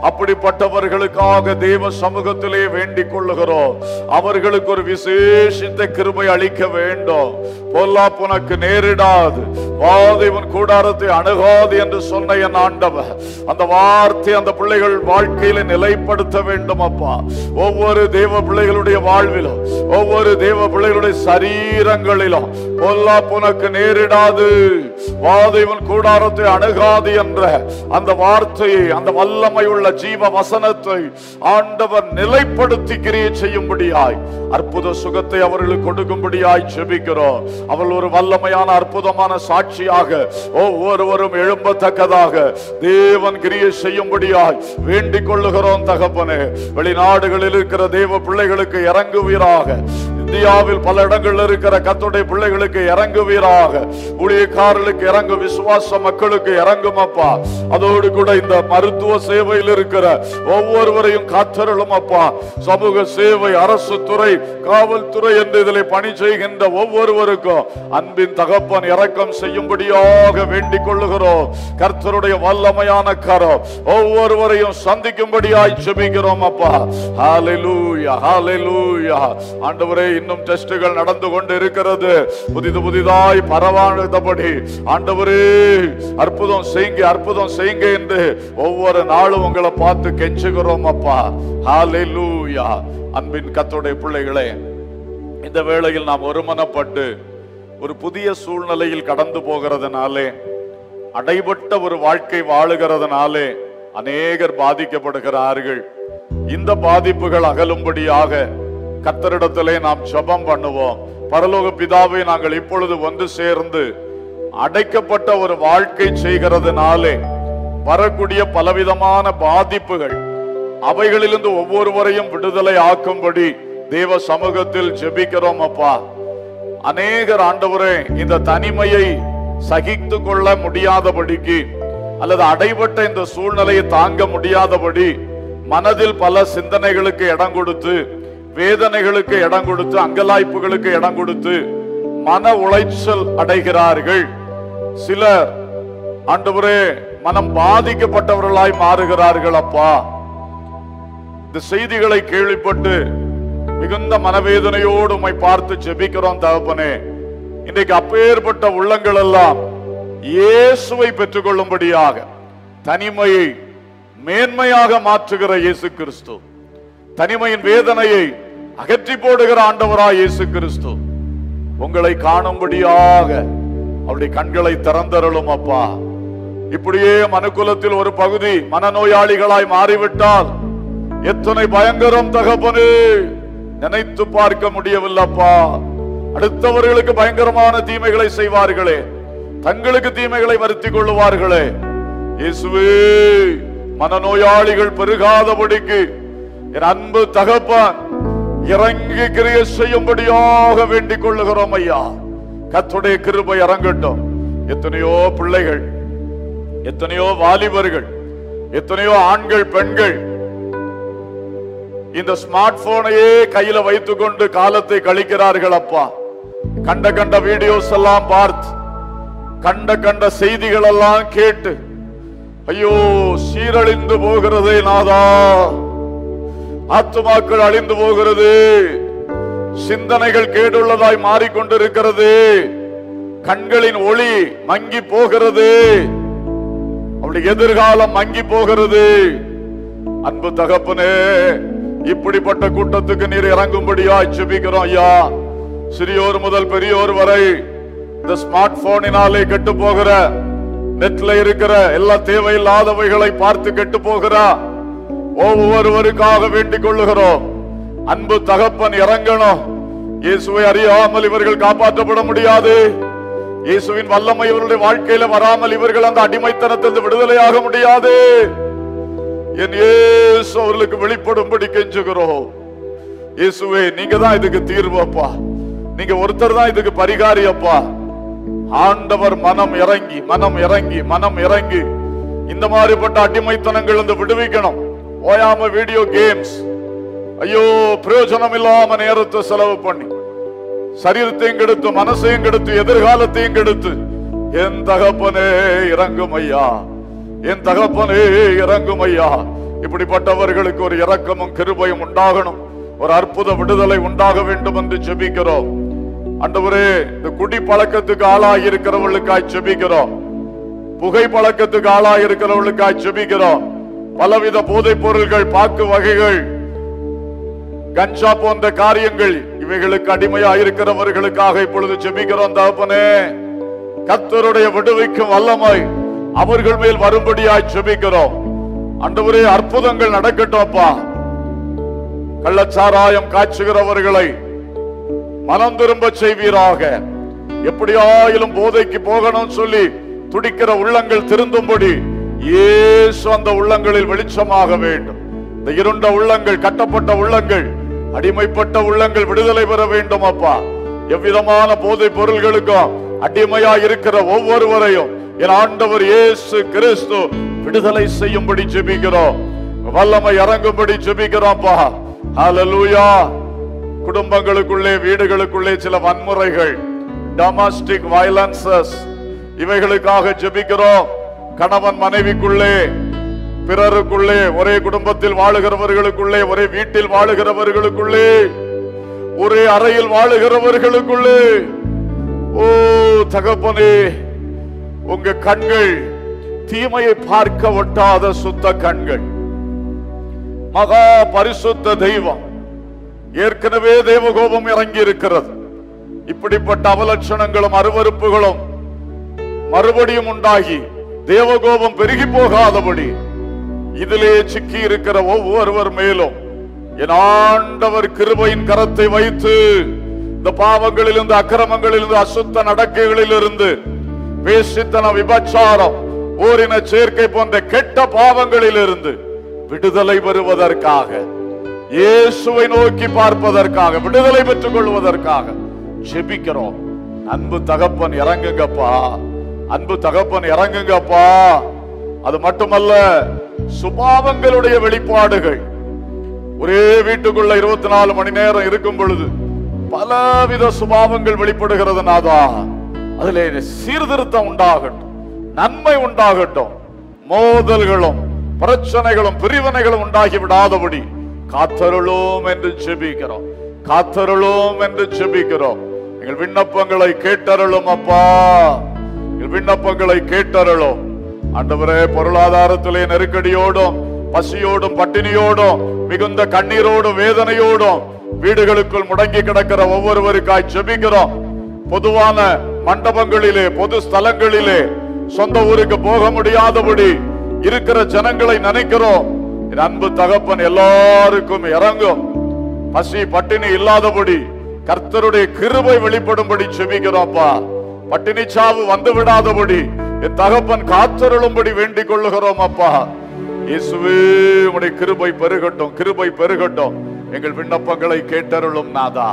Speaker 3: அப்படிப்பட்டவர்களுக்காக தேவ சமூகத்திலே வேண்டிக் கொள்ளுகிறோம் அவர்களுக்கு ஒரு விசேஷித்த கிருபை அளிக்க வேண்டும் பொல்லாப்பு உனக்கு நேரிடாது வாதைவன் கூடாரத்தை அணுகாது என்று சொன்ன என் ஆண்டவர் அந்த வார்த்தை அந்த பிள்ளைகள் வாழ்க்கையில நிலைப்படுத்த வேண்டும் அப்பா ஒவ்வொரு தேவ பிள்ளைகளுடைய வாழ்விலும் ஒவ்வொரு தேவ பிள்ளைகளுடைய சரீரங்களிலும் பொல்லாப்பு உனக்கு நேரிடாது வாதைவன் கூடாரத்தை அணுகாது என்ற அந்த வார்த்தையை அந்த வல்லமை உள்ள ஜீவ வசனத்தை ஆண்டவர் நிலைப்படுத்தி கிரியை செய்யும்படியாய் அற்புத சுகத்தை அவர்களுக்கு கொடுக்கும்படியாய் ஜெபிக்கிறோம் அவள் ஒரு வல்லமையான அற்புதமான சாட்சியாக ஒவ்வொருவரும் எழும்பத்தக்கதாக தேவன் கிரியை செய்யும்படியாய் வேண்டிக் கொள்ளுகிறோம் தகப்பனே வெளிநாடுகளில் இருக்கிற தேவ பிள்ளைகளுக்கு இறங்குவீராக இந்தியாவில் பல இடங்களில் இருக்கிற கத்துடைய பிள்ளைகளுக்கு இறங்குவீராக ஊழியக்காரர்களுக்கு இறங்கும் விசுவாச மக்களுக்கு இறங்கும் அப்பா அதோடு கூட இந்த மருத்துவ சேவையில் இருக்கிற ஒவ்வொருவரையும் காத்தருளும் அப்பா சமூக சேவை அரசு துறை காவல்துறை என்று இதில் பணி செய்கின்ற ஒவ்வொருவருக்கும் அன்பின் தகப்பன் இரக்கம் செய்யும்படியாக வேண்டிக் கொள்ளுகிறோம் கர்த்தருடைய வல்லமையான கரம் ஒவ்வொருவரையும் சந்திக்கும்படியாய் செபிக்கிறோம் அப்பா ஹalleluya ஹalleluya ஆண்டவரே இன்னும் டெஸ்டுகள் நடந்து கொண்டு இருக்கிறது புதிது புதிதாய் பரவானபடி ஆண்டவரே அற்புதம் செய்யுங்க அற்புதம் செய்யுங்க என்று ஒவ்வொரு நாளும் உங்களை பார்த்து கெஞ்சுகிறோம் அப்பா ஹalleluya அன்பின் கர்த்தருடைய பிள்ளைகளே இந்த வேளையில் நாம் ஒருமனப்பட்டு ஒரு புதிய சூழ்நிலையில் கடந்து போகிறதுனாலே அடைபட்ட ஒரு வாழ்க்கை வாழுகிறதுனாலே அநேகர் பாதிக்கப்படுகிறார்கள் இந்த பாதிப்புகள் அகலும்படியாக கத்தரிடத்திலே நாம் ஜெபம் பண்ணுவோம் பரலோக பிதாவை நாங்கள் இப்பொழுது ஒன்று சேர்ந்து அடைக்கப்பட்ட ஒரு வாழ்க்கை செய்கிறதுனாலே வரக்கூடிய பலவிதமான பாதிப்புகள் அவைகளிலிருந்து ஒவ்வொருவரையும் விடுதலை ஆக்கும்படி தேவ சமூகத்தில் ஜெபிக்கிறோம் அப்பா அநேகர் ஆண்டவரே இந்த தனிமையை சகித்து கொள்ள முடியாதபடிக்கு அல்லது அடைபட்ட இந்த சூழ்நிலையை தாங்க முடியாதபடி மனதில் பல சிந்தனைகளுக்கு இடம் கொடுத்து வேதனைகளுக்கு இடம் கொடுத்து அங்கலாய்ப்புகளுக்கு இடம் கொடுத்து மன உளைச்சல் அடைகிறார்கள் சிலர் ஆண்டவரே மனம் பாதிக்கப்பட்டவர்களாய் மாறுகிறார்கள் அப்பா இந்த செய்திகளை கேள்விப்பட்டு மிகுந்த மனவேதனையோடு உம்மை பார்த்து ஜெபிக்கிறோம் தகப்பனே இன்றைக்கு அப்பேற்பட்ட உள்ளங்கள் எல்லாம் இயேசுவை பெற்றுக்கொள்ளும்படியாக தனிமையை மேன்மையாக மாற்றுகிற இயேசு கிறிஸ்து தனிமையின் வேதனையை அகற்றி போடுகிற ஆண்டவராய் இயேசு கிறிஸ்து உங்களை காணும்படியாக அவருடைய கண்களை திறந்தருளும் அப்பா இப்படியே மனுக்குலத்தில் ஒரு பகுதி மனநோயாளிகளாய் மாறிவிட்டால் எத்தனை பயங்கரம் தகப்பனே நினைத்து பார்க்க முடியவில்லப்பா அடுத்தவர்களுக்கு பயங்கரமான தீமைகளை செய்வார்களே தங்களுக்கு தீமைகளை வருத்திக் கொள்ளுவார்களே இயேசுவே மனநோயாளிகள் பெருகாதபடிக்கு என் அன்பு தகப்பன் இறங்கி கிரிய செய்யும்படியாக வேண்டிக் கொள்ளுகிறோம் ஐயா கத்துடைய கிருபை இறங்கட்டும் எத்தனையோ பிள்ளைகள் எத்தனையோ வாலிபர்கள் எத்தனையோ ஆண்கள் பெண்கள் இந்த ஸ்மார்ட் போனையே கையில வைத்துக்கொண்டு காலத்தை கழிக்கிறார்கள் அப்பா கண்ட கண்ட வீடியோஸ் எல்லாம் பார்த்து கண்ட கண்ட செய்திகள் எல்லாம் கேட்டு ஐயோ சீரழிந்து போகிறதே நாதா ஆத்துமாக்கள் அழிந்து போகிறது சிந்தனைகள் கேடுள்ளதாய் மாறிக்கொண்டிருக்கிறது கண்களின் ஒளி மங்கி போகிறது அவளுடைய எதிர்காலம் மங்கி போகிறது அன்பு தகப்பனே இப்படிப்பட்ட கூட்டத்துக்கு நீர் இறங்கும்படியா ஜெபிக்கிறோம் ஐயா சிறியோர் முதல் பெரியோர் வரை இந்த ஸ்மார்ட் போனினாலே கெட்டு போகிற நெட்ல இருக்கிற எல்லா தேவையில்லாதவைகளை பார்த்து கெட்டு போகிற ஒவ்வொருவருக்காக வேண்டிக் கொள்ளுகிறோம் அன்பு தகப்பன் இறங்கணும் இயேசுவை அறியாமல் இவர்கள் காப்பாற்றப்பட முடியாது இயேசுவின் வல்லமை இவருடைய வாழ்க்கையில வராமல் இவர்கள் அந்த அடிமைத்தனத்திலிருந்து விடுதலையாக முடியாது என் இயேசு அவர்களுக்கு வெளிப்படும்படி கெஞ்சுகிறோம் இயேசுவே நீங்க தான் இதுக்கு தீர்வு அப்பா நீங்க ஒருத்தர் தான் இதுக்கு பரிகாரி அப்பா ஆண்டவர் மனம் இறங்கி மனம் இறங்கி மனம் இறங்கி இந்த மாதிரிப்பட்ட அடிமைத்தனங்கள் இருந்து விடுவிக்கணும் ஓயாம வீடியோ கேம்ஸ் ஐயோ பிரயோஜனம் இல்லாம நேரத்தை செலவு பண்ணி சரீரத்தையும் கெடுத்து மனசையும் கெடுத்து எதிர்காலத்தையும் கெடுத்து என் தகப்பனே இறங்கும் ஐயா என் தகப்பனே இறங்கும் ஐயா இப்படிப்பட்டவர்களுக்கு ஒரு இரக்கமும் கிருபையும் உண்டாகணும் ஒரு அற்புத விடுதலை உண்டாக வேண்டும் என்று ஜெபிக்கிறோம் ஆண்டவரே இந்த குடி பழக்கத்துக்கு ஆளாகி இருக்கிறவர்களுக்காய் செபிக்கிறோம் புகை பழக்கத்துக்கு ஆளாகி இருக்கிறவர்களுக்காய் செபிக்கிறோம் பலவித போதைப் பொருள்கள் பாக்கு வகைகள் கஞ்சா போன்ற காரியங்கள் இவைகளுக்கு அடிமையா இருக்கிறவர்களுக்காக இப்பொழுது செபிக்கிறோம் தகப்பனே கர்த்தருடைய விடுவிக்கும் வல்லமை அவர்கள் மேல் வரும்படியாய் செபிக்கிறோம் ஆண்டவரே அற்புதங்கள் நடக்கட்டும் அப்பா கள்ளச்சாராயம் காய்ச்சுகிறவர்களை மனம் திரும்ப செய்வீராக எப்படியாயிலும் போதைக்கு போகணும் சொல்லி துடிக்கிற உள்ளங்கள் திருந்தும்படி இயேசு அந்த உள்ளங்களில் வெளிச்சமாக வேண்டும் இந்த இருண்ட உள்ளங்கள் கட்டப்பட்ட உள்ளங்கள் அடிமைப்பட்ட உள்ளங்கள் விடுதலை பெற வேண்டும் அப்பா எவ்விதமான போதை பொருள்களுக்கும் அடிமையா இருக்கிற ஒவ்வொருவரையும் என் ஆண்டவர் இயேசு கிறிஸ்து விடுதலை செய்யும்படி ஜெபிக்கிறோம் வல்லமை இறங்கும்படி ஜெபிக்கிறோம்ப்பா ஹalleluya குடும்பங்களுக்குள்ளே வீடுகளுக்குள்ளே சில வன்முறைகள் டொமஸ்டிக் வயலன்சஸ் இவைகளுக்காக ஜெபிக்கிறோம் கணவன் மனைவிக்குள்ளே பிறருக்குள்ளே ஒரே குடும்பத்தில் வாழுகிறவர்களுக்குள்ளே ஒரே வீட்டில் வாழுகிறவர்களுக்குள்ளே ஒரே அறையில் வாழுகிறவர்களுக்குள்ளே ஓ தகப்பனே உங்க கண்கள் தீமையை பார்க்க ஒட்டாத சுத்த கண்கள் மகா பரிசுத்த தெய்வம் ஏற்கனவே தேவகோபம் இறங்கி இருக்கிறது இப்படிப்பட்ட அவலட்சணங்களும் அருவருப்புகளும் மறுபடியும் உண்டாகி தேவகோபம் பெருகி போகாதபடி இதிலே சிக்கி இருக்கிற ஒவ்வொருவர் மேலும் என் ஆண்டவர் கிருபையின் கரத்தை வைத்து இந்த பாவங்களிலிருந்து அக்கிரமங்களிலிருந்து அசுத்த நடக்கைகளிலிருந்து வேசித்தன விபச்சாரம் ஓரின சேர்க்கை போன்ற கெட்ட பாவங்களிலிருந்து விடுதலை பெறுவதற்காக இயேசுவை நோக்கி பார்ப்பதற்காக விடுதலை பெற்றுக் கொள்வதற்காக ஜெபிக்கிறோம் அன்பு தகப்பன் இறங்குங்கப்பா அன்பு தகப்பன் இறங்குங்கப்பா அது மட்டுமல்ல சுபாவங்களுடைய வெளிப்பாடுகள் ஒரே வீட்டுக்குள்ள இருபத்தி நாலு மணி நேரம் இருக்கும் பொழுது பலவித சுபாவங்கள் வெளிப்படுகிறது நாதா அதிலே சீர்திருத்தம் உண்டாகட்டும் நன்மை உண்டாகட்டும் மோதல்களும் பிரச்சனைகளும் பிரிவினைகளும் உண்டாகி விடாதபடி காத்தருளோம் என்று செபிக்கிறோம் காத்தருளோம் என்று செபிக்கிறோம் எங்கள் விண்ணப்பங்களை கேட்டருளும் அப்பா எங்கள் விண்ணப்பங்களை கேட்டருளும் ஆண்டவரே பொருளாதாரத்திலே நெருக்கடியோடும் பசியோடும் பட்டினியோடும் மிகுந்த கண்ணீரோடும் வேதனையோடும் வீடுகளுக்குள் முடங்கி கிடக்கிற ஒவ்வொருவருக்காய் செபிக்கிறோம் பொதுவான மண்டபங்களிலே பொது ஸ்தலங்களிலே சொந்த ஊருக்கு போக முடியாதபடி இருக்கிற ஜனங்களை நினைக்கிறோம் என் அன்பு தகப்பன் எல்லாருக்கும் இறங்கும் பசி பட்டினி இல்லாதபடி கர்த்தருடைய கிருபை வெளிப்படும்படி செபிக்கிறோம்ப்பா பட்டினி சாவு வந்து விடாதபடி என் தகப்பன் காத்தருளும்படி வேண்டிக் கொள்ளுகிறோம் அப்பா இயேசுவே உடைய கிருபை பெருகட்டும் கிருபை பெருகட்டும் எங்கள் விண்ணப்பங்களை கேட்டருளும் நாதா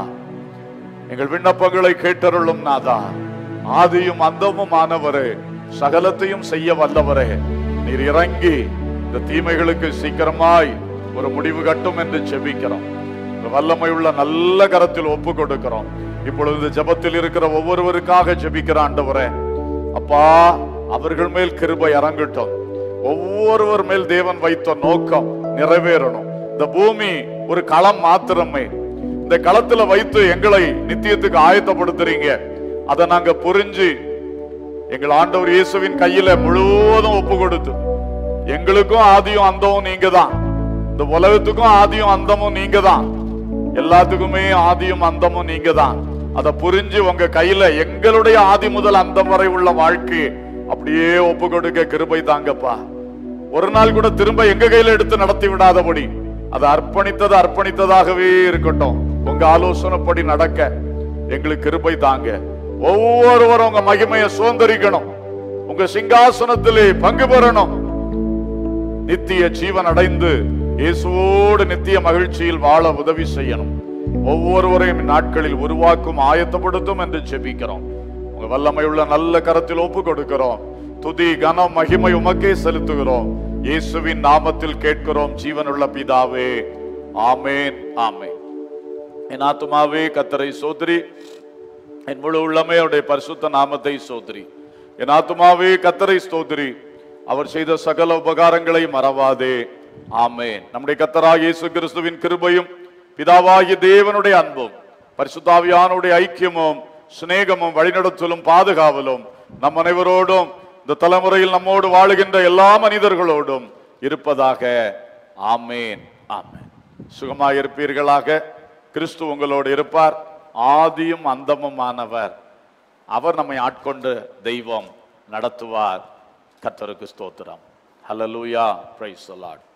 Speaker 3: எங்கள் விண்ணப்பங்களை கேட்டருளும் நாதா ஆதியும் அந்தமும் ஆனவரே சகலத்தையும் செய்ய வல்லவரே நீர் இறங்கி இந்த தீமைகளுக்கு சீக்கிரமாய் ஒரு முடிவு கட்டும் என்று செபிக்கிறோம் இந்த வல்லமை உள்ள நல்ல கரத்தில் ஒப்பு கொடுக்கிறோம் இப்பொழுது ஜெபத்தில் இருக்கிற ஒவ்வொருவருக்காக ஜெபிக்கிற ஆண்டவரே அப்பா அவர்கள் மேல் கிருபை இறங்கட்டும் ஒவ்வொருவர் மேல் தேவன் வைத்த நோக்கம் நிறைவேறணும் இந்த பூமி ஒரு களம் மாத்திரமே இந்த களத்துல வைத்து எங்களை நித்தியத்துக்கு ஆயத்தப்படுத்துறீங்க அதை நாங்க புரிஞ்சு எங்கள் ஆண்டவர் இயேசுவின் கையில முழுவதும் ஒப்பு கொடுத்து எங்களுக்கும் ஆதியும் அந்தமும் நீங்க தான் இந்த உலகத்துக்கும் ஆதியும் அந்தமும் நீங்க தான் எல்லாத்துக்குமே ஆதியும் அந்தமும் நீங்க தான் அதை புரிஞ்சு உங்க கையில எங்களுடைய ஆதி முதல் அந்தம் வரை உள்ள வாழ்க்கை அப்படியே ஒப்பு கொடுக்க கிருபை தாங்கப்பா ஒரு நாள் கூட திரும்ப எங்க கையில எடுத்து நடத்தி விடாதபடி அதை அர்ப்பணித்தது அர்ப்பணித்ததாகவே இருக்கட்டும் உங்க ஆலோசனைப்படி நடக்க எங்களுக்கு கிருபை தாங்க ஒவ்வொருவரும் உங்க மகிமையை சுதந்திரிக்கணும் உங்க சிங்காசனத்திலே பங்கு பெறணும் நித்திய ஜீவன் அடைந்து இயேசுவோடு நித்திய மகிழ்ச்சியில் வாழ உதவி செய்யணும் ஒவ்வொருவரையும் நாட்களில் உருவாக்கும் ஆயத்தப்படுத்தும் என்று செபிக்கிறோம் உங்க வல்லமையுள்ள நல்ல கரத்தில் ஒப்பு கொடுக்கிறோம் துதி கனம் மகிமை உமக்கே செலுத்துகிறோம் இயேசுவின் நாமத்தில் கேட்கிறோம் ஜீவனுள்ள பிதாவே ஆமேன் ஆமேன் என் ஆத்துமாவே கத்தரை சோதரி என் முழு உள்ளமே அவருடைய பரிசுத்த நாமத்தை சோதரி என் ஆத்துமாவே கத்தரை ஸ்தோத்திரி அவர் செய்த சகல உபகாரங்களை மறவாதே ஆமேன் நம்முடைய கத்தராகிய இயேசு கிறிஸ்துவின் கிருபையும் பிதாவாகிய தேவனுடைய அன்பும் பரிசுத்தாவியானுடைய ஐக்கியமும் சிநேகமும் வழிநடத்தலும் பாதுகாவலும் நம் அனைவரோடும் இந்த தலைமுறையில் நம்மோடு வாழுகின்ற எல்லா மனிதர்களோடும் இருப்பதாக ஆமேன் ஆமேன் சுகமாய் இருப்பீர்களாக கிறிஸ்து உங்களோடு இருப்பார் ஆதியும் அந்தமுமானவர் அவர் நம்மை ஆட்கொண்டு தெய்வம் நடத்துவார் கர்த்தருக்கு ஸ்தோத்திரம் ஹalleluya praise the lord